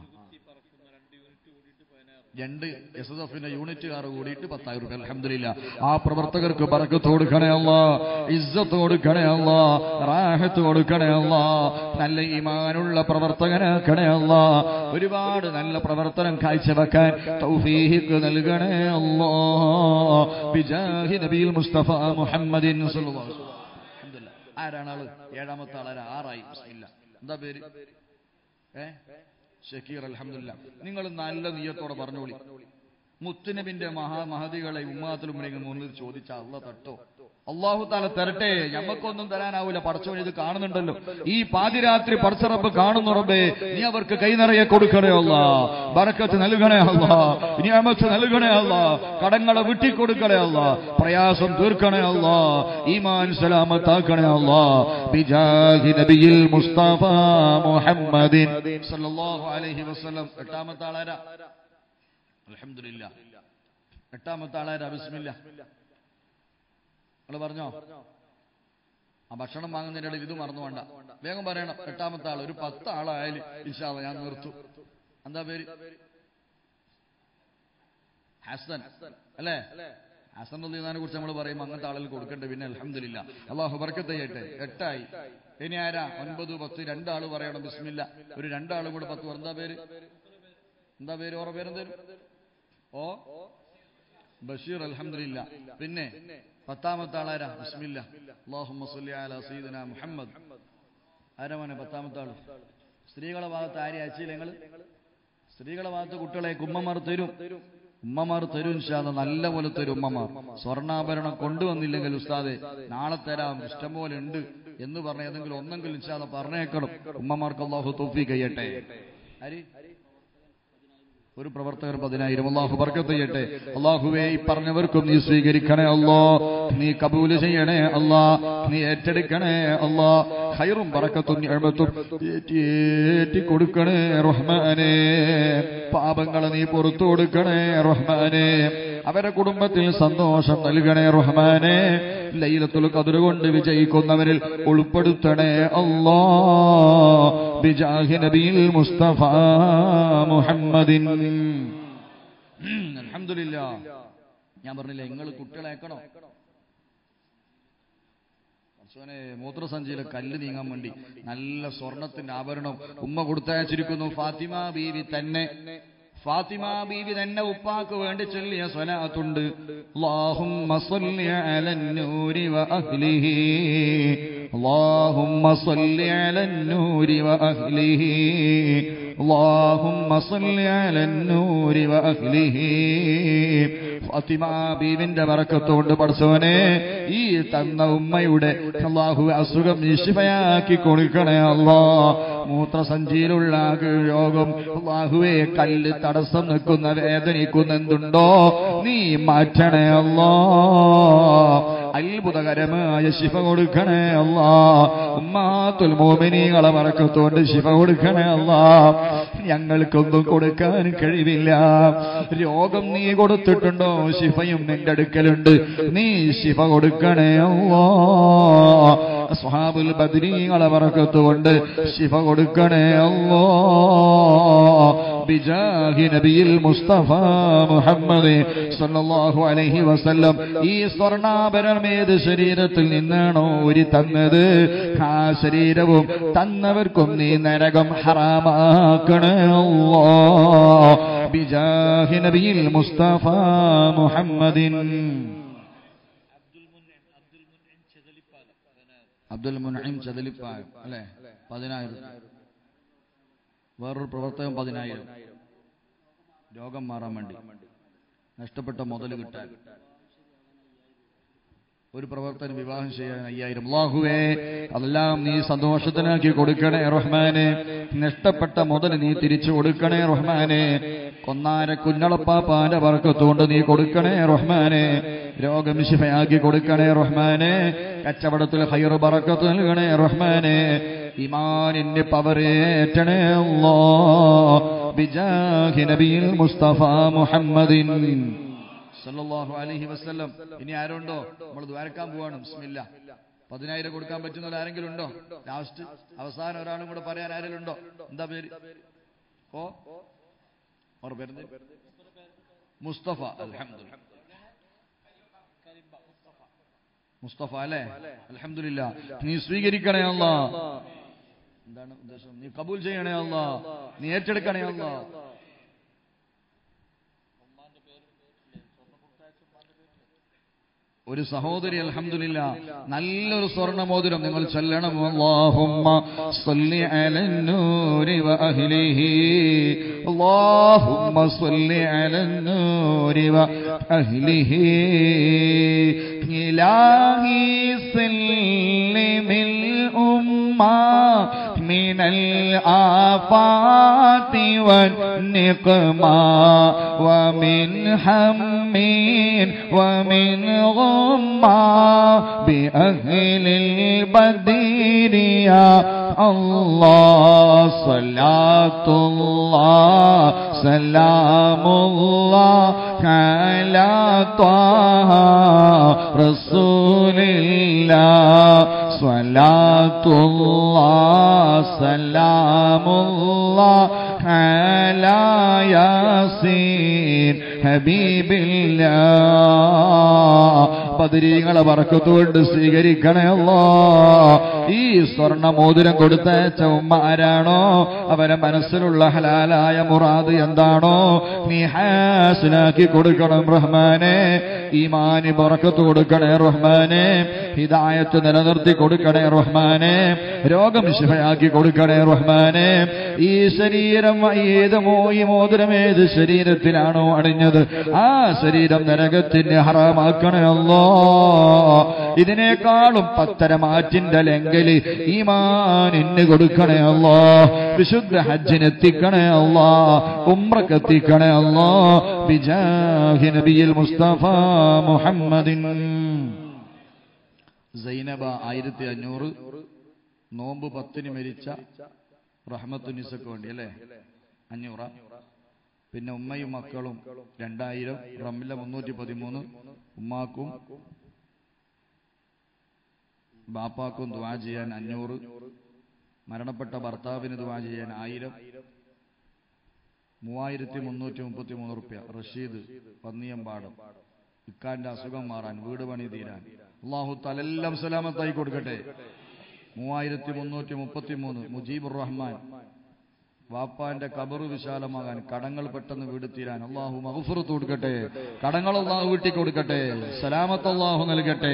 രണ്ട് എസ് എസ് എഫിന്റെ യൂണിറ്റുകാർ കൂടിയിട്ട് പത്തായിരം രൂപ അലഹമില്ല ആ പ്രവർത്തകർക്ക് ബറക്കത്ത് കൊടുക്കണേ അല്ല ഇസ്സത്ത് കൊടുക്കണേ അല്ല റാഹത്ത് കൊടുക്കണേ അല്ല നല്ല ഈമാനുള്ള പ്രവർത്തകനാക്കണേ അല്ല ഒരുപാട് നല്ല പ്രവർത്തനം കാഴ്ചവെക്കാൻ തൗഫീഖ് നൽകണേ അല്ലാ ബിജാഹി നബിയിൽ മുസ്തഫ മുഹമ്മദിൻ സല്ലല്ലാഹു അലൈഹി വസല്ലം. അൽഹംദുലില്ലാ. ആരാണ് ആള് ഏഴാമത്തെ ആളാരാ ആറായി ഇല്ല എന്താ പേര് ഏ ഷക്കീർ അൽഹംദുലില്ലാ നിങ്ങൾ നല്ല നീയത്തോടെ പറഞ്ഞോളി മുത്തുനബിന്റെ മഹാ മഹതികളെ ഉമ്മാത്തിലും മുന്നിൽ ചോദിച്ച അള്ള തട്ടോ അള്ളാഹു താല തരട്ടെ ഞമ്മക്കൊന്നും തരാനാവൂല പടച്ചോൻ ഇത് കാണുന്നുണ്ടല്ലോ ഈ പാതിരാത്രി പടച്ചറപ്പ് കാണുന്നു റബ്ബേ നീ അവർക്ക് കൈ നിറയെ കൊടുക്കണേ അല്ല ബറക്കത്ത് നൽകണേ അല്ല നിയമത്ത് നൽകണേ അല്ല കടങ്ങളെ വിട്ടിക്കൊടുക്കണേ അല്ല പ്രയാസം തീർക്കണേ അല്ല ഈമാൻ സലാമത്താക്കണേ അല്ല ബിജാഹി നബിയിൽ മുസ്തഫ മുഹമ്മദിൻ സല്ലല്ലാഹു അലൈഹി വസല്ലം എട്ടാമത്തെ ആളാരാ അൽഹംദുലില്ല എട്ടാമത്തെ ആളാരാ ബിസ്മില്ല നിങ്ങൾ പറഞ്ഞോ ആ ഭക്ഷണം വാങ്ങുന്നതിന്റെ ഇടയിൽ ഇത് മറന്നു വേണ്ട വേഗം പറയണം എട്ടാമത്തെ ആൾ ഒരു പത്ത് ആളായാലും ഇൻഷാല്ല ഞാൻ നിർത്തു എന്താ പേര് ഹസൻ അല്ലേ ഹസൻ റലീദാനെ കുറിച്ച് നമ്മൾ പറയും അങ്ങനത്തെ ആളുകൾ കൊടുക്കണ്ടേ പിന്നെ അലഹമില്ല അള്ളാഹു ബർക്കത്ത് ചെയ്യട്ടെ എട്ടായി ഇനി ആരാ ഒൻപത് പത്ത് രണ്ടാള് പറയണം ബിസ്മില്ല ഒരു രണ്ടാളും കൂടെ പത്ത് എന്താ പേര് എന്താ പേര് ഓറ പേരെന്തേലും ഓ ബഷീർ അൽഹംദുലില്ല പിന്നെ പത്താമത്തെ ആളാരാ ബിസ്മില്ല അല്ലാഹുമ്മ സ്വല്ലി അലാ സയ്യിദിന മുഹമ്മദ് ആരാ മോനെ പത്താമത്തെ ആള് സ്ത്രീകളെ ഭാഗത്ത് ആരെ അയച്ചില്ല നിങ്ങൾ സ്ത്രീകളെ ഭാഗത്ത് കുട്ടികളെ ഉമ്മമാർ തരും ഉമ്മമാർ തരും ഇൻഷാല്ല നല്ല പോലെ തരും ഉമ്മമാർ സ്വർണ്ണാഭരണം കൊണ്ടുവന്നില്ലെങ്കിൽ ഉസ്താദെ നാളെ തരാം ഇഷ്ടം പോലെ ഉണ്ട് എന്ന് പറഞ്ഞ ഏതെങ്കിലും ഒന്നെങ്കിലും ഇൻഷാല്ല പറഞ്ഞേക്കണം ഉമ്മമാർക്ക് അള്ളാഹു തൊഫി കഴിയട്ടെ ആര് ഒരു പ്രവർത്തകർ പതിനായിരം അള്ളാഹു ബർക്കത്ത് ചെയ്യട്ടെ അള്ളാഹുവേ ഈ പറഞ്ഞവർക്കും നീ സ്വീകരിക്കണേ അല്ലോ നീ കബൂല് ചെയ്യണേ അല്ലാ നീ ഏറ്റെടുക്കണേ അല്ലാ ഹൈറും ബറക്കത്തും എഴുപത്തും ഏറ്റി കൊടുക്കണേ റഹ്മാനെ പാപങ്ങളെ നീ പുറത്തു കൊടുക്കണേ റഹ്മാനെ അവരെ കുടുംബത്തിൽ സന്തോഷം നൽകണേ റഹ്മാനെ ലൈലത്തുൽ കതിർ കൊണ്ട് വിജയിക്കുന്നവരിൽ ഉൾപ്പെടുത്തണേ അല്ലാ ബിജാഹി നബിയിൽ മുസ്തഫ മുഹമ്മദിൻ അൽഹംദുലില്ലാ ഞാൻ പറഞ്ഞില്ല നിങ്ങൾ കുട്ടികളെ അയക്കണോ പടച്ചോനെ മൂത്രസഞ്ചിയിലെ കല്ല് നീങ്ങാൻ വേണ്ടി നല്ല സ്വർണത്തിന്റെ ആഭരണം ഉമ്മ കൊടുത്തയച്ചിരിക്കുന്നു ഫാത്തിമ ബീവി തന്നെ ഫാത്തിമ ബീവി തന്നെ ഉപ്പാക്ക് വേണ്ടി ചൊല്ലിയ സ്വലാത്തുണ്ട് അല്ലാഹുമ്മ സ്വല്ലി അലൻ നൂരി വ അഹ്ലിഹി اللهم صل على النور وأهله اللهم صل على النور وأهله ഫാത്തിമ ബീവിന്റെ വറക്കത്തോണ്ട് പഠിച്ചവനെ ഈ തന്ന ഉമ്മയുടെ അള്ളാഹു അസുഖം നിശിഫയാക്കി കൊടുക്കണേ അല്ലാ മൂത്രസഞ്ചിയിലുള്ള രോഗം അള്ളാഹുവെ കല്ല് തടസ്സം നിൽക്കുന്ന വേദനിക്കുന്ന എന്തുണ്ടോ നീ മാറ്റണേ അല്ലാ അത്ഭുതകരമായ ശിഫ കൊടുക്കണേ അല്ലാ ഉമ്മാത്തുൽ മോമിനികളെ മറക്കത്തോണ്ട് ശിഫ കൊടുക്കണേ അല്ലാ ഞങ്ങൾക്കൊന്നും കൊടുക്കാൻ കഴിവില്ല രോഗം നീ കൊടുത്തിട്ടുണ്ടോ ശിഫയും നിന്റെ അടുക്കലുണ്ട് നീ ശിഫ കൊടുക്കണേ അല്ലാ സ്വഹാബുൽ ബദ്രീങ്ങളെ മറക്കത്തുകൊണ്ട് ശിഫ കൊടുക്കണേ അല്ലാ ബിജാഹി നബിയിൽ മുസ്തഫ മുഹമ്മദ് സല്ലല്ലാഹു അലൈഹി വസല്ലം ഈ സ്വർണ്ണാഭരണം ഏത് ശരീരത്തിൽ നിന്നാണോ ഒരു തന്നത് ആ ശരീരവും തന്നവർക്കും നീ നരകം ഹറാമാക്കണേ അല്ലാ ബിജാഹി നബിയിൽ മുസ്തഫ മുഹമ്മദിൻ അബ്ദുൽ മുനീം ചതലിപ്പായം അല്ലെ പതിനായിരം വേറൊരു പ്രവർത്തകം പതിനായിരം രോഗം മാറാൻ വേണ്ടി നഷ്ടപ്പെട്ട മുതൽ കിട്ടാൻ ഒരു പ്രവർത്തനം വിവാഹം ചെയ്യാൻ അയ്യായിരം അള്ളാഹുവേ അതെല്ലാം നീ സന്തോഷത്തിനാക്കി കൊടുക്കണേ റഹ്മാനെ നഷ്ടപ്പെട്ട മുതൽ നീ തിരിച്ചു കൊടുക്കണേ റഹ്മാനെ കൊന്നാര കുഞ്ഞളപ്പാപ്പാന്റെ വർക്കത്തുകൊണ്ട് നീ കൊടുക്കണേ റഹ്മാനെ രോഗം ശിഫയാക്കി കൊടുക്കണേ റഹ്മാനെ കച്ചവടത്തിൽ ഹൈർ ബറക്കത്ത് നൽകണേ റഹ്മാനെ ഇമാനിന്റെ പവറേറ്റണേ അല്ലാ ബിജാഹി നബിയിൽ മുസ്തഫ മുഹമ്മദിൻ സല്ലല്ലാഹു അലൈഹി വസല്ലം ഇനി ആരുണ്ടോ നമ്മൾ ദ്വാരക്കാൻ പോവാണ് ബിസ്മില്ല പതിനായിരം കൊടുക്കാൻ പറ്റുന്ന ആരെങ്കിലും ഉണ്ടോ ലാസ്റ്റ് അവസാനം ഒരാളും കൂടെ പറയാൻ ആരെങ്കിലും ഉണ്ടോ എന്താ പേര് ഓ ഓർ പേര് മുസ്തഫ അൽഹംദുലില്ലാ മുസ്തഫ അല്ലേ അൽഹംദുലില്ല നീ സ്വീകരിക്കണേ അല്ല എന്താണ് ഉദ്ദേശം നീ കബൂൽ ചെയ്യണേ അല്ല നീ ഏറ്റെടുക്കണേ അല്ല ഒരു സഹോദരി അൽഹംദുലില്ല നല്ലൊരു സ്വർണ്ണമോതിരം നിങ്ങൾ ചൊല്ലണം അല്ലാഹുമ്മ സ്വല്ലി അലന്നൂരി വ അഹ്ലിഹി അല്ലാഹുമ്മ സ്വല്ലി അലന്നൂരി വ അഹ്ലിഹി ഇലാഹി സല്ലിമിൽ ഉമ്മ من الآفات والنقمة ومن هم ومن غمة بأهل البدير يا الله صلاة الله سلام الله على طه رسول الله صلاة الله سلام الله على ياسين حبيب الله ബദരീങ്ങളെ പറക്കത്തുകൊണ്ട് സ്വീകരിക്കണേ അല്ലോ ഈ സ്വർണ്ണ മോതിരം കൊടുത്തയച്ച ഉമ്മ ആരാണോ അവരെ മനസ്സിലുള്ള ഹലാലായ മുറാദ് എന്താണോ നീ ഹാസിനാക്കി കൊടുക്കണം റഹ്മാനെ ഈമാനി പറക്കത്ത് കൊടുക്കണേ റഹ്മാനെ ഹിദായത്ത് നിലനിർത്തി കൊടുക്കണേ റഹ്മാനെ രോഗം ശിഫയാക്കി കൊടുക്കണേ റഹ്മാനെ ഈ ശരീരം ഏത് മോ ഈ മോതിരം ഏത് ശരീരത്തിലാണോ അണിഞ്ഞത് ആ ശരീരം നരകത്തിന് ഹറാമാക്കണേ അല്ലോ ഇതിനേക്കാളും പത്തര മാറ്റിന്റെ ലെങ്കല് ഈമാനിന് കൊടുക്കണേ അല്ലോ വിശുദ്ധ ഹജ്ജിനെത്തിക്കണേ അല്ലോ ഉമ്രക്കെത്തിക്കണേ അല്ലോ ബിജാഹി നബിയിൽ മുസ്തഫ മുഹമ്മദിൻ സൈനബ ആയിരത്തി അഞ്ഞൂറ് നോമ്പ് പത്തിന് മരിച്ച റഹ്മത്തുനിസക്ക് വേണ്ടി അല്ലേ അഞ്ഞൂറ പിന്നെ ഉമ്മയും മക്കളും രണ്ടായിരം റംല മുന്നൂറ്റി പതിമൂന്ന് ഉമ്മാക്കും ബാപ്പാക്കും ദ്വാ ചെയ്യാൻ അഞ്ഞൂറ് മരണപ്പെട്ട ഭർത്താവിന് ദ്വാ ചെയ്യാൻ ആയിരം മൂവായിരത്തി മുന്നൂറ്റി മുപ്പത്തി മൂന്ന് റുപ്യ റഷീദ് പന്നിയമ്പാടം ഇക്കാന്റെ അസുഖം മാറാൻ വീട് പണി തീരാൻ അള്ളാഹു തലെല്ലാം സലാമത്തായി കൊടുക്കട്ടെ മൂവായിരത്തി മുന്നൂറ്റി മുപ്പത്തി മൂന്ന് മുജീബുർ റഹ്മാൻ വാപ്പാന്റെ കബറ് വിശാലമാകാൻ കടങ്ങൾ പെട്ടെന്ന് വീട് തീരാൻ അള്ളാഹു മഹഫുറത്ത് കൊടുക്കട്ടെ കടങ്ങൾ അള്ളാഹു വീട്ടി കൊടുക്കട്ടെ സലാമത്ത് അള്ളാഹു നൽകട്ടെ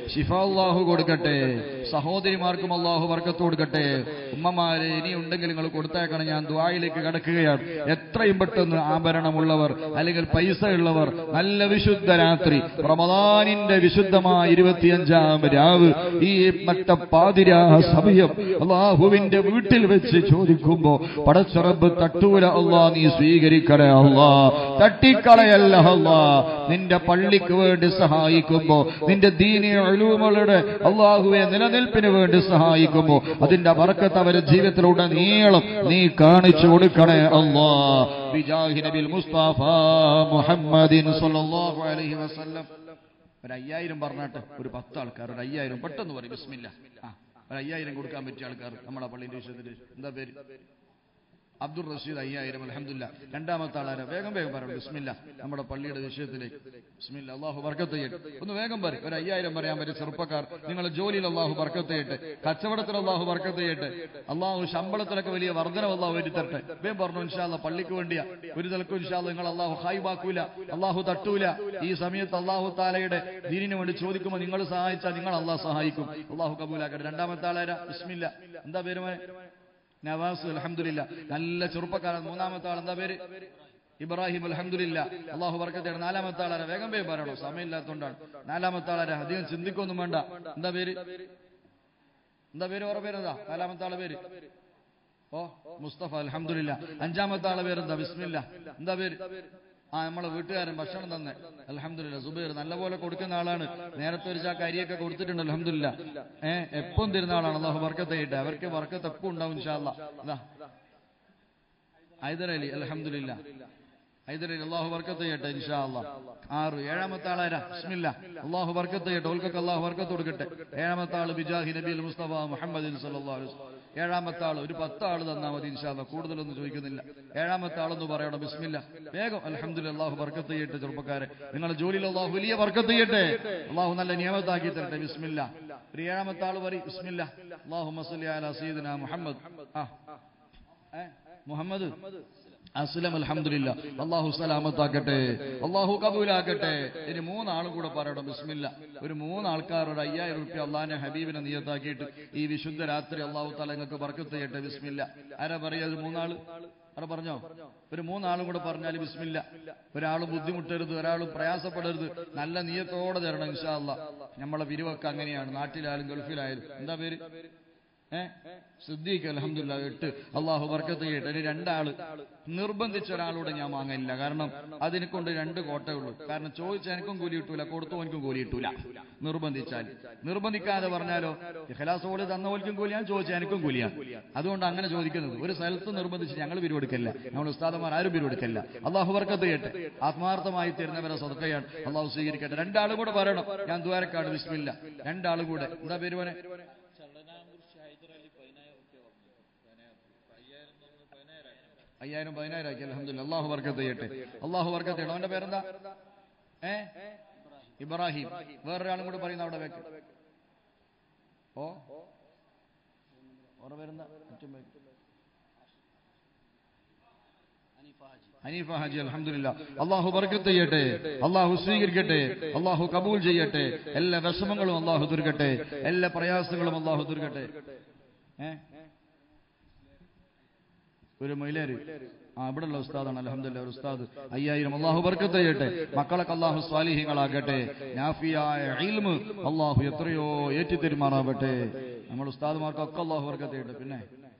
ഷിഫ അള്ളാഹു കൊടുക്കട്ടെ സഹോദരിമാർക്കും അള്ളാഹു വർക്കത്ത് കൊടുക്കട്ടെ ഉമ്മമാരെ ഇനി ഉണ്ടെങ്കിൽ നിങ്ങൾ കൊടുത്തേക്കണം ഞാൻ ദ്വായിലേക്ക് കടക്കുകയാണ് എത്രയും പെട്ടെന്ന് ആഭരണമുള്ളവർ അല്ലെങ്കിൽ പൈസ ഉള്ളവർ നല്ല വിശുദ്ധ രാത്രി റമദാനിന്റെ വിശുദ്ധമായ ഇരുപത്തിയഞ്ചാം രാവ് ഈ മറ്റ പാതിരാ സമയം അള്ളാഹുവിന്റെ വീട്ടിൽ വെച്ച് ചോദിക്കുമ്പോ പടച്ചറബ് തട്ടൂല അള്ളാ നീ സ്വീകരിക്കണേ അള്ളാ തട്ടിക്കളയല്ല അള്ളാ നിന്റെ പള്ളിക്ക് വേണ്ടി സഹായിക്കുമ്പോ നിന്റെ ദീനി അലൂമളുടെ അള്ളാഹുവെ നിലനിൽപ്പിന് വേണ്ടി സഹായിക്കുമ്പോ അതിന്റെ വർക്കത്ത് അവരുടെ ജീവിതത്തിലൂടെ നീളം നീ കാണിച്ചു കൊടുക്കണേ അള്ളാ ബിജാഹി നബിൽ മുസ്തഫ മുഹമ്മദിൻ സല്ലല്ലാഹു അലൈഹി വസല്ലം ഒരു അയ്യായിരം പറഞ്ഞാട്ടെ ഒരു പത്ത് ആൾക്കാർ ഒരു അയ്യായിരം പെട്ടെന്ന് പറയും ബിസ്മില്ല ആ ഒരു അയ്യായിരം കൊടുക്കാൻ പറ്റിയ ആൾക്കാർ നമ്മളെ പള്ളിന്റെ വിഷയത്തിൽ എന്താ പേര് അബ്ദുൾ റഷീദ് അയ്യായിരം അലഹമില്ല രണ്ടാമത്തെ ആളാര വേഗം വേഗം പറയണം ബിസ്മില്ല നമ്മുടെ പള്ളിയുടെ വിഷയത്തിലേക്ക് ബിസ്മില്ല അള്ളാഹു ബർക്കത്ത് ചെയ്യട്ടെ ഒന്ന് വേഗം പറയും ഒരു അയ്യായിരം പറയാൻ പറ്റും ചെറുപ്പക്കാർ നിങ്ങളുടെ ജോലിയിൽ അള്ളാഹു ബർക്കത്ത് ചെയ്യട്ടെ കച്ചവടത്തിൽ അള്ളാഹു ബർക്കത്ത് ചെയ്യട്ടെ അള്ളാഹു ശമ്പളത്തിലൊക്കെ വലിയ വർധനവ് അള്ളാഹു വരുത്തട്ടെ വേഗം പറഞ്ഞു ഇൻഷാല്ല പള്ളിക്ക് വേണ്ടിയാ ഒരു തലക്കും ഇൻഷാല്ല നിങ്ങൾ അള്ളാഹു ഹായിബാക്കൂല അള്ളാഹു തട്ടൂല ഈ സമയത്ത് അള്ളാഹു താലയുടെ ദീനിന് വേണ്ടി ചോദിക്കുമ്പോൾ നിങ്ങൾ സഹായിച്ചാൽ നിങ്ങൾ അള്ളാഹു സഹായിക്കും അള്ളാഹു കബൂലാക്കട്ടെ രണ്ടാമത്തെ ആളാരാ ബിസ്മില്ല എന്താ പേരുമേ നവാസ് അലഹമില്ല നല്ല ചെറുപ്പക്കാരൻ മൂന്നാമത്തെ ആൾ എന്താ പേര് ഇബ്രാഹിം അലഹമില്ല അള്ളാഹു വർക്കത്തെയാണ് നാലാമത്തെ ആളാരാ വേഗം പേര് പറയണോ സമയമില്ലാത്തതുകൊണ്ടാണ് നാലാമത്തെ ആളാരാ അധികം ചിന്തിക്കൊന്നും വേണ്ട എന്താ പേര് എന്താ പേര് ഓറ പേരെന്താ നാലാമത്തെ ആളെ പേര് ഓ മുസ്തഫ അലഹമില്ല അഞ്ചാമത്തെ ആളെ പേരെന്താ ബിസ്മില്ല എന്താ പേര് ആ നമ്മളെ വീട്ടുകാരൻ ഭക്ഷണം തന്നെ അലഹമില്ല സുബൈർ നല്ലപോലെ കൊടുക്കുന്ന ആളാണ് നേരത്തെ ഒരു ചാക്ക് അരിയൊക്കെ കൊടുത്തിട്ടുണ്ട് അലഹമില്ല ഏഹ് എപ്പം തരുന്ന ആളാണ് അള്ളാഹു വർക്കത്ത് ചെയ്യട്ടെ അവർക്ക് വർക്കത്ത് എപ്പം ഉണ്ടാവും ഇൻഷാല്ല ഇതാ ഹൈദരലി അലഹമില്ല ഹൈദരലി അള്ളാഹു വർക്കത്ത് ചെയ്യട്ടെ ഇൻഷാ അല്ലാ ആറ് ഏഴാമത്തെ ആളാരാ ബിസ്മില്ല അള്ളാഹു വർക്കത്ത് ചെയ്യട്ടെ ഓൽക്കൊക്കെ അള്ളാഹു വർക്കത്ത് കൊടുക്കട്ടെ ഏഴാമത്തെ ആള് ബിജാഹി നബി മുസ്തഫ മുഹമ്മദ് സല്ലല്ലാഹു അലൈഹി വസല്ലം ഏഴാമത്തെ ആള് ഒരു പത്ത് ആള് തന്നാ മതി ഇൻഷാല്ല കൂടുതലൊന്നും ചോദിക്കുന്നില്ല ഏഴാമത്തെ ആളെന്ന് പറയണം ബിസ്മില്ല വേഗം അലഹമ്മദില്ല അള്ളാഹു വർക്കത്ത് ചെയ്യട്ടെ ചെറുപ്പക്കാരെ നിങ്ങളുടെ ജോലിയിൽ അള്ളാഹു വലിയ വർക്കത്ത് ചെയ്യട്ടെ അള്ളാഹു നല്ല നിയമത്താക്കി തരട്ടെ ബിസ്മില്ല ഒരു ഏഴാമത്തെ ആള് പറയും ബിസ്മില്ല അള്ളാഹു മസല്ലി അലാ സയ്യിദിന മുഹമ്മദ് ആ ഏ? മുഹമ്മദ് അസ്ലം അൽഹംദുലില്ല അള്ളാഹു സലാമത്താക്കട്ടെ അള്ളാഹു കബൂലാക്കട്ടെ ഇനി മൂന്നാളും കൂടെ പറയണം ബിസ്മില്ല ഒരു മൂന്നാൾക്കാർ ഒരു അയ്യായിരം റുപ്യ അള്ളാഹിനെ ഹബീബിനെ നിയത്താക്കിയിട്ട് ഈ വിശുദ്ധ രാത്രി അള്ളാഹു തല നിങ്ങൾക്ക് ബർക്കത്ത് ചെയ്യട്ടെ ബിസ്മില്ല ആരാ പറയാ ഒരു മൂന്നാള് ആരാ പറഞ്ഞോ ഒരു മൂന്നാളും കൂടെ പറഞ്ഞാൽ ബിസ്മില്ല ഒരാൾ ബുദ്ധിമുട്ടരുത് ഒരാൾ പ്രയാസപ്പെടരുത് നല്ല നിയത്തോടെ തരണം ഇൻഷാ അല്ലാ നമ്മളെ പിരിവൊക്കെ അങ്ങനെയാണ് നാട്ടിലായാലും ഗൾഫിലായാലും എന്താ പേര് ഏഹ് സിദ്ദീഖ് അലഹമില്ല എട്ട് അള്ളാഹു വർക്കത്ത് ചെയ്യട്ടെ ഇനി രണ്ടാള് നിർബന്ധിച്ച ഒരാളോട് ഞാൻ വാങ്ങില്ല കാരണം അതിനെ കൊണ്ട് രണ്ട് കോട്ടേ ഉള്ളൂ കാരണം ചോദിച്ചാൽ എനിക്കും കൂലി കിട്ടൂല കൊടുത്തു എനിക്കും കൂലി കിട്ടൂല നിർബന്ധിച്ചാൽ നിർബന്ധിക്കാതെ പറഞ്ഞാലോ ഇഖലാസോട് തന്നവൽക്കും കൂലിയാണ് ചോദിച്ചാൽ എനിക്കും കൂലിയാണ് അതുകൊണ്ട് അങ്ങനെ ചോദിക്കുന്നത് ഒരു സ്ഥലത്ത് നിർബന്ധിച്ച് ഞങ്ങൾ പിരിവെടുക്കല്ല നമ്മൾ ഉസ്താദന്മാർ ആരും പിരിവെടുക്കല്ല അള്ളാഹു വർക്കത്ത് ചെയ്യട്ടെ ആത്മാർത്ഥമായി തരുന്നവരെ സ്വതക്കയാണ് അള്ളാഹു സ്വീകരിക്കട്ടെ രണ്ടാളും കൂടെ പറയണം ഞാൻ ദ്വാരക്കാട് വിസ്മില്ല രണ്ടാളും കൂടെ എന്താ പേര് പോലെ അയ്യായിരം പതിനായിരം ആക്കി അലഹമില്ല അള്ളാഹു വർക്കത്ത് ചെയ്യട്ടെ അള്ളാഹു വർക്കത്ത് ചെയ്യണം അവന്റെ പേരെന്താ ഏ ഇബ്രാഹിം വേറൊരാളും കൂടെ പറയുന്ന അവിടെ വെക്ക് ഓ ഓറെ പേരെന്താ മറ്റും പേര്. ഹനീഫ ഹാജി അലഹമില്ല അള്ളാഹു ബർക്കത്ത് ചെയ്യട്ടെ അള്ളാഹു സ്വീകരിക്കട്ടെ അള്ളാഹു കബൂൽ ചെയ്യട്ടെ എല്ലാ വിഷമങ്ങളും അള്ളാഹു തീർക്കട്ടെ എല്ലാ പ്രയാസങ്ങളും അള്ളാഹു തീർക്കട്ടെ ഏ ഒരു മൈലേര് ആ ഇവിടെയുള്ള ഉസ്താദാണ് അലഹമില്ല ഒരു ഉസ്താദ് അയ്യായിരം അള്ളാഹു ബർക്കത്ത് ചെയ്യട്ടെ മക്കളൊക്കെ അള്ളാഹു സ്വാലിഹ്യങ്ങളാകട്ടെ നാഫിയായ ഇൽമ് അള്ളാഹു എത്രയോ ഏറ്റിത്തെരുമാറാവട്ടെ നമ്മൾ ഉസ്താദുമാർക്കൊക്കെ അള്ളാഹു ബർക്കത്ത് ചെയ്യട്ടെ പിന്നെ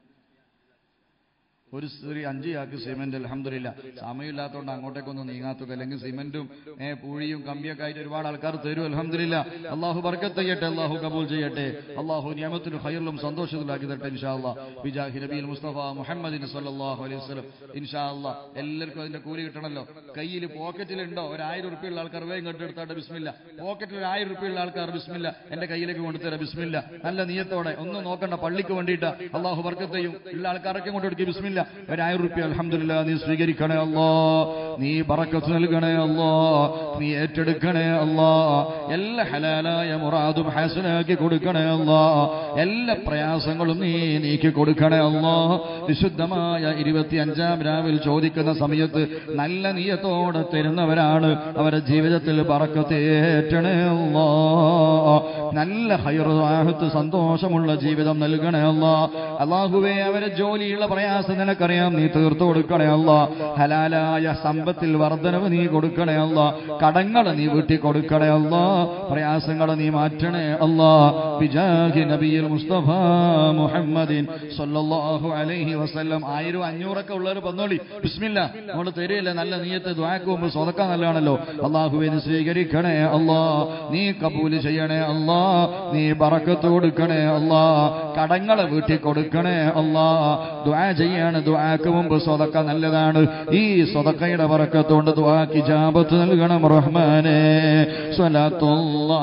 ഒരു സ്ത്രീ അഞ്ച് ചാക്ക് സിമെന്റ് അലഹമില്ല സമയമില്ലാത്തതുകൊണ്ട് അങ്ങോട്ടേക്കൊന്നും നീങ്ങാത്തത് അല്ലെങ്കിൽ സിമെന്റും ഏ പൂഴിയും കമ്പിയൊക്കെ ആയിട്ട് ഒരുപാട് ആൾക്കാർ തരും അലഹമില്ല അള്ളാഹു ബർക്കത്ത് ചെയ്യട്ടെ അള്ളാഹു കബൂൽ ചെയ്യട്ടെ അള്ളാഹു നിയമത്തിനും ഹൈറിലും സന്തോഷത്തിലാക്കി തരട്ടെ ഇൻഷാ അല്ലാ ബിജാഹി നബീൽ മുസ്തഫ മുഹമ്മദിൻ സല്ലല്ലാഹു അലൈഹി വസല്ലം ഇൻഷാ അല്ലാ എല്ലാവർക്കും അതിന്റെ കൂലി കിട്ടണമല്ലോ കയ്യിൽ പോക്കറ്റിലുണ്ടോ ഒരു ആയിരം ഉറുപ്പിയുള്ള ആൾക്കാർ വേഗം കെട്ടെടുത്താട്ടെ ബിസ്മില്ല പോക്കറ്റിൽ ഒരു ആയിരം ഉറുപ്പിയുള്ള ആൾക്കാർ ബിസ്മില്ല എന്റെ കയ്യിലേക്ക് കൊണ്ടുതരാം ബിസ്മില്ല നല്ല നിയത്തോടെ ഒന്നും നോക്കണ്ട പള്ളിക്ക് വേണ്ടിയിട്ട് അള്ളാഹു ബർക്കത്ത് ചെയ്യും ഉള്ള ആൾക്കാരൊക്കെ കൊണ്ട് കൊടുക്കും ബിസ്മില്ല ഒരായിരം റുപ്യ അലഹമില്ല നീ സ്വീകരിക്കണേ അല്ലോ നീ ബറക്കത്ത് നൽകണേ അല്ലോ നീ ഏറ്റെടുക്കണേ അല്ലോ എല്ലാ ഹലാലായ മുറാദും ഹാസനാക്കി കൊടുക്കണേ അല്ലോ എല്ലാ പ്രയാസങ്ങളും നീ നീക്കി കൊടുക്കണേ അല്ലോ വിശുദ്ധമായ ഇരുപത്തി അഞ്ചാം രാവിൽ ചോദിക്കുന്ന സമയത്ത് നല്ല നീയത്തോടെ തരുന്നവരാണ് അവരുടെ ജീവിതത്തിൽ ബറക്കത്ത് ഏറ്റണേ അല്ലോ നല്ല ഹൈറാഹത്ത് സന്തോഷമുള്ള ജീവിതം നൽകണേ അല്ല അള്ളാഹുവേ അവരെ ജോലിയുള്ള പ്രയാസം നിനക്കറിയാം നീ തീർത്തു കൊടുക്കണേ അല്ല ഹലാലായ സമ്പത്തിൽ വർധനവ് നീ കൊടുക്കണേ അല്ല കടങ്ങൾ നീ വീട്ടി കൊടുക്കണേ അല്ല പ്രയാസങ്ങൾ നീ മാറ്റണേ അല്ല ബിജാഹി നബിയിൽ മുസ്തഫ മുഹമ്മദിൻ സല്ലല്ലാഹു അലൈഹി വസല്ലം ആയിരം അഞ്ഞൂറൊക്കെ ഉള്ളവർ വന്നോളി ബിസ്മില്ല നമ്മൾ തരികയില്ല നല്ല നീയത്ത് ദ്വാക്ക് മുമ്പ് സ്വതക്ക നല്ലതാണല്ലോ അള്ളാഹുവെ നീ സ്വീകരിക്കണേ അല്ലാ നീ കബൂല് ചെയ്യണേ അല്ലാ നീ ബറക്കത്ത് കൊടുക്കണേ അല്ലാ കടങ്ങളെ വീട്ടിൽ കൊടുക്കണേ അല്ലാ ദ്വാ ചെയ്യാണ് ദ്വാക്ക് മുമ്പ് സ്വതക്ക നല്ലതാണ് ഈ സ്വതക്കയുടെ ബറക്കത്തോണ്ട് ദ്വാക്ക് ജാബത്ത് നൽകണം റഹ്മാനെ സ്വലാത്തുല്ലാ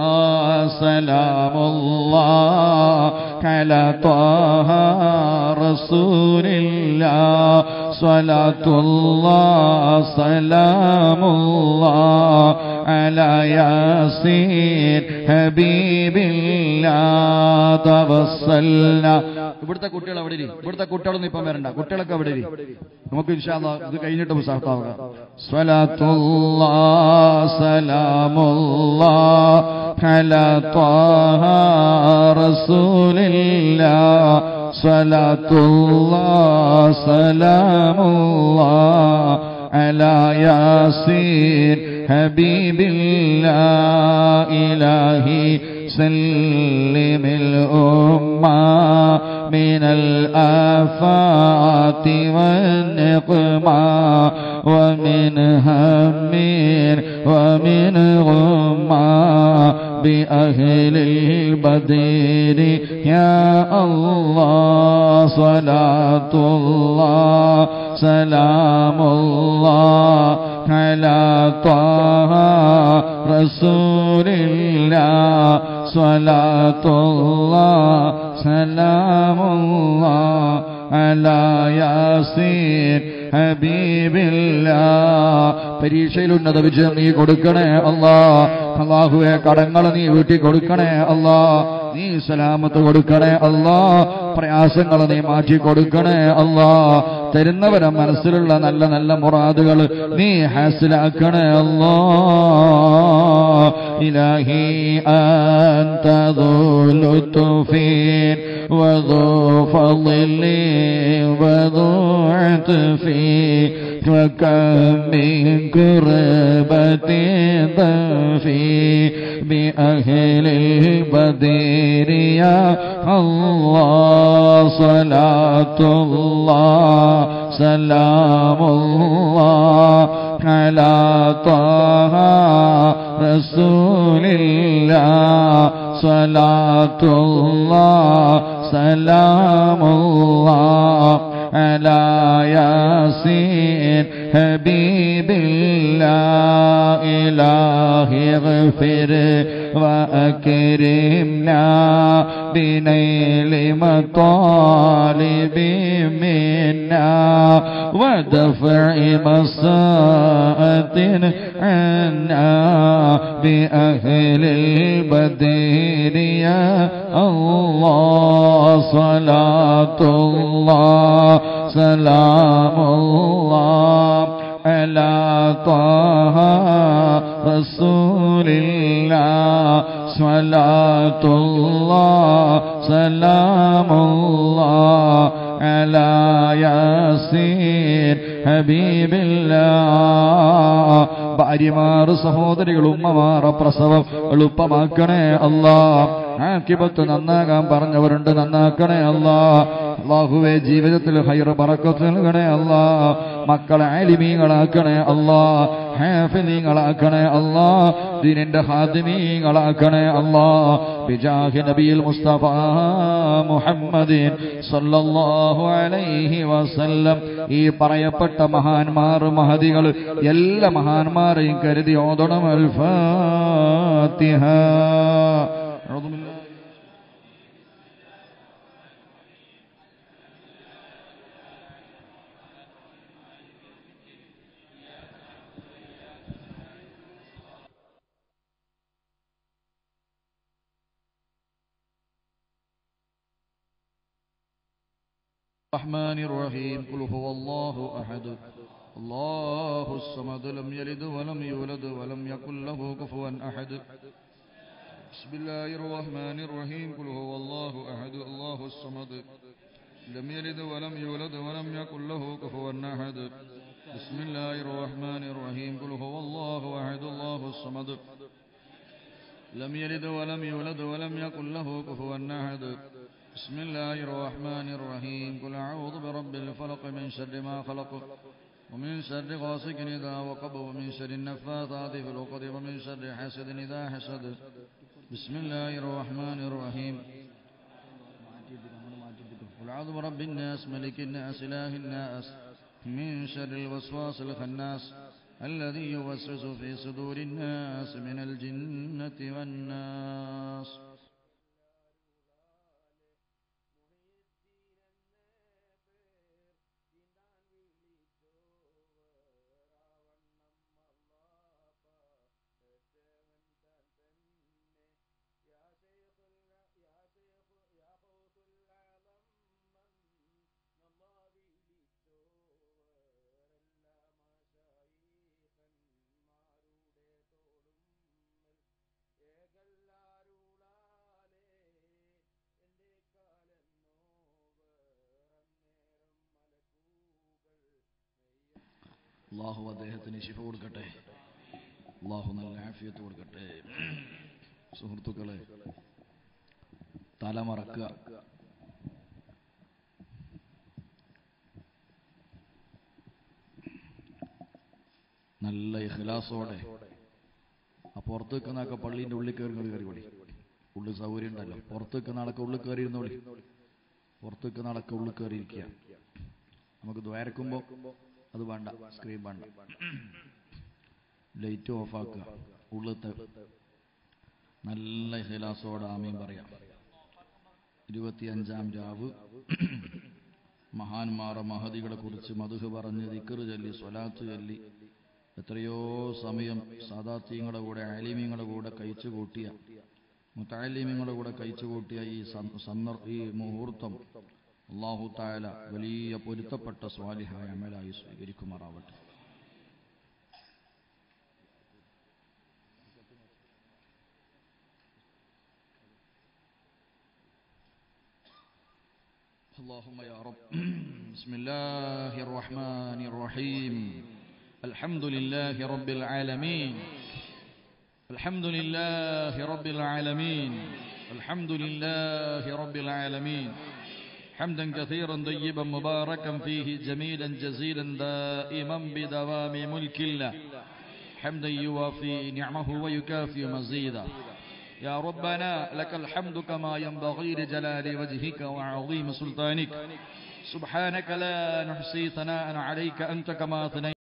സലാമുല്ലാ على طه رسول الله صلاة الله سلام الله على ياسين حبيب الله توصلنا ഇവിടുത്തെ കുട്ടികൾ അവിടെ ഇരി ഇവിടുത്തെ കുട്ടികളൊന്നും ഇപ്പം വരണ്ട കുട്ടികളൊക്കെ അവിടെ ഇരി നമുക്ക് ഇൻഷാല്ലാ ഇത് കഴിഞ്ഞിട്ട് മുസാഫാവുക സ്വലാത്തുല്ലാ സലാമുല്ലാ على طه رسول الله صلاة الله سلام الله على ياسين حبيب الله إلهي سلم الأمة من الآفات والنقمة ومن هم ومن غمة بأهل البدير يا الله صلاة الله سلام الله على طه رسول الله صلاة الله سلام الله على ياسين ഹബീബില്ല പരീക്ഷയിൽ ഉന്നത വിജയം നീ കൊടുക്കണേ അല്ലാ അള്ളാഹുവെ കടങ്ങൾ നീ വീട്ടിൽ കൊടുക്കണേ അല്ലാ നീ സലാമത്ത് കൊടുക്കണേ അല്ലാ പ്രയാസങ്ങൾ നീ മാറ്റി കൊടുക്കണേ അല്ലാ തരുന്നവരെ മനസ്സിലുള്ള നല്ല നല്ല മുറാദുകൾ നീ ഹാസിലാക്കണേ അല്ലാ ഇലാഹി أنت ذو لطف وذو فضل وذو عطف وكم من كربة ضفي بأهل البدير يا الله صلاة الله سلام الله على طه رسول الله صلاة الله سلام الله على ياسين حبيب الله إلهي اغفر وأكرمنا بنيل مطالب منا ودفع مساءة عنا بأهل البدير يا الله صلاة الله سلام الله على طه رسول الله صلاة الله سلام الله على ياسين حبيب الله ഭാര്യമാർ സഹോദരികൾ ഉമ്മമാർ പ്രസവം എളുപ്പമാക്കണേ അല്ലാ ആക്കിബത്ത് നന്നാകാൻ പറഞ്ഞവരുണ്ട് നന്നാക്കണേ അല്ലാ അള്ളാഹുവെ ജീവിതത്തിൽ ഹൈറ പറക്കത്ത് നൽകണേ അല്ലാ മക്കളെ ആലിമീങ്ങളാക്കണേ അല്ലാ ഹാഫിനീങ്ങളാക്കണേ അല്ലാ ദീനിന്റെ ഹാദിമീങ്ങളാക്കണേ അല്ലാ ബിജാഹി നബിയിൽ മുസ്തഫ മുഹമ്മദീൻ സല്ലല്ലാഹു അലൈഹി വസല്ലം ഈ പറയപ്പെട്ട മഹാന്മാർ മഹതികൾ എല്ലാ മഹാന്മാരെയും കരുതി ഓതണം അൽ ഫാത്തിഹ أعوذ بالله الرحمن الرحيم قل هو الله أحد الله الصمد لم يلد ولم يولد ولم يكن له كفوا أحد بسم الله الرحمن الرحيم قل هو الله أحد الله الصمد لم يلد ولم يولد ولم يكن له كفوا أحد بسم الله الرحمن الرحيم قل هو الله أحد الله الصمد لم يلد ولم يولد ولم يكن له كفوا أحد بسم الله الرحمن الرحيم قل أعوذ برب الفلق من شر ما خلق ومن شر غاسق إذا وقب ومن شر النفاثات في العقد ومن شر حاسد إذا حسد بسم الله الرحمن الرحيم قل أعوذ برب الناس ملك الناس إله الناس من شر الوسواس الخناس الذي يوسوس في صدور الناس من الجنة والناس അള്ളാഹു അദ്ദേഹത്തിന് ശിഫ കൊടുക്കട്ടെ അള്ളാഹു നല്ല ആഫിയത്ത് കൊടുക്കട്ടെ സുഹൃത്തുക്കളെ തലമറക്കുക നല്ല ഇഖ്ലാസോടെ ആ പുറത്ത് നിൽക്കുന്നതൊക്കെ പള്ളീൻ്റെ ഉള്ളിൽ കയറി ഇങ്ങോട്ട് കയറി വിളി ഉള്ളിൽ സൗകര്യം ഉണ്ടല്ലോ പുറത്ത് നിൽക്കുന്നതൊക്കെ ഉള്ളിൽ കയറി ഇരുന്നോളി പുറത്ത് നിൽക്കുന്നതൊക്കെ ഉള്ളിൽ കയറി ഇരിക്കുക നമുക്ക് ദ്വാരക്കുമ്പോൾ അത് വേണ്ട സ്ക്രീൻ വേണ്ട ലൈറ്റ് ഓഫാക്കുക ഉള്ളത്തെ നല്ല ഹിലാസോടെ ആമയും പറയാം ഇരുപത്തിയഞ്ചാം രാവ് മഹാന്മാറ മഹതികളെ കുറിച്ച് മധുഹ് പറഞ്ഞ് ദിക്കറ് ചൊല്ലി സ്വലാത്ത് ചൊല്ലി എത്രയോ സമയം സാദാത്യങ്ങളുടെ കൂടെ ആലിമ്യങ്ങളുടെ കൂടെ കഴിച്ചു കൂട്ടിയ മുത്താലിമ്യങ്ങളുടെ കൂടെ കഴിച്ചു കൂട്ടിയ ഈ സന്ദർ ഈ മുഹൂർത്തം അള്ളാഹു താല വലിയ പൊരുത്തപ്പെട്ട സ്വാലിഹായ അമലായി സ്വീകരിക്കുമാറാവട്ടെ اللهم يا رب بسم الله الرحمن الرحيم الحمد لله رب العالمين الحمد لله رب العالمين الحمد لله رب العالمين حمدا كثيرا طيبا مباركا فيه جميلا جزيلا دائما بدوام ملك الله حمدا يوافي نعمه ويكافي مزيدا يا ربنا لك الحمد كما ينبغي لجلال وجهك وعظيم سلطانك سبحانك لا نحصي ثناء عليك أنت كما ثنيت